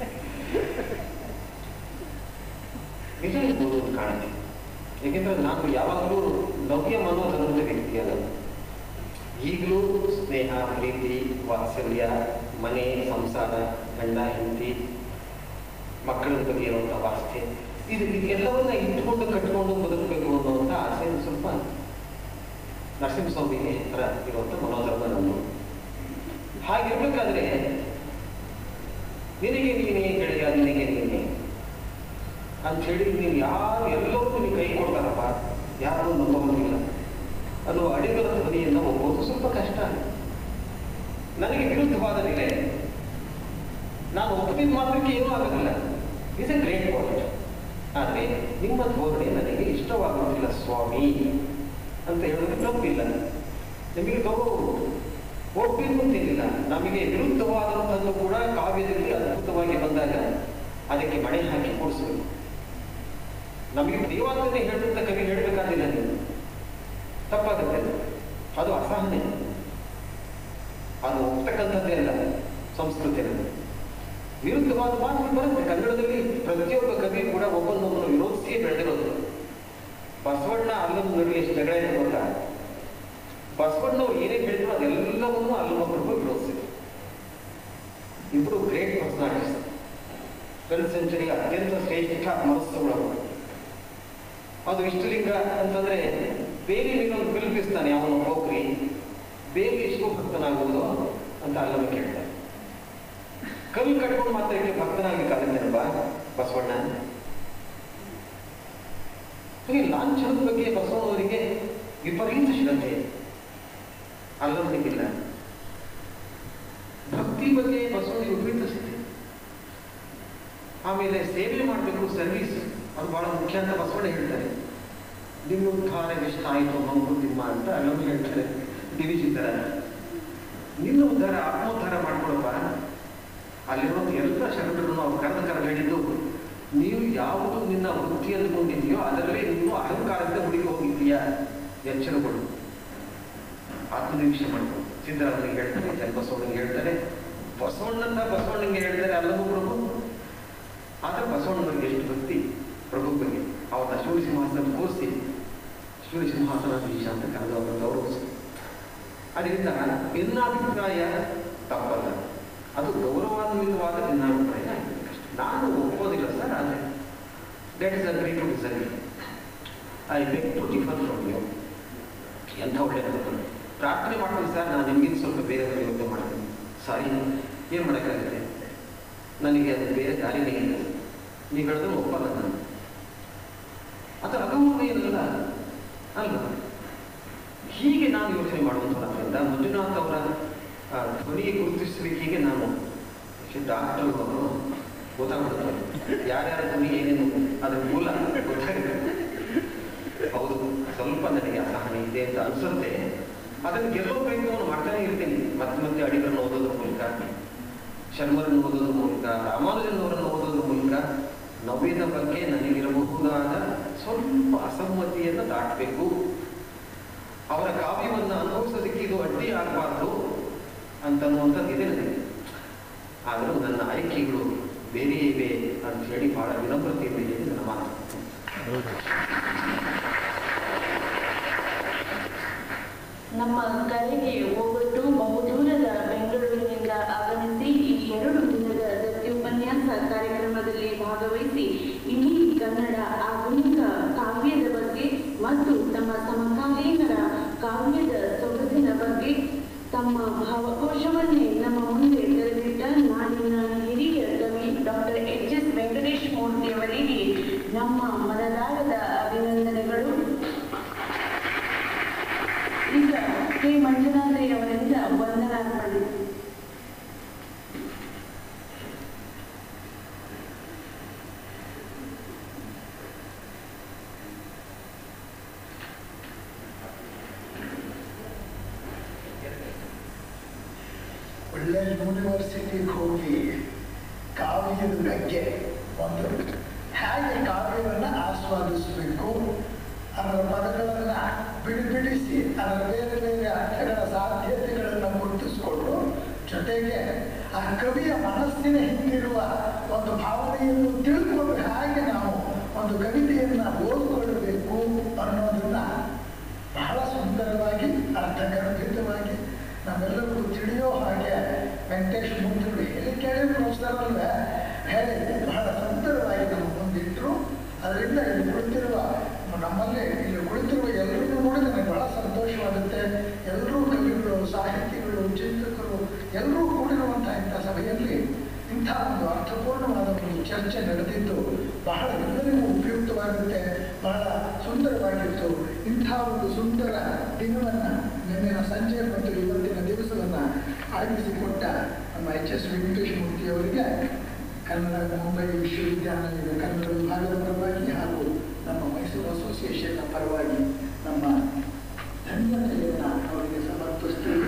E: ನಿಜ ಇರ್ಬೋದು ಅಂತ ಕಾಣುತ್ತೆ ಏಕೆಂದ್ರೆ ನಾನು ಯಾವಾಗಲೂ ನವ್ಯ ಮನೋಧನದ ವ್ಯಕ್ತಿ ಅಲ್ಲ ಈಗಲೂ ಸ್ನೇಹ ಪ್ರೀತಿ ವಾತ್ಸಲ್ಯ ಮನೆ ಸಂಸಾರ ಗಂಡ ಹೆಂಡತಿ ಮಕ್ಕಳ ಬಗ್ಗೆ ಇರುವಂಥ ವಾಸ್ತೆ ಇದು ಇದೆಲ್ಲವನ್ನ ಇಟ್ಕೊಂಡು ಕಟ್ಕೊಂಡು ಬದುಕಬೇಕು ಅನ್ನುವಂಥ ಆಸೆ ಒಂದು ಸ್ವಲ್ಪ ನರಸಿಂಹಸ್ವಾಮಿಗೆ ಹತ್ರ ಇರುವಂಥ ಮನೋಧರ್ಮ ನಂದು ಹಾಗಿರ್ಬೇಕಾದ್ರೆ ನಿನಗೆ ನೀನೇ ಗೆಳೆಯ ನಿನಗೆ ನೀನೆ ಅಂಥೇಳಿ ನೀನು ಯಾರು ಎಲ್ಲರೂ ನಿನಗೆ ಕೈ ಕೊಡ್ತಾರಪ್ಪ ಯಾರು ನಂಬೋದಿಲ್ಲ ಅದು ಅಡಿಗರ ಧ್ವನಿಯನ್ನು ಒಪ್ಪೋದು ಸ್ವಲ್ಪ ಕಷ್ಟ ನನಗೆ ವಿರುದ್ಧವಾದ ನೆಲೆ ನಾನು ಒಪ್ಪಿದ ಮಾತ್ರಕ್ಕೆ ಏನೂ ಆಗೋದಿಲ್ಲ ಇಸ್ ಎ ಗ್ರೇಟ್ ಪಾಯಿಂಟ್ ಆದರೆ ನಿಮ್ಮ ಧೋರಣೆ ನನಗೆ ಇಷ್ಟವಾಗುವುದಿಲ್ಲ ಸ್ವಾಮಿ ಅಂತ ಹೇಳೋದು ತಪ್ಪಿಲ್ಲ ನಿಮಗೆ ಗೌರವ ಉಂಟು ಒಪ್ಪಿದ್ದು ಅಂತಿಲ್ಲ ನಮಗೆ ವಿರುದ್ಧವಾದಂಥದ್ದು ಕೂಡ ಕಾವ್ಯದಲ್ಲಿ ಅದ್ಭುತವಾಗಿ ಬಂದಾಗ ಅದಕ್ಕೆ ಮಣೆ ಹಾಕಿ ಕೊಡಿಸ್ಬೇಕು ನಮಗೆ ದೇವಾಲಯನೇ ಹೇಳುವಂತ ಕವಿ ಹೇಳಬೇಕಾದಿಲ್ಲ ನೀವು ತಪ್ಪಾಗುತ್ತೆ ಅದು. ಅದು ಅಸಹನೆ ಅದು ಒಪ್ತಕ್ಕಂಥದ್ದೇ ಅಲ್ಲ ಸಂಸ್ಕೃತಿಯಲ್ಲಿ ವಿರುದ್ಧವಾದ ಮಾತು ಬರುತ್ತೆ ಕನ್ನಡದಲ್ಲಿ ಪ್ರತಿಯೊಬ್ಬ ಕವಿ ಕೂಡ ಒಬ್ಬನೊಬ್ಬನು ವಿರೋಧಿಸಿಯೇ ಬೆಳೆದಿರೋದು ಬಸವಣ್ಣ ಅಲ್ಲೊಂದು ನಡುವೆ ಎಷ್ಟು ಜಗಳ ಇದೆ ಗೊತ್ತಾ ಬಸವಣ್ಣವ್ರು ಏನೇ ಹೇಳಿದ್ರು ಅದೆಲ್ಲವನ್ನೂ ಅಲ್ಲೊಬ್ಬರಿಗೂ ವಿರೋಧಿಸಿದ್ರು ಇಬ್ಬರು ಗ್ರೇಟ್ ಪರ್ಸನಾಲಿಟೀಸ್ ಟ್ವೆಲ್ತ್ ಸೆಂಚುರಿ ಅತ್ಯಂತ ಶ್ರೇಷ್ಠ ಮನಸ್ಸುಗಳು ಅವರು. ಅದು ಇಷ್ಟಲಿಂಗ ಅಂತಂದ್ರೆ ಬೇರೆ ನೀನೊಂದು ಕಲ್ಪಿಸ್ತಾನೆ ಅವನು ಹೋಗ್ರಿ ಬೇರೆ ಎಷ್ಟು ಭಕ್ತನಾಗುವುದು ಅಂತ ಅಲ್ಲವ ಕೇಳ್ತಾನೆ ಕಲ್ಲು ಕಟ್ಕೊಂಡು ಮಾತ್ರಕ್ಕೆ ಭಕ್ತನಾಗಲಿಕ್ಕಾಗತ್ತಲ್ವಾ ಬಸವಣ್ಣ ಹಾಗೆ ಲಾಂಛನದ ಬಗ್ಗೆ ಬಸವಣ್ಣವರಿಗೆ ವಿಪರೀತ ಶ್ರದ್ಧೆ ಅಲ್ಲವನಿಗಿಲ್ಲ ಭಕ್ತಿ ಬಗ್ಗೆ ಬಸವಣ್ಣ ವಿಪರೀತ ಸ್ಥಿತಿ ಆಮೇಲೆ ಸೇವೆ ಮಾಡಬೇಕು ಸರ್ವಿಸ್ ಅದು ಬಹಳ ಮುಖ್ಯ ಅಂತ ಬಸವಣ್ಣ ಹೇಳ್ತಾರೆ ನಿಮ್ಮ ಉದ್ಧಾರ ಎಷ್ಟಾಯಿತು ಮಂಕುತಿಮ್ಮ ಅಂತ ಅಲ್ಲೊಂದು ಹೇಳ್ತಾರೆ ದಿವಿಜಿತರ ನಿನ್ನ ಉದ್ಧಾರ ಆತ್ಮೋದ್ಧಾರ ಮಾಡ್ಕೊಳಪ್ಪ ಅಲ್ಲಿರೋ ಎಲ್ಲ ಶರಣರನ್ನು ಅವ್ರು ಕರೆದ ಕರ ಹೇಳಿದ್ದು ನೀವು ಯಾವುದು ನಿನ್ನ ವೃತ್ತಿ ಅಂದ್ಕೊಂಡಿದೆಯೋ ಅದರಲ್ಲೇ ನೀನು ಅಹಂಕಾರದಿಂದ ಹುಡುಗಿ ಹೋಗಿದ್ದೀಯಾ ಎಚ್ಚರಗಳು ಆತ್ಮನಿರೀಕ್ಷೆ ಮಾಡ್ಕೊಂಡು ಸಿದ್ದರಾಮಯ್ಯ ಹೇಳ್ತಾರೆ ಜನ ಬಸವಣ್ಣನಿಗೆ ಹೇಳ್ತಾರೆ ಬಸವಣ್ಣನ ಬಸವಣ್ಣನಿಗೆ ಹೇಳ್ತಾರೆ ಅಲ್ಲವೂ ಪ್ರಭು ಆದ್ರೆ ಬಸವಣ್ಣನವರಿಗೆ ಎಷ್ಟು ಭಕ್ತಿ ಪ್ರಭು ಬಗ್ಗೆ ಅವರ ಶಿವ ಸಿಂಹಾಸನ ಕೂರಿಸಿ ಶಿವ ಸಿಂಹಾಸನಾಧೀಶ ಅಂತ ಕರೆದು ಅವರ ಗೌರವಿಸಿ ಅದರಿಂದ ಭಿನ್ನಾಭಿಪ್ರಾಯ ತಪ್ಪಲ್ಲ ಅದು ಗೌರವಾನ್ವಿತವಾದ ಭಿನ್ನಾಭಿಪ್ರಾಯ ಆಗಿರ್ಬೇಕಷ್ಟೆ ನಾನು ಒಪ್ಪೋದಿಲ್ಲ ಸರ್ ಆದರೆ that is agree to disagree I beg to differ from you ಎಂಥ ಒಳ್ಳೆ ಮಾತು. ಪ್ರಾರ್ಥನೆ ಮಾಡ್ತೀನಿ ಸರ್ ನಾನು ನಿಮಗಿಂತ ಸ್ವಲ್ಪ ಬೇರೆ ಯೋಚನೆ ಮಾಡ್ತೀನಿ ಸಾರಿ ಏನು ಮಾಡೋಕ್ಕಾಗುತ್ತೆ ನನಗೆ ಅದು ಬೇರೆ ದಾರಿನೇ ಇಲ್ಲ ನೀವು ಹೇಳಿದ್ರೆ ಒಪ್ಪಲ್ಲ ನಾನು ಅದು ಅಗೌರವ ಏನಲ್ಲ ಅಲ್ಲ ಹೀಗೆ ನಾನು ಯೋಚನೆ ಮಾಡುವಂಥದ್ರಿಂದ ಮಂಜುನಾಥ್ ಅವರ ಆ, ಧ್ವನಿ ಗುರುತಿಸುವಿಕೆಗೆ ನಾನು ಡಾಕ್ಟರ್ ಅವರು ಗೊತ್ತಾಗ್ಬಿಡ್ತಾರೆ ಯಾರ್ಯಾರ ಧ್ವನಿ ಏನೇನು ಅದ್ರ ಮೂಲ ಗೊತ್ತಾಗುತ್ತೆ ಹೌದು ಸ್ವಲ್ಪ ನನಗೆ ಅಸಹನೆ ಇದೆ ಅಂತ ಅನ್ಸುತ್ತೆ ಅದನ್ನು ಗೆಲ್ಲೋ ಪ್ರಯತ್ನವನ್ನು ಮಾಡ್ತಾನೆ ಇರ್ತೀನಿ ಮತ್ತೆ ಮತ್ತೆ ಅಡಿಗರನ್ನು ಓದೋದ್ರ ಮೂಲಕ ಶರ್ಮರನ್ನು ಓದೋದ್ರ ಮೂಲಕ ರಾಮಾನುಜನವರನ್ನು ಓದೋದ್ರ ಮೂಲಕ ನವ್ಯದ ಬಗ್ಗೆ ನನಗಿರಬಹುದಾದ ಸ್ವಲ್ಪ ಅಸಮ್ಮತಿಯನ್ನು ದಾಟಬೇಕು ಅವರ ಕಾವ್ಯವನ್ನು ಅನುಭವಿಸೋದಕ್ಕೆ ಇದು ಅಡ್ಡಿ ಆಗಬಾರ್ದು ಅಂತನ್ನುವಂಥದ್ದು ಇದೆ ನನಗೆ ಆದರೂ ನನ್ನ ಆಯ್ಕೆಗಳು ಬೇರೆ ಇವೆ ಅಂತ ಹೇಳಿ ಬಹಳ ವಿನಮ್ರತೆಯಿಂದ ಹೇಳಿ ನನ್ನ ಮಾತು
B: ನಮ್ಮ ಕರೆಗೆ ಹೋಗೊಟ್ಟು ಬಹುದೂರದ ಬೆಂಗಳೂರಿನಿಂದ ಆಗಮಿಸಿ ಈ ಎರಡು ದಿನದ ದತ್ತಿ ಉಪನ್ಯಾಸ ಕಾರ್ಯಕ್ರಮದಲ್ಲಿ ಭಾಗವಹಿಸಿ ಇಡೀ ಕನ್ನಡ ಆಧುನಿಕ ಕಾವ್ಯದ ಬಗ್ಗೆ ಮತ್ತು ತಮ್ಮ ಸಮಕಾಲೀನರ ಕಾವ್ಯದ ಸೊಗಸಿನ ಬಗ್ಗೆ ತಮ್ಮ ಭಾವಕೋಶವನ್ನೇ ನಮ್ಮ ಮುಂದೆ ತೆರೆದಿಟ್ಟ ನಾಡಿನ ಹಿರಿಯ ಕವಿ doctor H S Venkatesh Murthy ಅವರಿಗೆ ನಮ್ಮ ಮನದಾಳದ ಅಭಿನಂದನೆಗಳು ಈಗ ಶ್ರೀ ಮಂಜುನಾಥಯ್ಯವರಿಂದ ವಂದನಾರ್ಪಣೆ
I: ಒಳ್ಳೆ ಯೂನಿವರ್ಸಿಟಿಗೆ ಹೋಗಿ ಕಾವ್ಯದ ಬಗ್ಗೆ ಒಂದು ಹೇಗೆ ಕಾವ್ಯವನ್ನು ಆಸ್ವಾದಿಸಬೇಕು ಅದರ ಪದಗಳನ್ನು ಬಿಡಿ ಬಿಡಿಸಿ ಅದರ ಬೇರೆ ಬೇರೆ ಅರ್ಥಗಳ ಸಾಧ್ಯತೆಗಳನ್ನು ಗುರುತಿಸಿಕೊಂಡು ಜೊತೆಗೆ ಕವಿಯ ಮನಸ್ಸಿನ ಹಿಂದಿರುವ ಒಂದು ಭಾವನೆಯನ್ನು ತಿಳ್ಕೊಂಡು ಹಾಗೆ ನಾವು ಒಂದು ಕವಿತೆಯನ್ನು ಓದಿಕೊಳ್ಳಬೇಕು ಅನ್ನೋದನ್ನ ಬಹಳ ಸುಂದರವಾಗಿ ಅರ್ಥಗರ್ಭಿತವಾಗಿ ನಮ್ಮೆಲ್ಲರಿಗೂ ತಿಳಿಯೋ ಹಾಗೆ ವೆಂಕಟೇಶ್ ಮೂರ್ತಿಗಳು ಹೇಳಿ ಕೇಳಿ ಪ್ರೊಫೆಸರ್ ಅಲ್ವೇ ಹೇಳಿ ಬಹಳ ಸುಂದರವಾಗಿ ನಮ್ಮ ಮುಂದಿಟ್ಟರು ಅದರಿಂದ ಇಲ್ಲಿ ಕುಳಿತಿರುವ ನಮ್ಮಲ್ಲಿ ಇಲ್ಲಿ ಕುಳಿತಿರುವ ಎಲ್ಲರಿಗೂ ನೋಡಿ ನನಗೆ ಬಹಳ ಸಂತೋಷವಾಗುತ್ತೆ ಎಲ್ಲರೂ ಕವಿಗಳು ಸಾಹಿತಿಗಳು ಚಿಂತಕರು ಎಲ್ಲರೂ ಕೂಡಿರುವಂಥ ಇಂಥ ಸಭೆಯಲ್ಲಿ ಇಂಥ ಒಂದು ಅರ್ಥಪೂರ್ಣವಾದ ಒಂದು ಚರ್ಚೆ ನಡೆದಿದ್ದು ಬಹಳ ಎಲ್ಲರಿಗೂ ಉಪಯುಕ್ತವಾಗುತ್ತೆ ಬಹಳ ಸುಂದರವಾಗಿತ್ತು ಇಂಥ ಒಂದು ಸುಂದರ ದಿನವನ್ನು ನಿನ್ನೆನ ಸಂಜೆ ಮತ್ತು ಇವತ್ತಿನ ದಿವಸವನ್ನು ಆಯೋಜಿಸಿಕೊಟ್ಟ ನಮ್ಮ ಎಚ್ ಎಸ್ ವೆಂಕಟೇಶ್ ಮೂರ್ತಿಯವರಿಗೆ ಕನ್ನಡ ಮುಂಬೈ ವಿಶ್ವವಿದ್ಯಾನಿಲಯದ ಕನ್ನಡ ವಿಭಾಗದ ಪರವಾಗಿ ಹಾಗೂ ನಮ್ಮ ಮೈಸೂರು ಅಸೋಸಿಯೇಷನ್ನ ಪರವಾಗಿ ನಮ್ಮ ಧನ್ಯತೆಯನ್ನು ಅವರಿಗೆ ಸಮರ್ಪಿಸ್ತೀವಿ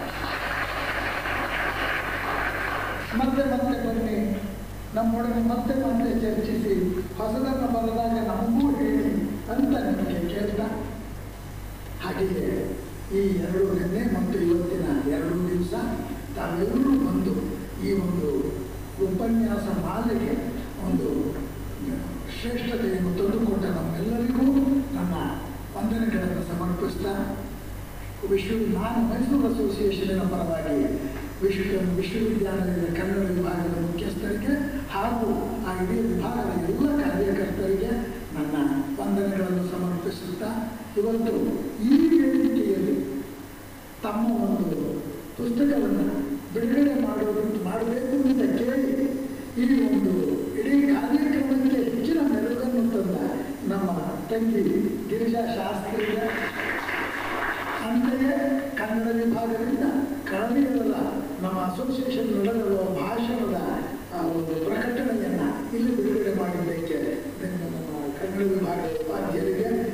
I: ಮತ್ತೆ ಮತ್ತೆ ಬನ್ನಿ ನಮ್ಮೊಡನೆ ಮತ್ತೆ ಮತ್ತೆ ಚರ್ಚಿಸಿ ಹೊಸದನ್ನು ಬರೆದಾಗ ನಮಗೂ ಹೇಳಿ ಅಂತ ನಿಮಗೆ ಕೇಳ್ತಾ ಹಾಗೆಯೇ ಈ ಎರಡು ನಿನ್ನೆ ಮತ್ತು ಇವತ್ತಿನ ಎರಡು ದಿವಸ ತಾವೆಲ್ಲರೂ ಬಂದು ಈ ಒಂದು ಉಪನ್ಯಾಸ ಮಾಲೆಗೆ ಒಂದು ಶ್ರೇಷ್ಠತೆಯನ್ನು ತಂದುಕೊಟ್ಟ ನಮ್ಮೆಲ್ಲರಿಗೂ ನನ್ನ ವಂದನೆಗಳನ್ನು ಸಮರ್ಪಿಸ್ತಾ ವಿಶ್ವ ನಾನು ಮೈಸೂರು ಅಸೋಸಿಯೇಷನಿನ ಪರವಾಗಿ ವಿಶ್ವ ವಿಶ್ವವಿದ್ಯಾಲಯದ ಕನ್ನಡ ವಿಭಾಗದ ಮುಖ್ಯಸ್ಥರಿಗೆ ಹಾಗೂ ಆ ಇಡೀ ವಿಭಾಗದ ಎಲ್ಲ ಕಾರ್ಯಕರ್ತರಿಗೆ ನನ್ನ ವಂದನೆಗಳನ್ನು ಸಮರ್ಪಿಸುತ್ತಾ ಇವತ್ತು ಈ ವೇದಿಕೆಯಲ್ಲಿ ತಮ್ಮ ಒಂದು ಪುಸ್ತಕವನ್ನು ಬಿಡುಗಡೆ ಮಾಡೋದು ಮಾಡಬೇಕು ಅಂತ ಕೇಳಿ ಈ ಒಂದು ಇಡೀ ಕಾರ್ಯಕ್ರಮಕ್ಕೆ ಹೆಚ್ಚಿನ ಮೆರುಗನ್ನು ತಂದ ನಮ್ಮ ತಂಗಿ ಗಿರಿಜಾ ಶಾಸ್ತ್ರಿಗೆ ಅಂತೆಯೇ ಕನ್ನಡ ವಿಭಾಗದಿಂದ ಕಳವಿಗಳ ನಮ್ಮ ಅಸೋಸಿಯೇಷನ್ ನಡೆದಿರುವ ಭಾಷಣದ ಆ ಒಂದು ಪ್ರಕಟಣೆಯನ್ನು ಇಲ್ಲಿ ಬಿಡುಗಡೆ ಮಾಡಿದ್ದಕ್ಕೆ ಇದನ್ನು ನಮ್ಮ ಕನ್ನಡ ವಿಭಾಗದ ಉಪಾಧ್ಯರಿಗೆ